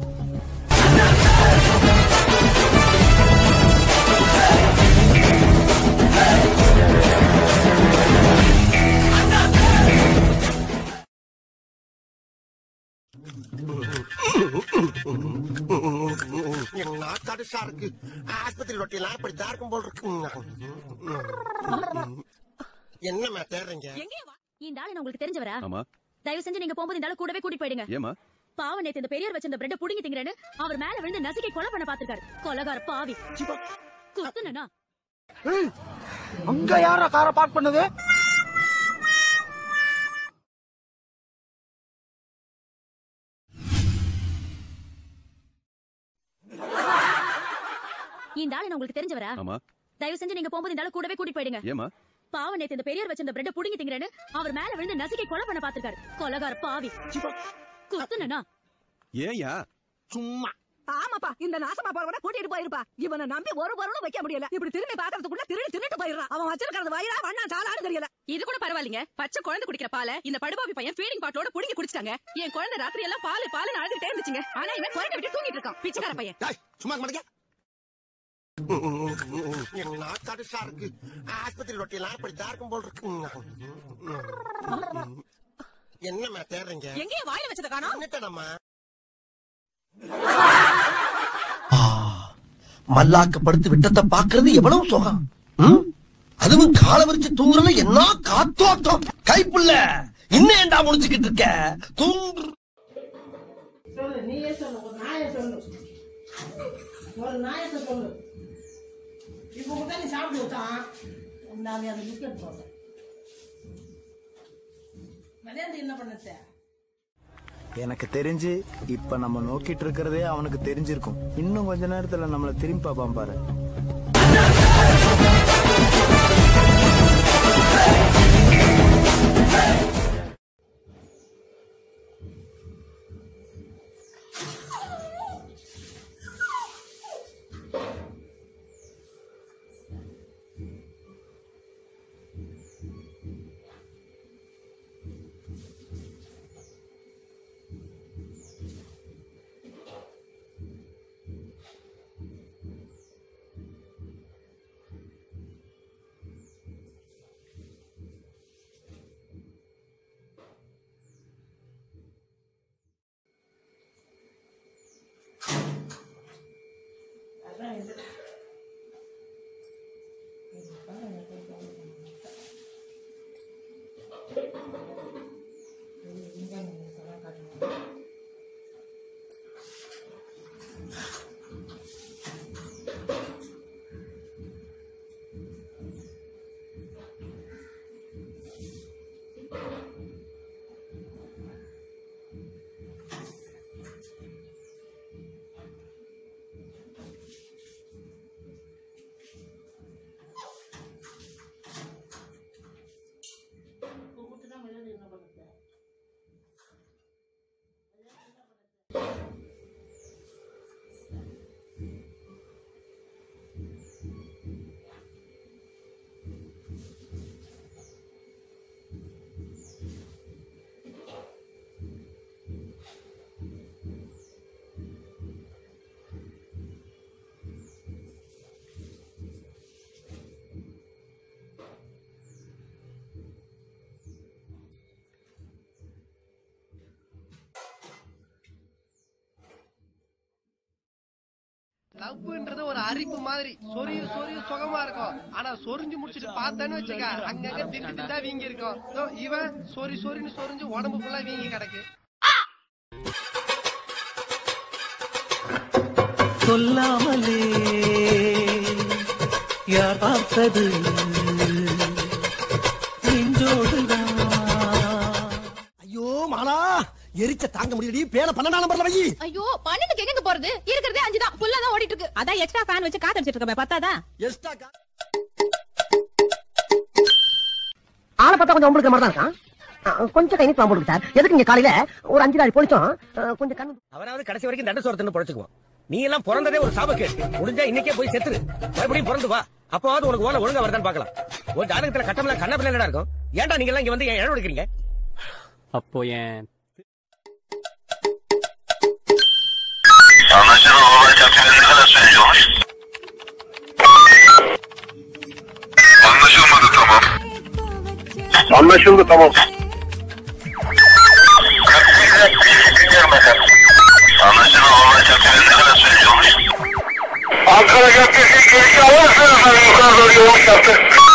என்ன கடுசா இருக்கு ஆஸ்பத்திரி ரொட்டிலாம் இப்படித்தான் இருக்கும் போல் இருக்கு என்னம்மா தேடுறீங்க இந்த ஆளு நான் உங்களுக்கு தெரிஞ்சவரா ஆமா தயவு செஞ்சு நீங்க போகும்போது இந்த ஆளு கூடவே கூட்டி போயிடுங்க ஏமா பாவம் நேத்து இந்த பெரியவர் வச்சிருந்த பிரெட் புடிங்கி திங்கறேன்னு அவர் மேல விழுந்து நசுக்கி கொலை பண்ண பாத்துருக்காரு கொலகார பாவி குத்துனா அங்க யாரா காரை பார்க் பண்ணது இந்த ஆளு நான் உங்களுக்கு தெரிஞ்சவரா ஆமா தயவு செஞ்சு நீங்க போகும்போது இந்த ஆளு கூடவே கூட்டி போயிடுங்க ஏமா பாவம் நேத்து இந்த பெரியவர் வச்சிருந்த பிரெட் புடிங்கி திங்கறேன்னு அவர் மேல விழுந்து நசுக்கி கொலை பண்ண பாத்துருக்காரு கொலகார பாவி குத்துனா ஏயா சும்மா ஆமாப்பா இந்த நாசமா போறவன கூட்டிட்டு போயிருப்பா இவனை நம்பி ஒரு பொருளும் வைக்க முடியல இப்படி திரும்பி பாக்குறதுக்குள்ள திருடி திருட்டு போயிடுறான் அவன் வச்சிருக்கிறது வயிறா வண்ணா சாலான்னு தெரியல இது கூட பரவாயில்லைங்க பச்சை குழந்தை குடிக்கிற பாலை இந்த படுபாவி பையன் ஃபீடிங் பாட்டிலோட புடிங்கி குடிச்சிட்டாங்க என் குழந்தை ராத்திரி எல்லாம் பால் பால் அழுதுட்டே இருந்துச்சுங்க ஆனா இவன் குறைக்க விட்டு தூங்கிட்டு இருக்கான் பிச்சைக்கார பையன் சும்மா மாட்டேங்க என்ன கடுசா இருக்கு ஆஸ்பத்திரி ரொட்டிலாம் இப்படித்தான் இருக்கும் போல் இருக்கு என்னம்மா தேடுறீங்க எங்கேயே வாயில வச்சத காணோம் என்னட்டடம்மா மல்லாக்க படுத்து விட்டத்தை பாக்குறது எவ்வளவு சுகம் ம்? அதுவும் கால விரிச்சு தூங்குறதுல என்ன காத்தோட்டம் கைப்புள்ள இன்னும் ஏன்டா முடிச்சுக்கிட்டு இருக்க தூங்கு சொல்லு நீயே சொல்லு ஒரு நாயை சொல்லு ஒரு நாயத்தை சொல்லு இப்போ கூட நீ சாப்பிட்டு விட்டான் நான் அதை விக்கெட் போடுறேன் மதியானத்துக்கு என்ன பண்ணத்த எனக்கு தெரிஞ்சு இப்ப நம்ம நோக்கிட்டு இருக்கிறதே அவனுக்கு தெரிஞ்சிருக்கும் இன்னும் கொஞ்ச நேரத்துல நம்மள திரும்பி பார்ப்பான் பாரு அதான் இது கூப்பிட்டுதான் மரியாதை என்ன பண்ணுறது லவ்ன்றது ஒரு அரிப்பு மாதிரி சொரிய சொரிய சுகமா இருக்கும் ஆனா சொரிஞ்சு முடிச்சிட்டு பார்த்தான்னு வச்சுக்க அங்கங்க திட்டு தான் வீங்கி இருக்கும் இதோ இவன் சொரி சொரின்னு சொரிஞ்சு உடம்பு ஃபுல்லா வீங்கி கிடக்கு சொல்லாமலே யார் பார்த்தது நெஞ்சோடுதான் ஐயோ மாலா எரிச்ச தாங்க முடியலடி பேன பன்னெண்டாம் நம்பர்ல வை ஐயோ பன்னெண்டுக்கு எங்க போறது இருக்கிறதே அஞ்சு தான் புல்லா தான் ஓடிட்டு இருக்கு அதான் எக்ஸ்ட்ரா ஃபேன் வச்சு காத்தடிச்சிட்டு இருக்கமே பத்தாதா எஸ்டா ஆளை பார்த்தா கொஞ்சம் உங்களுக்கு மாதிரி தான் இருக்கான் ஆ, கொஞ்சம் கை நீட்டு போடுங்க சார் எதுக்கு இங்க காலையில ஒரு அஞ்சு நாள் பொழிச்சோம் ஆ, கொஞ்சம் கண்ணு அவனாவது கடைசி வரைக்கும் தண்ட சோறு தின்னு பொழைச்சுக்குவான் நீ எல்லாம் பிறந்ததே ஒரு சாபக்கேடு முடிஞ்சா இன்னைக்கே போய் செத்துரு மறுபடியும் பிறந்து வா அப்பவாவது உனக்கு ஓலை ஒழுங்கா வருதான்னு பார்க்கலாம் ஒரு ஜாதகத்துல கட்டம்லாம் கண்ண பிள்ளை இருக்கும் ஏன்டா நீங்க எல்லாம் இங்க வந்து ஏன் இடம் எடுக்கிறீங்க அப்போ என் Anlaşılan olay kaptanı ne kadar sürüyormuş? Anlaşılmadı tamam. Anlaşıldı tamam. Dinliyorum efendim. Anlaşılan olay kaptanı ne kadar sürüyormuş? Ankara Caddesi girişi alırsanız efendim yukarı doğru yolculuk yaptı.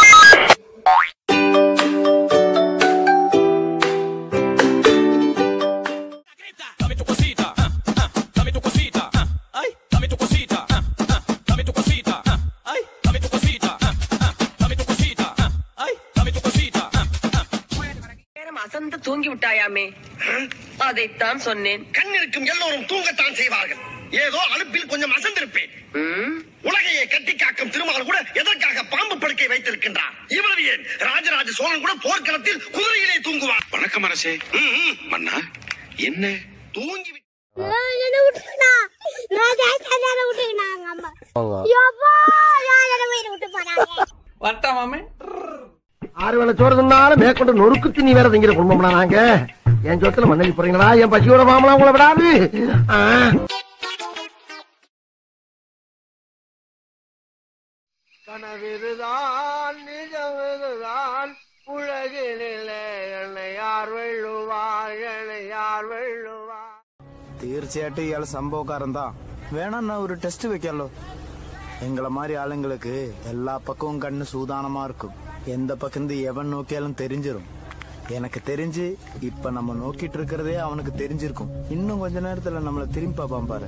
Dame tu cosita, ah, ah, dame tu cosita, ah, ay, dame tu cosita, ah, ah, dame tu cosita, ah, ay, dame tu cosita, ah, ah, dame tu cosita, ah, ay, dame tu cosita, ah, நேரம் அசந்து தூங்கி விட்டாயாமே அதைத்தான் சொன்னேன் கண் இருக்கும் எல்லோரும் தூங்கத்தான் செய்வார்கள் ஏதோ அலுப்பில் கொஞ்சம் அசந்திருப்பேன் உலகையே கட்டி காக்கும் திருமால் கூட எதற்காக பாம்பு படுக்கை வைத்திருக்கின்றார் இவ்வளவு ஏன் ராஜராஜ சோழன் கூட போர்க்களத்தில் குதிரையிலே தூங்குவார் வணக்கம் அரசே மன்னா என்ன தூங்கி என்ன விட்டுக்கணா ராஜா சந்தான விட்டுக்கினாங்க அம்மா யப்பா யார வீடு விட்டு போறாங்க வட்டா மாமே ஆறு வேளை சோறு தின்னாலும் மேற்கொண்டு நொறுக்கு திணி வேற திங்கிற குடும்பம்னா நாங்க என் சொத்துல மண்ணலி போறீங்களா என் பசியோட மாமலாம் உங்களை விடாது ஆ. கனவிதுதான் நிஜமிதுதான் உலகினிலே என்னை யார் வெள்ளுவார் என்னை யார் வெள்ளுவார் തീർച്ചയായിട്ടും ഇയാൾ സംഭവക്കാരൻ താ വേണമെന്നാ ഒരു ടെസ്റ്റ് വെക്കാലോ எங்களை மாதிரி ஆளுங்களுக்கு எல்லா பக்கமும் கண்ணு சூதானமா இருக்கும் எந்த பக்கம் இருந்து எவன் நோக்கியாலும் தெரிஞ்சிரும் எனக்கு தெரிஞ்சு இப்ப நம்ம நோக்கிட்டு இருக்கிறதே அவனுக்கு தெரிஞ்சிருக்கும் இன்னும் கொஞ்ச நேரத்துல நம்மள திரும்பி பார்ப்பான் பாரு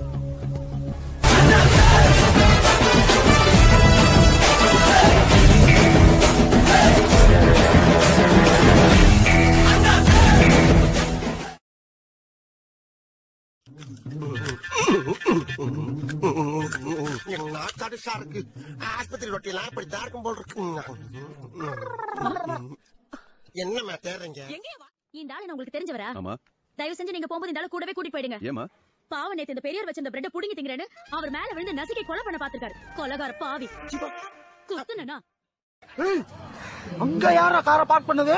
என் நாக்காடு இருக்கு ஆஸ்பத்திரி ரொட்டியெல்லாம் இப்படி தான் இருக்கும் போல் இருக்கு என்னம்மா தேடுறீங்க இந்த ஆளு நான் உங்களுக்கு தெரிஞ்சவரா ஆமா தயவு செஞ்சு நீங்க போகும்போது இந்த ஆளு கூடவே கூட்டிட்டு போயிடுங்க ஏமா பாவம் நேத்து இந்த பெரியவர் வச்சிருந்த பிரெட் புடுங்கி திங்கிறேன்னு அவர் மேல விழுந்து நசுக்கி கொலை பண்ண பாத்துருக்காரு கொலகார பாவி குத்துனா அங்க யாரா காரை பார்க் பண்ணது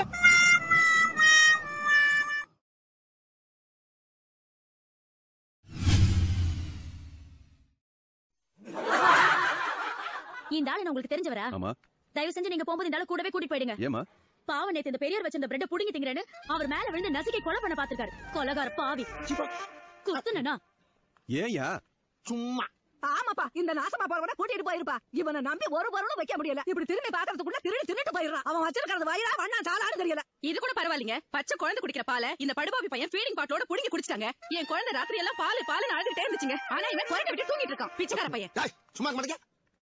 இந்த ஆளு நான் உங்களுக்கு தெரிஞ்சவரா ஆமா தயவு செஞ்சு நீங்க போகும்போது இந்த ஆளு கூடவே கூட்டிட்டு போயிடுங்க ஏமா பாவம் நேத்து இந்த பெரியவர் வச்சிருந்த பிரெட் புடுங்கி திங்கிறேன்னு அவர் மேல விழுந்து நசுக்கி கொலை பண்ண பாத்துருக்காரு கொலகார பாவி குத்துனா ஏயா சும்மா ஆமாப்பா இந்த நாசமா போறவன கூட்டிட்டு போயிருப்பா இவனை நம்பி ஒரு பொருளும் வைக்க முடியல இப்படி திரும்பி பாக்குறதுக்குள்ள திருடி தின்னுட்டு போயிடுறான் அவன் வச்சிருக்கிறது வயிறா வண்ணா சாலான்னு தெரியல இது கூட பரவாயில்லைங்க பச்சை குழந்தை குடிக்கிற பாலை இந்த படுபாவி பையன் ஃபீடிங் பாட்டிலோட புடுங்கி குடிச்சிட்டாங்க என் குழந்தை ராத்திரி எல்லாம் பால் பால் அழுதுட்டே இருந்துச்சுங்க ஆனா இவன் குறைக்க விட்டு தூங்கிட்டு இருக்கான் பிச்சைக்கார பையன் சும்மா மாட்டேங்க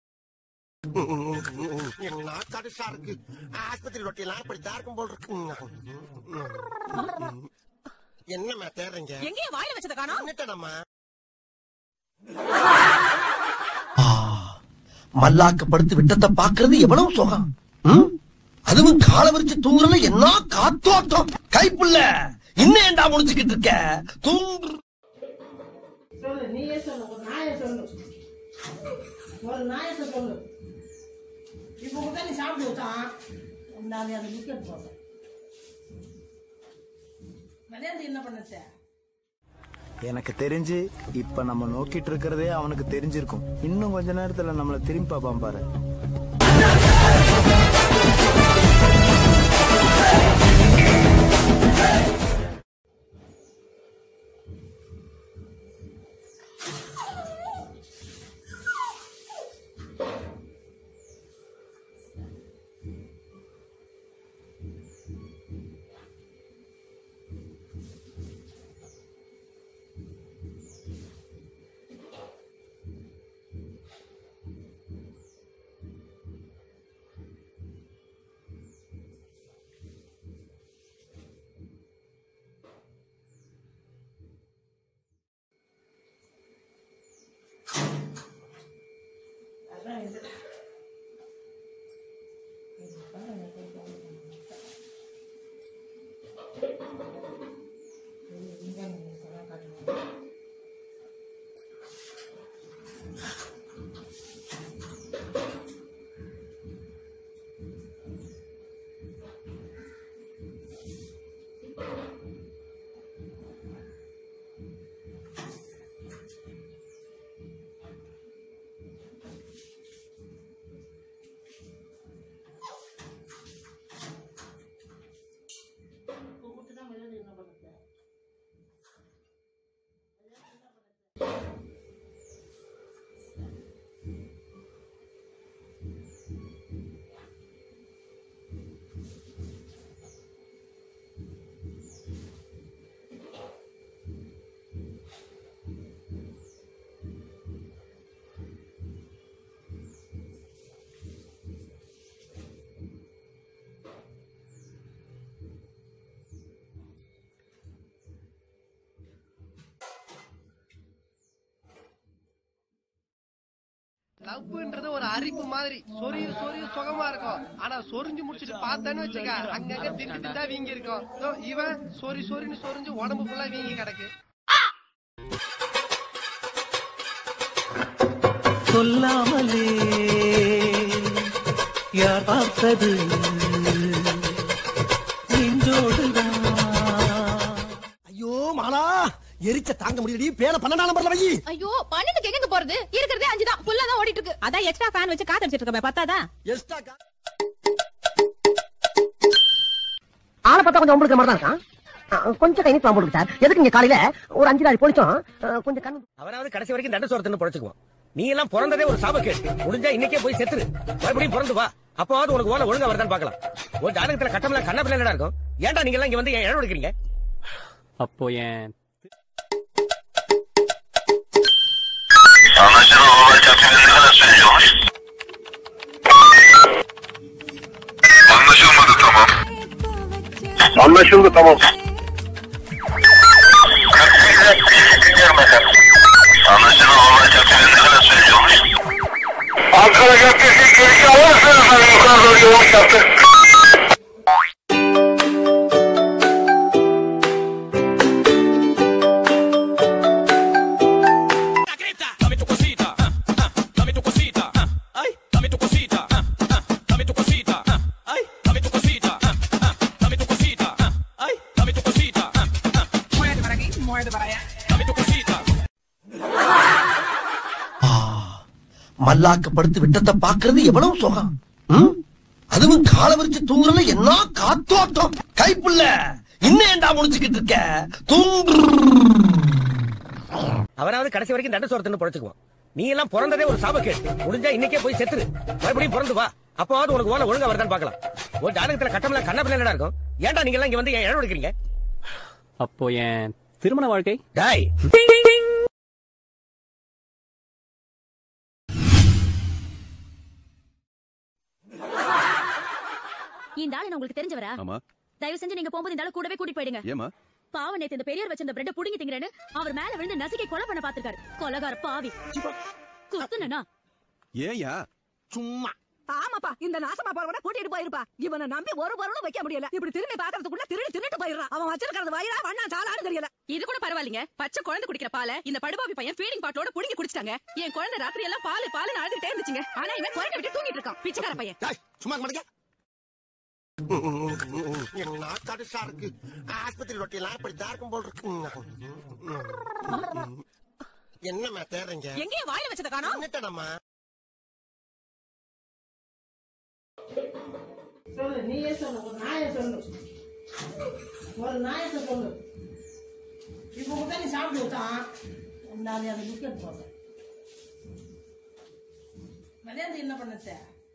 என் நாக்காடு இருக்கு ஆஸ்பத்திரி ரொட்டியெல்லாம் இப்படி தான் இருக்கும் போல் இருக்கு என்னம்மா தேடுறீங்க எங்கேயும் வாயில வச்சத காணோம் என்னட்டம்மா மல்லாக்க படுத்து விட்டத்தை பாக்குறது எவ்வளவு சுகம் ம்? அதுவும் கால விரிச்சு தூங்குறதுல என்ன காத்தோட்டம் கைப்புள்ள இன்னும் ஏண்டா முடிச்சுக்கிட்டு இருக்க தூங்கு சொல்லு நீயே சொல்லு ஒரு நாயை சொல்லு ஒரு நாயத்தை சொல்லு இப்போ கூட நீ சாப்பிட்டு வச்சான் நான் அந்த விக்கெட் போட்டேன் விளையாண்டு என்ன பண்ணத்த எனக்கு தெரிஞ்சு இப்ப நம்ம நோக்கிட்டு இருக்கிறதே அவனுக்கு தெரிஞ்சிருக்கும் இன்னும் கொஞ்ச நேரத்துல நம்மள திரும்பி பார்ப்பான் பாரு அதான் இது லவ்ன்றது ஒரு அரிப்பு மாதிரி சொரிய சொரிய சுகமா இருக்கும் ஆனா சொரிஞ்சு முடிச்சிட்டு பார்த்தேன்னு வச்சுக்க அங்கங்க திட்டு திட்டா வீங்கி இருக்கும் இதோ இவன் சொரி சொரின்னு சொரிஞ்சு உடம்பு ஃபுல்லா வீங்கி கிடக்கு சொல்லாமலே யார் பார்த்தது நெஞ்சோடுதான் ஐயோ மாலா எரிச்ச தாங்க முடியலடி பேன பன்னெண்டாம் நம்பர்ல வை ஐயோ பன்னெண்டுக்கு எங்க போறது இருக்கிறதே அஞ்சு தான் புல்லா தான் ஓடிட்டு இருக்கு அதான் எக்ஸ்ட்ரா ஃபேன் வச்சு காத்தடிச்சிட்டு இருக்கேன் பத்தாதா எஸ்டா ஆளை பார்த்தா கொஞ்சம் உங்களுக்கு மாதிரி தான் இருக்கான் ஆ, கொஞ்சம் கை நீட்டு போடுங்க சார் எதுக்கு இங்க காலையில ஒரு அஞ்சு நாள் போலிச்சோம் கொஞ்சம் கண்ணு அவனாவது கடைசி வரைக்கும் தண்ட சோரத்துன்னு பொழைச்சுக்குவான் நீ எல்லாம் பிறந்ததே ஒரு சாபக்கேடு முடிஞ்சா இன்னைக்கே போய் செத்துரு மறுபடியும் பிறந்து வா அப்பவாவது உனக்கு ஓலை ஒழுங்கா வருதான்னு பார்க்கலாம் ஒரு ஜாதகத்துல கட்டமெல்லாம் கண்ண பிள்ளை இருக்கும் ஏன்டா நீங்க எல்லாம் இங்க வந்து இடம் எடுக்கிறீங்க அப்போ என் Anlaşılan olay takviminde ne kadar sürüyormuş? Anlaşılmadı tamam. Anlaşıldı tamam. Dinliyorum efendim. Anlaşılan olay takviminde ne kadar sürüyormuş? Ankara Caddesi girişi alırsınız efendim yukarı doğru yolun yaptı. Dame tu cosita, ah, ah, dame tu cosita, ah, ay, dame tu cosita, ah, ah, dame tu cosita, ah, ay, dame tu cosita, ah, ah, dame tu cosita, ah, ay, dame tu cosita, ah, ah. Muerde para aquí, muerde para allá. Dame tu cosita. மல்லாக்க படுத்து விட்டத்தை பாக்குறது எவ்வளவு சுகம் ம்? அதுவும் கால விரிச்சு தூங்குறதுல என்ன காத்தோட்டம் கைப்புள்ள இன்னும் ஏன்டா முடிச்சுக்கிட்டு இருக்க தூங்கு அவனாவது கடைசி வரைக்கும் தண்ட சோரத்துன்னு பொழைச்சுக்குவான் நீ எல்லாம் பிறந்ததே ஒரு சாபக்கேடு முடிஞ்சா இன்னைக்கே போய் செத்துரு மறுபடியும் பிறந்து வா அப்பவாவது உனக்கு ஓலை ஒழுங்கா வருதான்னு பார்க்கலாம் ஒரு ஜாதகத்துல கட்டமெல்லாம் கண்ண பிள்ளை இருக்கும் ஏன்டா நீங்க எல்லாம் இங்க வந்து இடம் எடுக்கிறீங்க அப்போ என் திருமண வாழ்க்கை டாய் இந்த ஆளு நான் உங்களுக்கு தெரிஞ்சவரா ஆமா தயவு செஞ்சு நீங்க போகும்போது இந்த ஆளு கூடவே கூட்டிட்டு போயிடுங்க ஏமா பாவம் நேத்து இந்த பெரியவர் வச்சிருந்த பிரெட் புடுங்கி திங்கிறேன்னு அவர் மேல விழுந்து நசுக்கி கொலை பண்ண பாத்துருக்காரு கொலகார பாவி குத்துனா ஏயா சும்மா ஆமாப்பா இந்த நாசமா போறவன கூட்டிட்டு போயிருப்பா இவனை நம்பி ஒரு பொருளும் வைக்க முடியல இப்படி திரும்பி பாக்குறதுக்குள்ள திருடி திருட்டு போயிடுறான் அவன் வச்சிருக்கிறது வயிறா வண்ணா சாலான்னு தெரியல இது கூட பரவாயில்லைங்க பச்சை குழந்தை குடிக்கிற பாலை இந்த படுபாவி பையன் ஃபீடிங் பாட்டோட புடுங்கி குடிச்சிட்டாங்க என் குழந்தை ராத்திரி எல்லாம் பால் பால் அழுதுட்டே இருந்துச்சுங்க ஆனா இவன் குழந்தை விட்டு தூங்கிட்டு இருக்கான் பிச்சைக்கார பையன் சும்மா மாட்டேங்க என்ன கடுசா இருக்கு ஆஸ்பத்திரி ரொட்டி எல்லாம் இப்படிதான் இருக்கும் போல் இருக்கு என்னம்மா தேடுறீங்க எங்கேயே வாயில வச்சத காணோம் என்னட்டடம்மா சொல்லு நீயே சொல்லு ஒரு நாயை சொல்லு ஒரு நாயத்தை சொல்லு இப்ப கூட நீ சாப்பிட்டு விட்டான் நான் அந்த பிஸ்கட் போடுறேன் மதியானத்துக்கு என்ன பண்ணத்த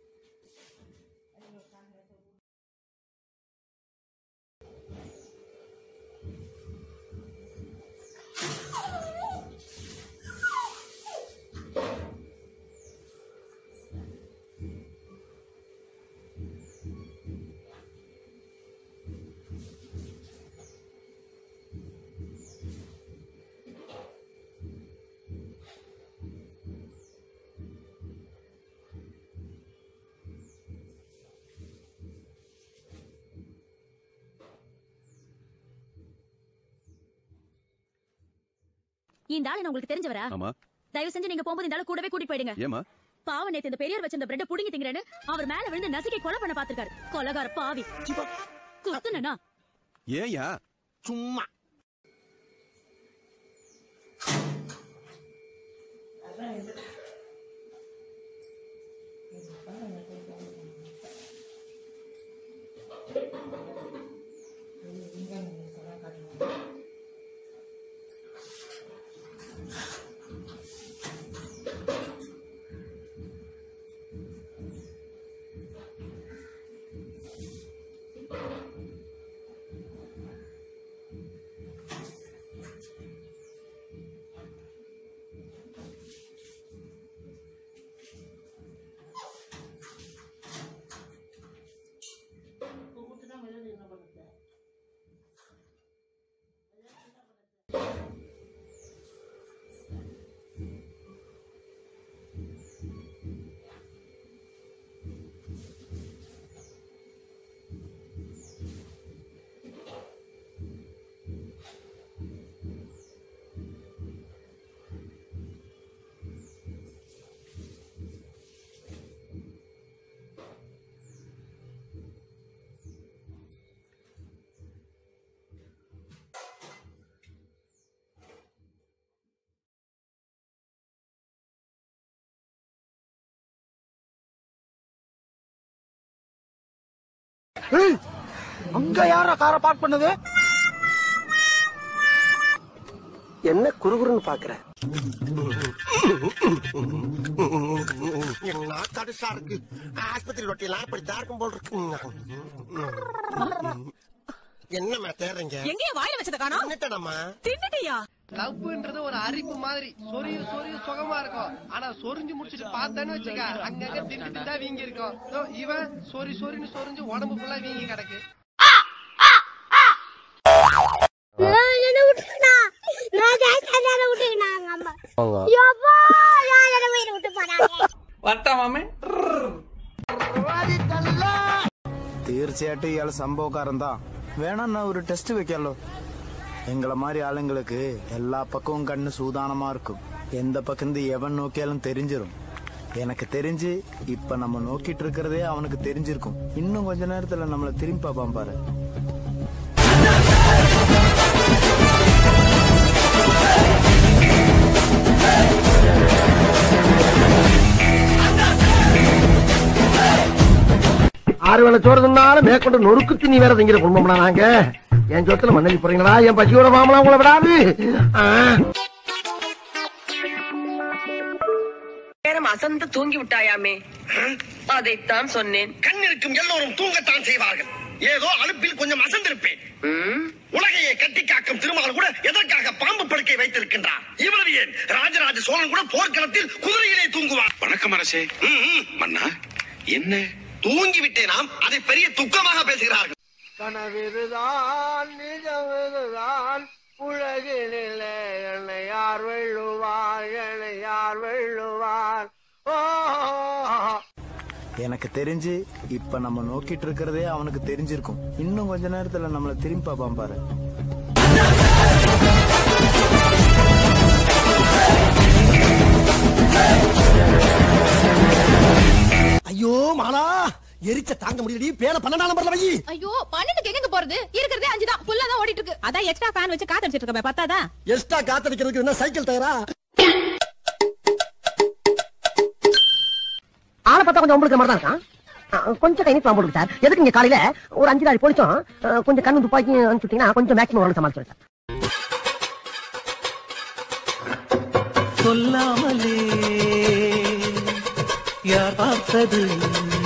இந்த ஆளு நான் உங்களுக்கு தெரிஞ்சவரா ஆமா தயவு செஞ்சு நீங்க போகும்போது இந்த ஆளு கூடவே கூட்டிட்டு போயிடுங்க ஏமா பாவம் நேத்து இந்த பெரியவர் வச்சிருந்த பிரெட் புடுங்கி திங்கிறேன்னு அவர் மேல விழுந்து நசுக்கி கொலை பண்ண பாத்துருக்காரு கொலகார பாவி குத்துனா ஏயா சும்மா ஏய், அங்க யாரா காரை பார்க் பண்ணது என்ன குறுகுறுன்னு பாக்குற என்ன தடுசா இருக்கு ஆஸ்பத்திரி ரொட்டியெல்லாம் இப்படி தான் இருக்கும் போல் இருக்கு என்னம்மா தேடுறீங்க எங்கேயும் வாயில வச்சத காணோம் என்னட்டடம்மா தின்னுட்டியா லவ்ன்றது ஒரு அரிப்பு மாதிரி சொரிய சொரிய சுகமா இருக்கும் ஆனா சொரிஞ்சு முடிச்சிட்டு பார்த்தேன்னு வச்சுக்க அங்கங்க திட்டு திட்டா வீங்கி இருக்கும் இதோ இவன் சொரி சொரின்னு சொரிஞ்சு உடம்பு ஃபுல்லா வீங்கி கிடக்கு என்ன விட்டுருக்கா ராஜா சந்தான விட்டுக்கினாங்க அம்மா எப்பா யார் என்ன வீடு விட்டு போறாங்க வரட்டா மாமே തീർച്ചയായിട്ടും ഇയാൾ സംഭവക്കാരൻ താ വേണമെന്നാ ഒരു ടെസ്റ്റ് വെക്കാലോ எங்களை மாதிரி ஆளுங்களுக்கு எல்லா பக்கமும் கண்ணு சூதானமா இருக்கும் எந்த பக்கம் எவன் நோக்கியாலும் தெரிஞ்சிரும் எனக்கு தெரிஞ்சு இப்ப நம்ம நோக்கிட்டு இருக்கிறதே அவனுக்கு தெரிஞ்சிருக்கும் இன்னும் கொஞ்ச நேரத்துல நம்மள திரும்பி பார்ப்பான் பாரு ஆறு வேளை சோறு தின்னாலும் மேற்கொண்டு நொறுக்கு திணி வேற திங்கிற குடும்பம்னா நாங்க என் சொத்துல மண்ணலி போறீங்களா என் பசியோட மாமலாம் உங்களை விடாது ஆ. நேரம் அசந்து தூங்கி விட்டாயாமே அதைத்தான் சொன்னேன் கண் இருக்கும் எல்லோரும் தூங்கத்தான் செய்வார்கள் ஏதோ அலுப்பில் கொஞ்சம் அசந்திருப்பேன் உலகையே கட்டி காக்கும் திருமால் கூட எதற்காக பாம்பு படுக்கை வைத்திருக்கின்றார் இவ்வளவு ஏன் ராஜராஜ சோழன் கூட போர்க்களத்தில் குதிரையிலே தூங்குவார் வணக்கம் அரசே மன்னா என்ன தூங்கி விட்டேனாம் அதை பெரிய துக்கமாக பேசுகிறார்கள் கனவிருதான் நிஜமிருதான் உலகினிலே என்னை யார் வெள்ளுவார் என்னை யார் வெள்ளுவார் ஓ எனக்கு தெரிஞ்சு இப்ப நம்ம நோக்கிட்டு இருக்கிறதே அவனுக்கு தெரிஞ்சிருக்கும் இன்னும் கொஞ்ச நேரத்துல நம்மள திரும்பி பார்ப்பான் பாரு ஐயோ மாலா எரிச்ச தாங்க முடியலடி பேன பன்னெண்டாம் நம்பர்ல வை ஐயோ பன்னெண்டுக்கு எங்க போறது இருக்கிறதே அஞ்சு தான் புல்லா தான் ஓடிட்டு இருக்கு அதான் எக்ஸ்ட்ரா ஃபேன் வச்சு காத்தடிச்சிட்டு இருக்கமே பத்தாதா எக்ஸ்ட்ரா காத்தடிக்கிறதுக்கு என்ன சைக்கிள் டயரா ஆளை பார்த்தா கொஞ்சம் உங்களுக்கு மாதிரி தான் இருக்கான் ஆ, கொஞ்சம் கை நீட்டு போடுங்க சார் எதுக்கு இங்க காலையில ஒரு அஞ்சு நாள் போலிச்சோம் ஆ, கொஞ்சம் கண்ணு துப்பாக்கி அனுப்பிச்சுட்டீங்கன்னா கொஞ்சம் மேக்ஸிமம் உடனே சமாளிச்சு சார் சொல்லாமலே யார் பார்த்தது